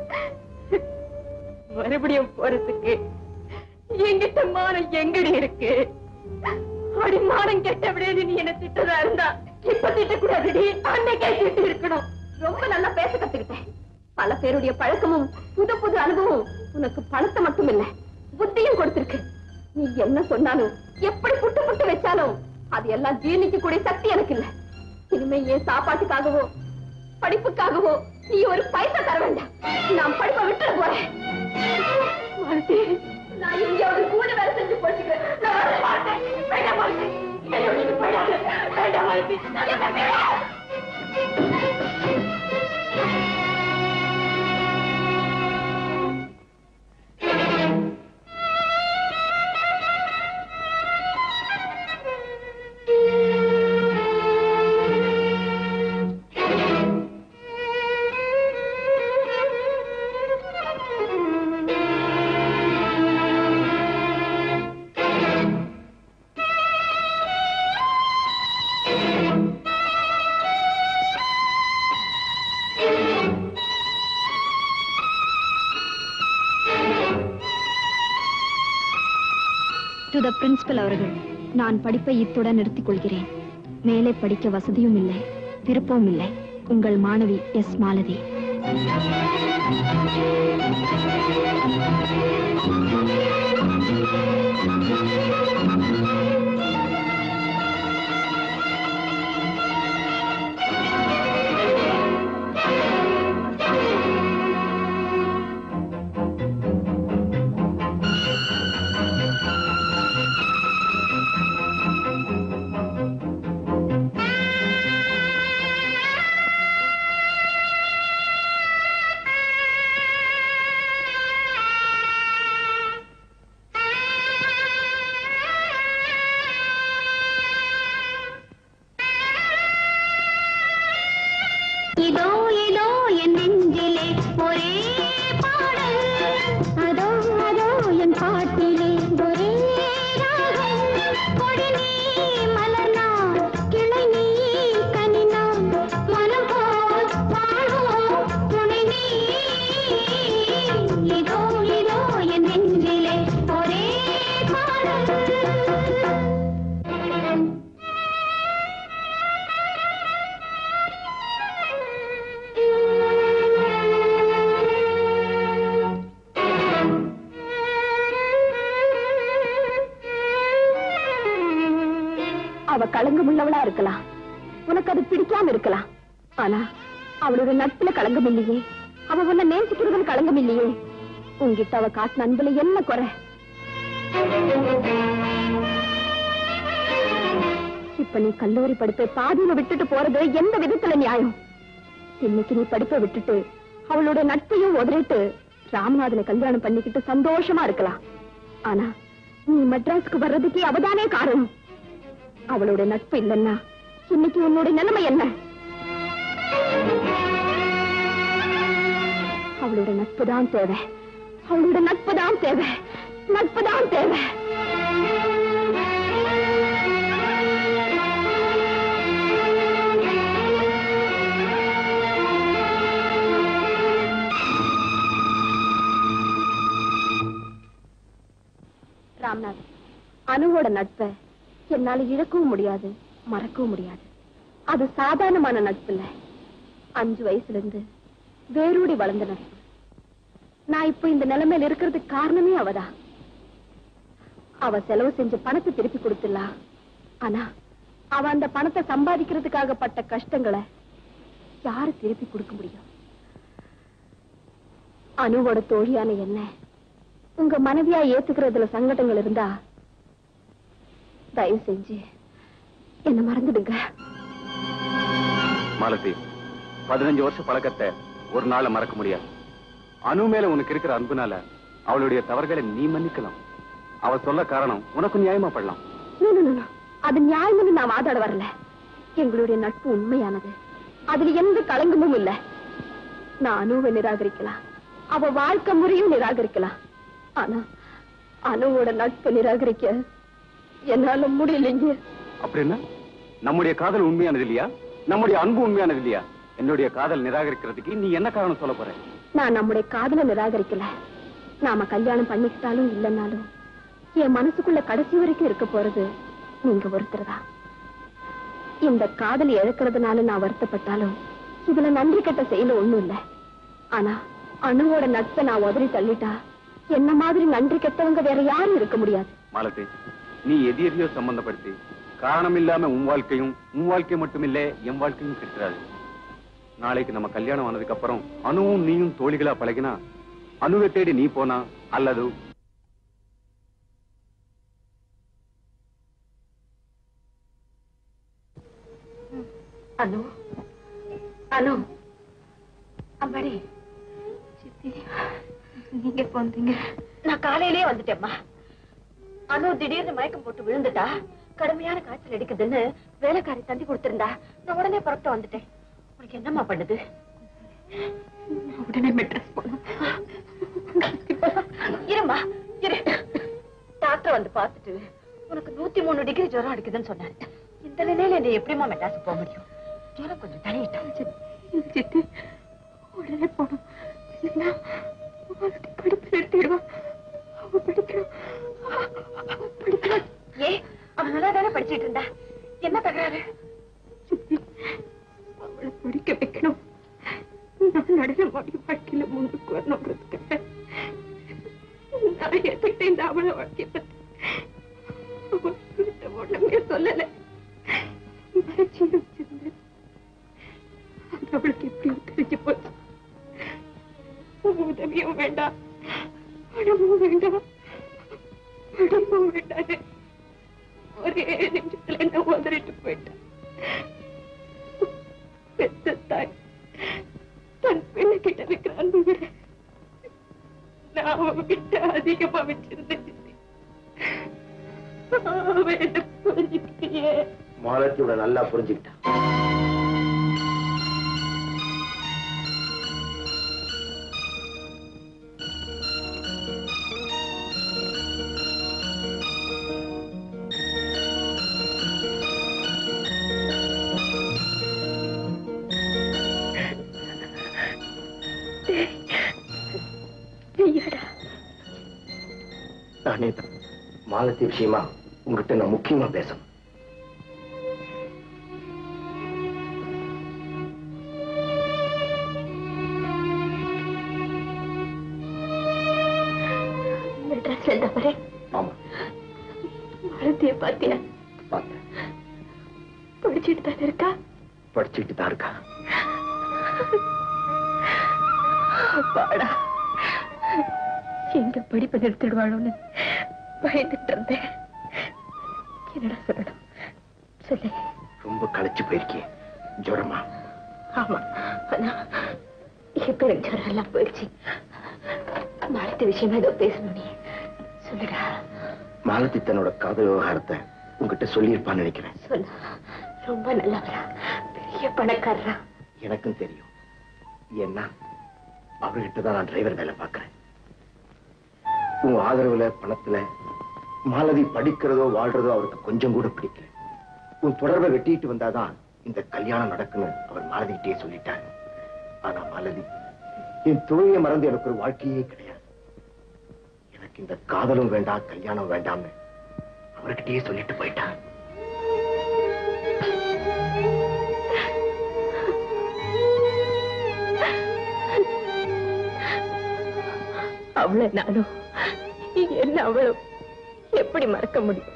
மறுபடியும் போறதுக்கு என்கிட்ட மானம் எங்கடி இருக்கு அடி மானம் கெட்டபடியே நீ என்ன திட்டதா இருந்தா இப்ப திட்டக்கூடாதுடி அன்னைக்கே திட்டு இருக்கணும் ரொம்ப நல்லா பேச கத்துக்கிட்டேன் பல பேருடைய பழக்கமும் புது புது அனுபவம் உனக்கு பணத்தை மட்டும் இல்ல புத்தியும் கொடுத்திருக்கு நீ என்ன சொன்னாலும் எப்படி புட்டு புட்டு வச்சாலும் அது எல்லாம் ஜீர்ணிக்க கூடிய சக்தி எனக்கு இல்ல இனிமே ஏன் சாப்பாட்டுக்காகவோ படிப்புக்காகவோ நீ ஒரு பைசா தர வேண்டாம் நான் படிப்பை விட்டுற போறேன் மாலதி, நான் எங்கேயாவது கூட வேலை செஞ்சு போச்சுக்கிறேன் நான் வர மாட்டேன். வேண்டாம் மாலதி. என்னை விட்டுட்டு போயிடாத. வேண்டாம் மாலதி. என்ன வேண்டாம். டு த பிரின்சிபல் அவர்கள் நான் படிப்பை இத்துடன் நிறுத்திக் கொள்கிறேன் மேலே படிக்க வசதியும் இல்லை விருப்பமும் இல்லை உங்கள் மாணவி எஸ் மாலதி இதோ இதோ என் நெஞ்சிலே ஒரே பாடல் அதோ அதோ என் பாட்டிலே ஒரே ராகம் கொடி நீ மலர்னான் கிளை நீ கனினான் மனம் போல் வாழும் துணை நீ இதோ இதோ என் நெஞ்சிலே ஒரே பாடல் அவ களங்கம் உள்ளவளா இருக்கலாம் உனக்கு அது பிடிக்காம இருக்கலாம் ஆனா அவளோட நட்புல களங்கம் இல்லையே அவ உன்னை நேசிக்கிறதுல களங்கம் இல்லையே உன்கிட்ட அவ காட்டின அன்புல என்ன குறை இப்ப நீ கல்லூரி படிப்பை பாதியில விட்டுட்டு போறது எந்த விதத்துல நியாயம் இன்னைக்கு நீ படிப்பை விட்டுட்டு அவளோட நட்பையும் உதறிட்டு ராமநாதனை கல்யாணம் பண்ணிக்கிட்டு சந்தோஷமா இருக்கலாம் ஆனா நீ மெட்ராஸ்க்கு வர்றதுக்கு அவதானே காரணம் அவளோட நட்பு இல்லைன்னா இன்னைக்கு உன்னோட நிலைமை என்ன அவளோட நட்பு தான் தேவை அவளோட நட்பு தான் தேவை நட்பு தான் தேவை ராம்நாத் அணுவோட நட்பை என்னால இழக்கவும் முடியாது மறக்கவும் முடியாது அது சாதாரணமான நட்பு இல்ல அஞ்சு வயசுல இருந்து வேரோடி வளர்ந்த நட்பு நான் இப்ப இந்த நிலைமையில இருக்கிறதுக்கு காரணமே அவதான் அவ செலவு செஞ்ச பணத்தை திருப்பி கொடுத்துடலாம் ஆனா அவ அந்த பணத்தை சம்பாதிக்கிறதுக்காக பட்ட கஷ்டங்களை யாரு திருப்பி கொடுக்க முடியும் அணுவோட தோழியான என்ன உங்க மனைவியா ஏத்துக்கிறதுல சங்கடங்கள் இருந்தா தயவு செஞ்சு என்ன மறந்துடுங்க மாலதி பதினஞ்சு வருஷ பழக்கத்தை ஒரு நாள்ல மறக்க முடியாது அனு மேல உனக்கு இருக்கிற அன்புனால அவளுடைய தவறுகளை நீ மன்னிக்கலாம் அவ சொல்ல காரணம் உனக்கு நியாயமா படலாம் No, no, no, no. அது நியாயம்னு நான் வாதாட வரல எங்களுடைய நட்பு உண்மையானது அதுல எந்த களங்கமும் இல்ல நான் அணுவை நிராகரிக்கலாம் அவ வாழ்க்கை முறையும் நிராகரிக்கலாம் ஆனா அணுவோட நட்பு நிராகரிக்க என்னால முடியலைங்க அப்படின்னா நம்முடைய காதல் உண்மையானது இல்லையா நம்முடைய அன்பு உண்மையானது இல்லையா என்னுடைய காதல் நிராகரிக்கிறதுக்கு நீ என்ன காரணம் சொல்ல போற நான் நம்முடைய காதலை நிராகரிக்கல நாம கல்யாணம் பண்ணிக்கிட்டாலும் இல்லைன்னாலும் என் மனசுக்குள்ள கடைசி வரைக்கும் இருக்க போறது நீங்க ஒருத்தர் தான் இந்த காதல் இழக்கிறதுனால நான் வருத்தப்பட்டாலும் இதுல நன்றி கெட்ட செயல ஒண்ணும் இல்ல ஆனா அணுவோட நட்பை நான் உதறி தள்ளிட்டா என்ன மாதிரி நன்றி கெட்டவங்க வேற யாரும் இருக்க முடியாது மாலதி நீ எது எதையோ சம்பந்தப்படுத்தி காரணம் இல்லாம உன் வாழ்க்கையும் உன் வாழ்க்கை மட்டுமில்ல என் வாழ்க்கையும் கெடுக்கிறாரு நாளைக்கு நம்ம கல்யாணம் ஆனதுக்கு அப்புறம் அணுவும் நீயும் தோழிகளா பழகினா அணுவை தேடி நீ போனா அல்லது அனு அனு அம்மாடி சித்தி நீங்க எப்ப வந்தீங்க நான் காலையிலேயே வந்துட்டேம்மா அனு திடீர்னு மயக்கம் போட்டு விழுந்துட்டா கடுமையான காய்ச்சல் அடிக்குதுன்னு வேலைக்காரி தந்தி கொடுத்திருந்தா நான் உடனே புறப்பட்டு வந்துட்டேன் உனக்கு என்னம்மா பண்ணுது உடனே மெட்ரஸ் போனோம் இருமா இரு டாக்டர் வந்து பார்த்துட்டு உனக்கு நூத்தி மூணு டிகிரி ஜுரம் அடிக்குதுன்னு சொன்னாரு இந்த நிலையில நீ எப்படிமா மெட்ராஸ் போக முடியும் ஜுரம் கொஞ்சம் தனியிட்டோம் சித்தி உடனே போனோம் இல்லைன்னா படிப்பு நிறுத்திடுவான் அவ படிக்கணும் படிக்கணும் ஏ அவன் நல்லா தானே படிச்சிட்டு இருந்தா என்ன தகராறு சித்தி அவளை படிக்க வைக்கணும் நான் நடன மாடி வாழ்க்கையில முன்னுக்கு வரணுங்கிறதுக்காக நான் ஏத்துக்கிட்டேன் இந்த அவளை வாழ்க்கைய பத்தி அவகிட்ட ஒண்ணுமே சொல்லல மறைச்சு வச்சிருந்தேன் அது அவளுக்கு எப்படியும் தெரிஞ்சு போச்சு உதவியும் வேண்டாம் பணமும் வேண்டாம் படிப்பும் வேண்டாம் ஒரே நிமிஷத்துல என்ன உதறிட்டு போயிட்டான் பெத்த தாய் தன் பிள்ளை கிட்ட இருக்கிற அன்பு விட நான் அவகிட்ட அதிகமா வச்சிருந்தேன் அவ என்ன புரிஞ்சுக்கிட்டே மாலத்தியோட நல்லா புரிஞ்சுக்கிட்டான் அனிதா மாலத்தி விஷயமா உங்ககிட்ட நான் முக்கியமா பேசணும் மெட்ராஸ்ல தவறே ஆமா மாலத்திய பாத்தியா பார்த்தேன் படிச்சுட்டு தானே இருக்கா படிச்சுட்டு தான் இருக்கா அப்பாடா எங்க படிப்பை நிறுத்திடுவாளோன்னு பயந்துட்டு இருந்தேன் என்னடா சொல்லணும் சொல்லு ரொம்ப களைச்சு போயிருக்கேன் ஜுரமா ஆமா ஆனா இப்ப எனக்கு ஜுரம் எல்லாம் போயிடுச்சு மாலத்தி விஷயமா ஏதோ பேசணும் நீ சொல்லுடா மாலத்தி தன்னோட காதல் விவகாரத்தை உங்ககிட்ட சொல்லியிருப்பான்னு நினைக்கிறேன் சொல்லு ரொம்ப நல்லவரா பெரிய பணக்காரரா எனக்கும் தெரியும் ஏன்னா அவர்கிட்ட தான் நான் டிரைவர் வேலை பார்க்கிறேன் உன் ஆதரவுல பணத்துல மாலதி படிக்கிறதோ வாழ்றதோ அவருக்கு கொஞ்சம் கூட பிடிக்கல உன் தொடர்பை வெட்டிட்டு வந்தாதான் இந்த கல்யாணம் நடக்குன்னு அவர் மாலதிகிட்டே சொல்லிட்டார் ஆனா மாலதி என் தொழிலை மறந்து எனக்கு ஒரு வாழ்க்கையே கிடையாது எனக்கு இந்த காதலும் வேண்டாம் கல்யாணம் வேண்டாம்னு அவர்கிட்டயே சொல்லிட்டு போயிட்டார் அவளை நானும் என்ன அவளும் எப்படி மறக்க முடியும்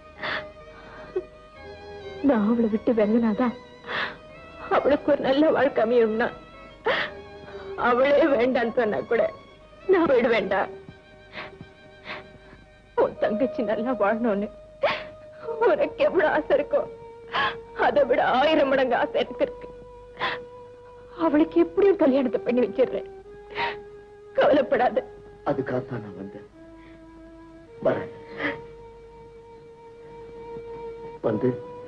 நான் அவளை விட்டு வெல்லனாதான் அவளுக்கு ஒரு நல்ல வாழ்க்கை அமையும்னா அவளே வேண்டான்னு சொன்னா கூட நான் விட வேண்டாம் உன் தங்கச்சி நல்லா வாழணும்னு உனக்கு எவ்வளவு ஆசை இருக்கும் அதை விட ஆயிரம் மடங்கு ஆசை எனக்கு இருக்கு அவளுக்கு எப்படியும் கல்யாணத்தை பண்ணி வச்சிடுறேன் கவலைப்படாத அதுக்காகத்தான் நான் வந்தேன் வரேன் வந்து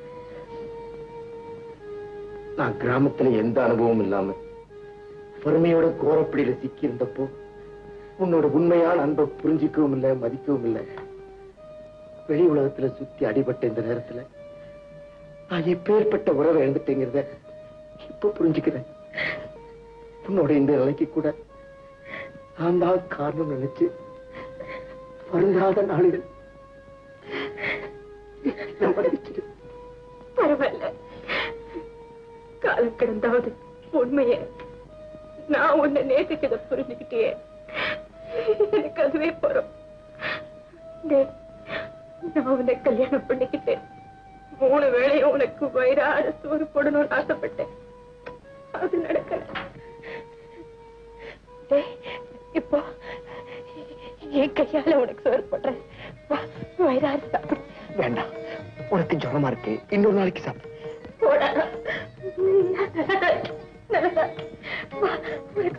நான் கிராமத்துல எந்த அனுபவமும் இல்லாம பொறுமையோட கோரப்பிடியில சிக்கி இருந்தப்போ உன்னோட உண்மையான அன்பை புரிஞ்சிக்கவும் இல்லை மதிக்கவும் இல்லை வெளி உலகத்துல சுத்தி அடிபட்ட இந்த நேரத்துல நான் எப்பேற்பட்ட உறவை எழுந்துட்டேங்கிறத இப்ப புரிஞ்சுக்கிறேன் உன்னோட இந்த நிலைக்கு கூட நான் தான் காரணம் நினைச்சு வருந்தாத நாளில் என்னை மன்னிச்சிடு. பரவாயில்ல காலம் கிடந்தாவது உண்மையே நான் உன்னை நேசிச்சதை புரிஞ்சுக்கிட்டே எனக்கு அதுவே போறோம் டேய், நான் உன்னை கல்யாணம் பண்ணிக்கிட்டேன் மூணு வேளையும் உனக்கு வயிறார சோறு போடணும்னு ஆசைப்பட்டேன் அது நடக்கல டேய், இப்போ என் கையால உனக்கு சோறு போடுறேன் வா வயிறார சாப்பிடு வேண்டாம் உனக்கு ஜுரமா இருக்கு இன்னொரு நாளைக்கு சாப்பிடு போடா நல்லதா நல்லதா வா உனக்கு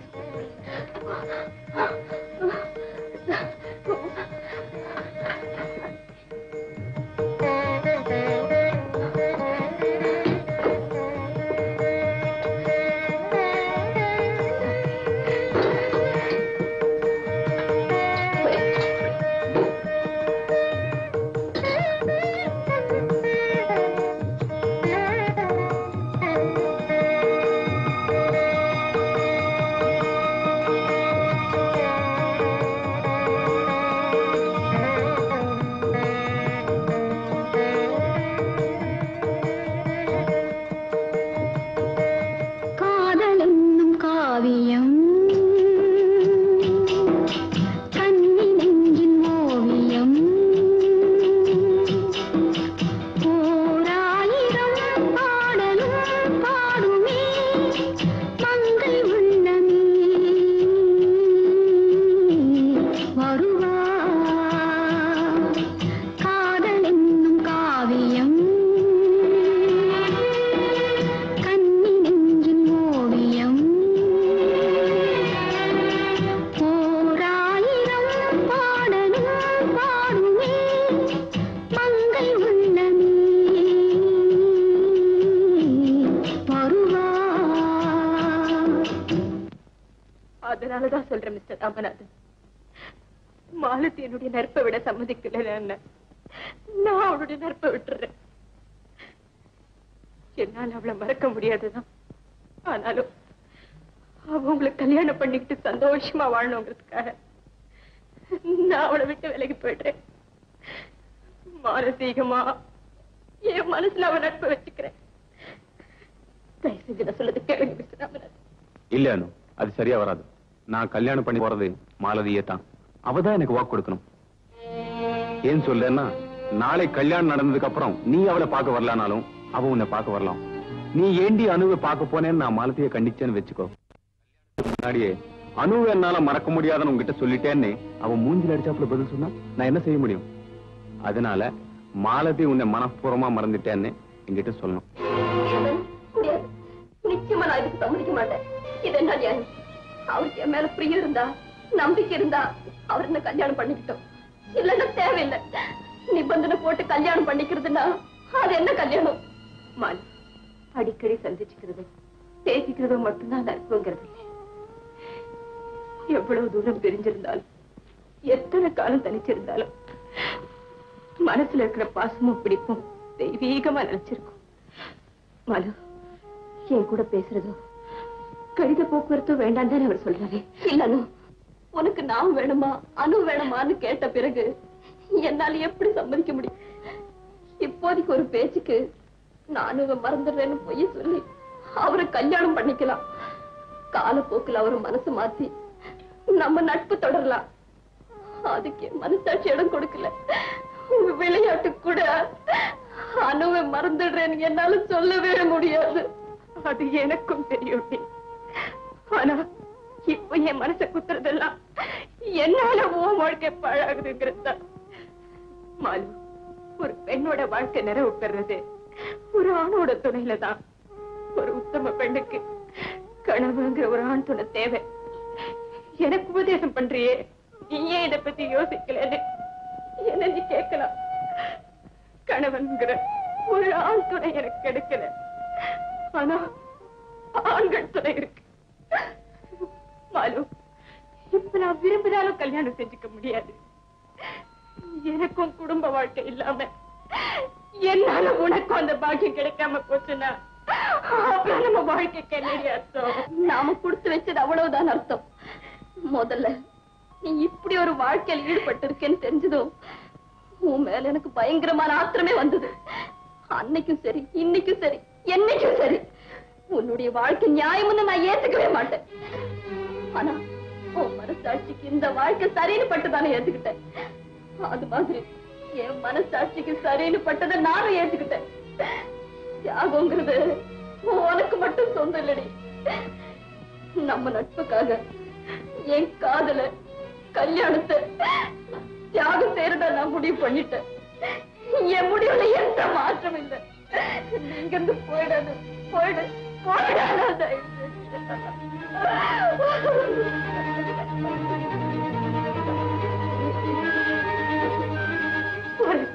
காதல் என்னும் காவியம் கண்ணி நெஞ்சின் ஓவியம் ஓராயிரம் பாடலும் பாடுமே மங்கை உள்ளமே வருவார் காதல் என்னும் காவியம் கண்ணி நெஞ்சின் ஓவியம் ஓராயிரம் பாடலும் பாடுமே மங்கை உள்ளமே வருவார் அதனாலதான் சொல்றேன் மிஸ்டர் ராமநாதன் மாலத்தி என்னுடைய நற்பை விட சம்மதிக்கல நான் அவளுடைய நற்பை விட்டுறேன் என்னால அவளை மறக்க முடியாதுதான் ஆனாலும் அவ உங்களுக்கு கல்யாணம் பண்ணிக்கிட்டு சந்தோஷமா வாழணுங்கிறதுக்காக நான் அவளை விட்டு விலகி போயிடுறேன் மானசீகமா என் மனசுல அவன் நட்பு வச்சுக்கிறேன் தயவு செஞ்சு நான் சொல்லது கேளுங்க மிஸ்டர் ராமநாதன் இல்ல அனு அது சரியா வராது நான் கல்யாணம் பண்ணி போறது மாலதியே தான் அவ தான் எனக்கு வாக்கு கொடுக்கணும் ஏன் சொல்றேன்னா நாளை கல்யாணம் நடந்ததுக்கு அப்புறம் நீ அவளை பார்க்க வரலானாலும் அவ உன்னை பார்க்க வரலாம் நீ ஏண்டி அணுவை பார்க்க போனேன்னு நான் மாலதியை கண்டிச்சேன்னு வச்சுக்கோ முன்னாடியே அணுவை என்னால மறக்க முடியாதுன்னு உங்ககிட்ட சொல்லிட்டேன்னு அவன் மூஞ்சில அடிச்சாப்புல பதில் சொன்னா நான் என்ன செய்ய முடியும் அதனால மாலதி உன்னை மனப்பூர்வமா மறந்துட்டேன்னு என்கிட்ட சொல்லணும் முடியாது நிச்சயமா நான் இதுக்கு சம்மதிக்க மாட்டேன் இது என்ன நியாயம் அவருக்கு என் மேல பிரியம் இருந்தா நம்பிக்கை இருந்தா அவர் என்ன கல்யாணம் பண்ணிக்கிட்டோம் இல்லன்னா தேவையில்லை நிபந்தனை போட்டு கல்யாணம் பண்ணிக்கிறதுனா அது என்ன கல்யாணம் மாலி அடிக்கடி சந்திச்சுக்கிறது பேசிக்கிறது மட்டும்தான் நட்புங்கிறது இல்லை. எவ்வளவு தூரம் பிரிஞ்சிருந்தாலும் எத்தனை காலம் தனிச்சிருந்தாலும் மனசுல இருக்கிற பாசமும் பிடிப்பும் தெய்வீகமா நினைச்சிருக்கும் மலு என் கூட பேசுறதோ கடித போக்குவரத்து வேண்டாம் தானே அவர் சொல்றாரு இல்ல அனு உனக்கு நான் வேணுமா அனு வேணுமான்னு கேட்ட பிறகு என்னால எப்படி சம்மதிக்க முடியும் இப்போதைக்கு ஒரு பேச்சுக்கு நானும் இவன் மறந்துடுறேன்னு பொய் சொல்லி அவரை கல்யாணம் பண்ணிக்கலாம் காலப்போக்கில் அவர் மனசு மாத்தி நம்ம நட்பு தொடரலாம் அதுக்கு என் மனசாட்சி இடம் கொடுக்கல உங்க விளையாட்டு கூட அணுவை மறந்துடுறேன்னு என்னால சொல்லவே முடியாது அது எனக்கும் தெரியும் டி. ஆனா இப்ப என் மனசை குத்துறதெல்லாம் என்னால உன் வாழ்க்கை பாழாகுதுங்கிறது மாலு ஒரு பெண்ணோட வாழ்க்கை நிறைவு பெறது ஒரு ஆணோட துணையில தான் ஒரு உத்தம பெண்ணுக்கு கணவங்கிற ஒரு ஆண் துணை தேவை எனக்கு உபதேசம் பண்றியே நீ ஏன் இதை பத்தி யோசிக்கலன்னு என்ன நீ கேட்கலாம் கணவன்கிற ஒரு ஆண் துணை எனக்கு கிடைக்கல ஆனா ஆண்கள் துணை இருக்கு மாலு இப்ப நான் விரும்பினாலும் கல்யாணம் செஞ்சுக்க முடியாது எனக்கும் குடும்ப வாழ்க்கை இல்லாம என்னால உனக்கும் அந்த பாக்கியம் கிடைக்காம போச்சுன்னா அப்புறம் நம்ம வாழ்க்கைக்கு என்னடி அர்த்தம் நாம கொடுத்து வச்சது அவ்வளவுதான் அர்த்தம் முதல்ல நீ இப்படி ஒரு வாழ்க்கையில் ஈடுபட்டு இருக்கேன்னு தெரிஞ்சதும் உன் மேல எனக்கு பயங்கரமான ஆத்திரமே வந்தது அன்னைக்கும் சரி இன்னைக்கும் சரி என்னைக்கும் சரி உன்னுடைய வாழ்க்கை நியாயம்னு நான் ஏத்துக்கவே மாட்டேன் ஆனா உன் மனசாட்சிக்கு இந்த வாழ்க்கை சரின்னு பட்டுதானே ஏத்துக்கிட்டேன் அது மாதிரி என் மனசாட்சிக்கு சரின்னு பட்டதை நானும் ஏத்துக்கிட்டேன் தியாகங்கிறது உனக்கு மட்டும் சொந்தம் இல்லடி நம்ம நட்புக்காக என் காதல கல்யாணத்தை தியாகம் செய்யறதா நான் முடிவு பண்ணிட்டேன் என் முடிவுல எந்த மாற்றம் இல்லை நீங்க இருந்து போயிடாது போயிடு போயிடாத தயவு செஞ்சு.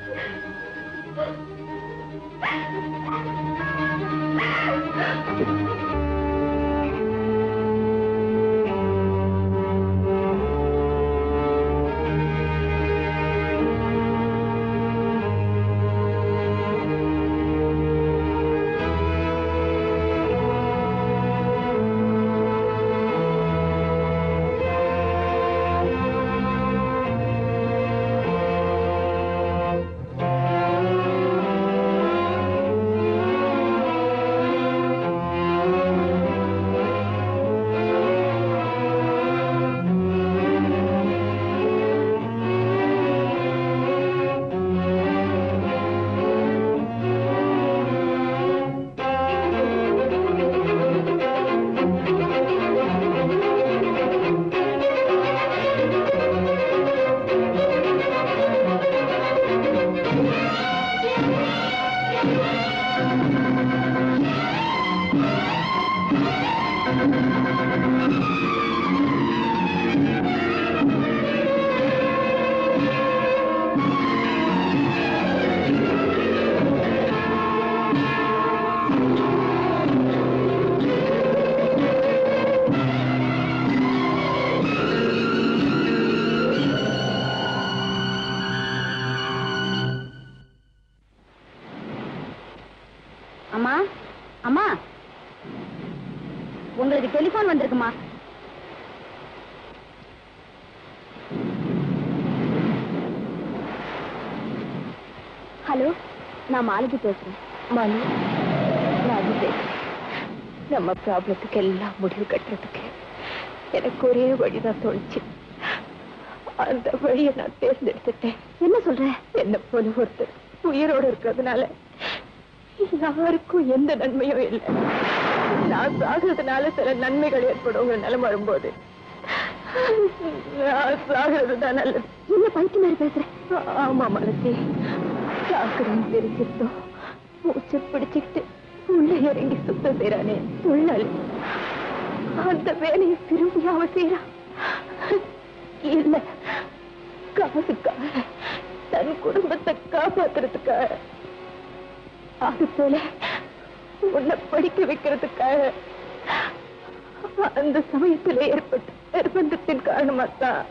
அம்மா அம்மா உங்களுக்கு டெலிபோன் வந்திருக்குமா மாலு நான் மாலதி பேசுறேன் மாலு ராஜி பேசுறேன் நம்ம ப்ராப்ளத்துக்கு எல்லாம் முடிவு கட்டுறதுக்கு எனக்கு ஒரே வழிதான் தோணுச்சு அந்த வழியை நான் தேர்ந்தெடுத்துட்டேன் என்ன சொல்ற என்ன போல ஒருத்தர் உயிரோடு இருக்கிறதுனால யாருக்கும் எந்த நன்மையும் இல்லை நான் சாகிறதுனால சில நன்மைகள் ஏற்படும் நிலம் வரும்போது நான் சாகிறது தான் நல்லது என்ன பைத்திய மாதிரி பேசுறேன் ஆமா மலத்தி சாக்கடையும் தெரிஞ்சிருந்தோம் மூச்சை பிடிச்சுக்கிட்டு உள்ள இறங்கி சுத்தம் செய்யறானே துள்ளல் அந்த வேலையை திரும்பி அவ செய்யறான் இல்ல காசுக்காக தன் குடும்பத்தை காப்பாத்துறதுக்காக அது போல உன்னை படிக்க வைக்கிறதுக்காக அந்த சமயத்துல ஏற்பட்ட நிர்பந்தத்தின் காரணமாத்தான்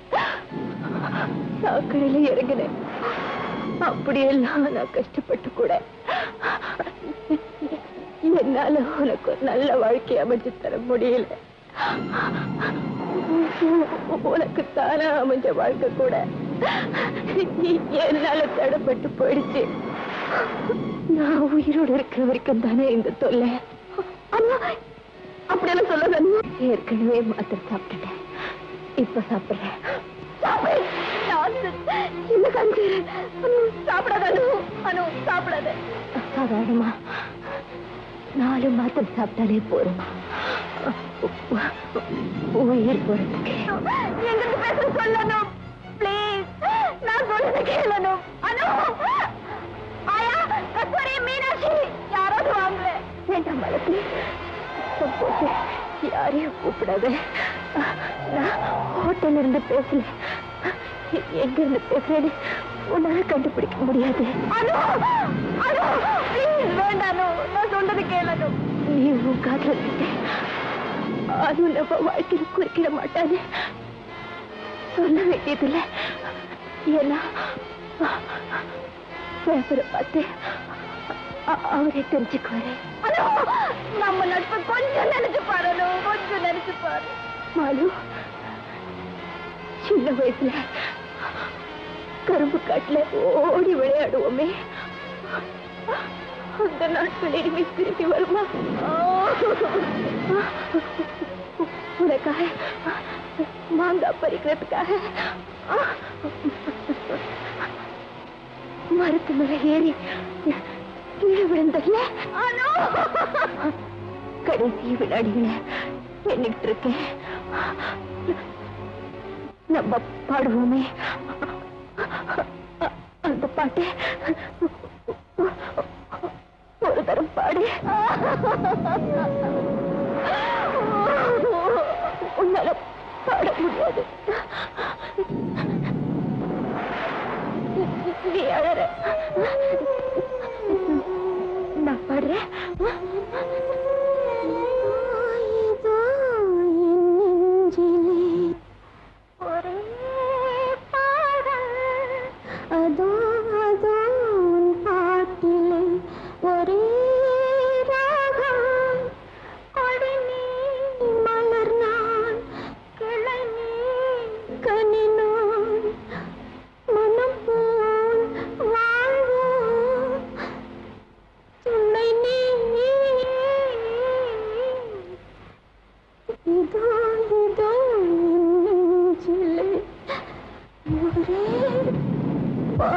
சாக்கடையில இறங்கினேன் அப்படியெல்லாம் நான் கஷ்டப்பட்டு கூட என்னால உனக்கு ஒரு நல்ல வாழ்க்கை அமைச்சு தர முடியல உனக்கு தானா அமைஞ்ச வாழ்க்கை கூட என்னால தடப்பட்டு போயிடுச்சு நான் உயிரோடு இருக்கிற வரைக்கும் தானே இந்த தொல்லை அம்மா அப்படியெல்லாம் சொல்லாத ஏற்கனவே மாத்திரை சாப்பிட்டுட்டேன் இப்ப சாப்பிடுறேன் சாப்பிடு. nonsense. இந்த கஞ்சி சாப்பிடாத அனு அனு சாப்பிடாத சாதாரணமா நாலு மாத்திரை சாப்பிட்டாலே போதுமா உயிர் போறதுக்கு எங்கிட்ட பேச சொல்லணும் ப்ளீஸ் நான் சொல்றத கேளணும் அனு ஆயா கஸ்தூரி மீனாட்சி யாராவது வாங்க வேண்டாம் மலத்தி போட்டு யாரையும் கூப்பிடாத நான் ஹோட்டல்ல இருந்து பேசல எங்க இருந்து பேசுறேன்னு உன்னால கண்டுபிடிக்க முடியாது அனு அனு ப்ளீஸ் வேண்டாம் அனு. நான் சொல்றது கேளணும் நீ உன் காதல விட்டு அது நம்ம வாழ்க்கையில குறுக்கிட மாட்டானு சொல்ல வேண்டியதில்லை ஏன்னா பேப்பரை பார்த்து அ- அவரே தெரிஞ்சுக்குவாரு நம்ம நட்பு கொஞ்சம் நினைச்சு பாரு கொஞ்சம் நினைச்சு பாரு மாலு சின்ன வயசுல கரும்பு காட்டுல ஓடி விளையாடுவோமே அந்த நாட்கள் இனிமே திரும்பி வருமா உனக்காக மாங்காய் பறிக்கிறதுக்காக மரத்து மேல ஏறி கீழே விழுந்தல்ல கடைசி வினாடிகளை எண்ணிட்டு இருக்கேன் நம்ம பாடுவோமே அந்த பாட்டு ஒரு தரம் பாடு உன்னால பாட முடியாது நீ அழற நான் பாடுறேன் ஒரே பாடல் அதோ அதோ உன் பாட்டிலே ஒரே ராகம் கொடி நீ மலர் நான் கிளை நீ கனி நான் மனம் போல் வாழ்வோம் துணை நீ இதோ இதோ என் நெஞ்சிலே ஒரே பா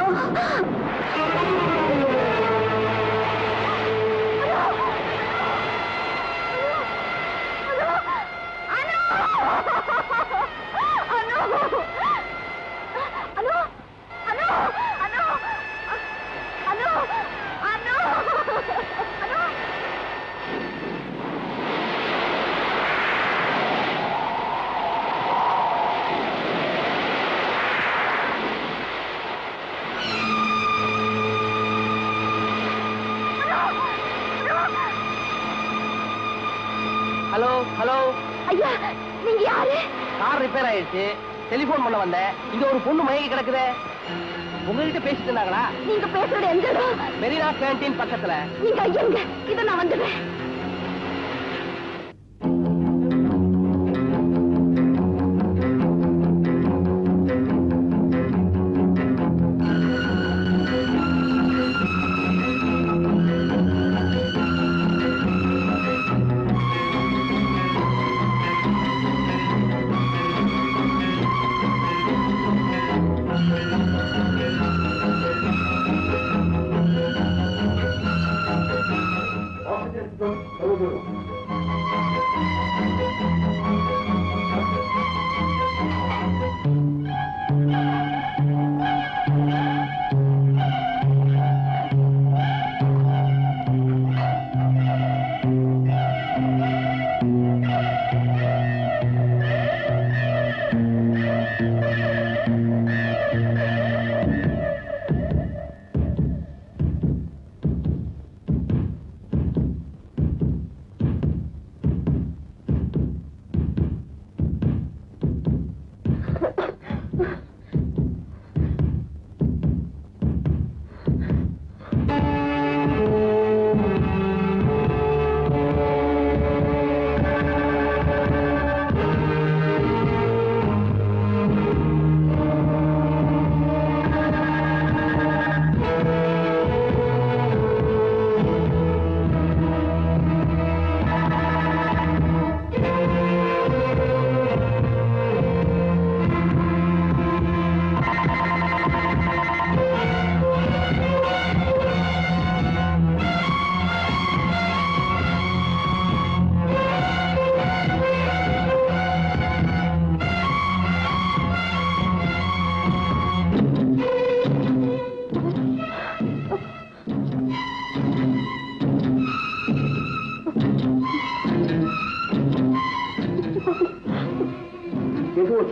ஹலோ ஹலோ ஐயா நீங்க யாரு கார் ரிப்பேர் ஆயிடுச்சு டெலிபோன் பண்ண வந்தேன் இங்க ஒரு பொண்ணு மயங்கி கிடக்குதே உங்ககிட்ட பேசிட்டு இருந்தாங்களா நீங்க பேசுறது எந்த இடம் மெரினா கேண்டீன் பக்கத்துல நீங்க எங்க இத நான் வந்துடுறேன்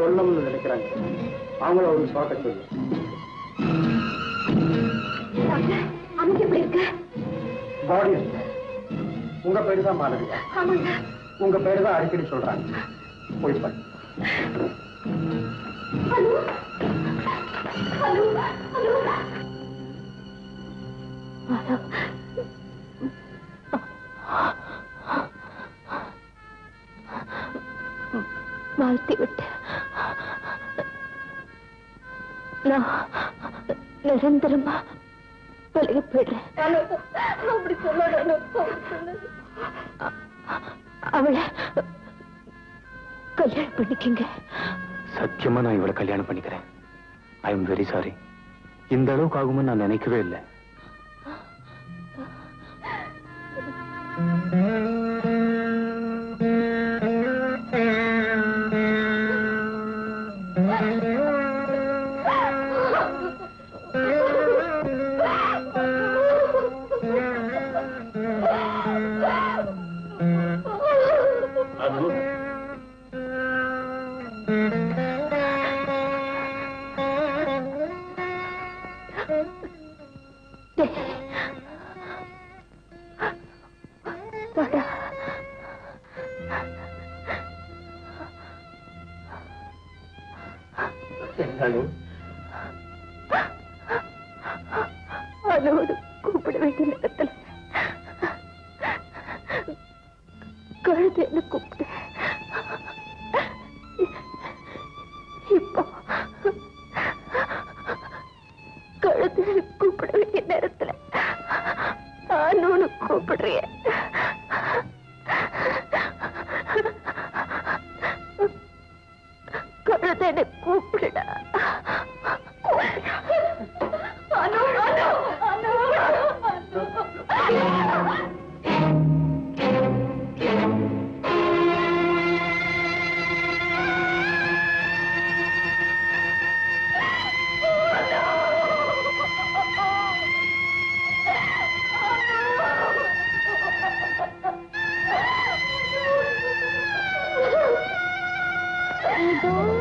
சொல்லணும்னு நினைக்கிறாங்க அவங்கள ஒரு பார்க்க சொல்லு அன்னைக்கு எப்படி இருக்கு பாடி இருக்கு உங்க பேரு தான் மாலவியா ஆமாங்க உங்க பேரு தான் அடிக்கடி சொல்றாங்க போய் பாரு ஹலோ ஹலோ ஹலோ ஹலோ வாழ்த்தி விட்டு நான் நிரந்தரமா விலகி போயிடுறேன் அப்படி சொல்லாத அவளை கல்யாணம் பண்ணிக்கங்க சத்தியமா நான் இவளை கல்யாணம் பண்ணிக்கிறேன் ஐ எம் வெரி சாரி இந்த அளவுக்கு ஆகும்னு நான் நினைக்கவே இல்லை வாடா. அனோடு கூப்பிட வேண்டிய நேரத்துல கழுதைன்னு கூப்பிட்டு இப்போ கழுதைன்னு கூப்பிட வேண்டிய நேரத்துல அனோடு கூப்பிடுறிய கழுதைன்னு கூப்பிடுடா அனு அனு அனு இதோ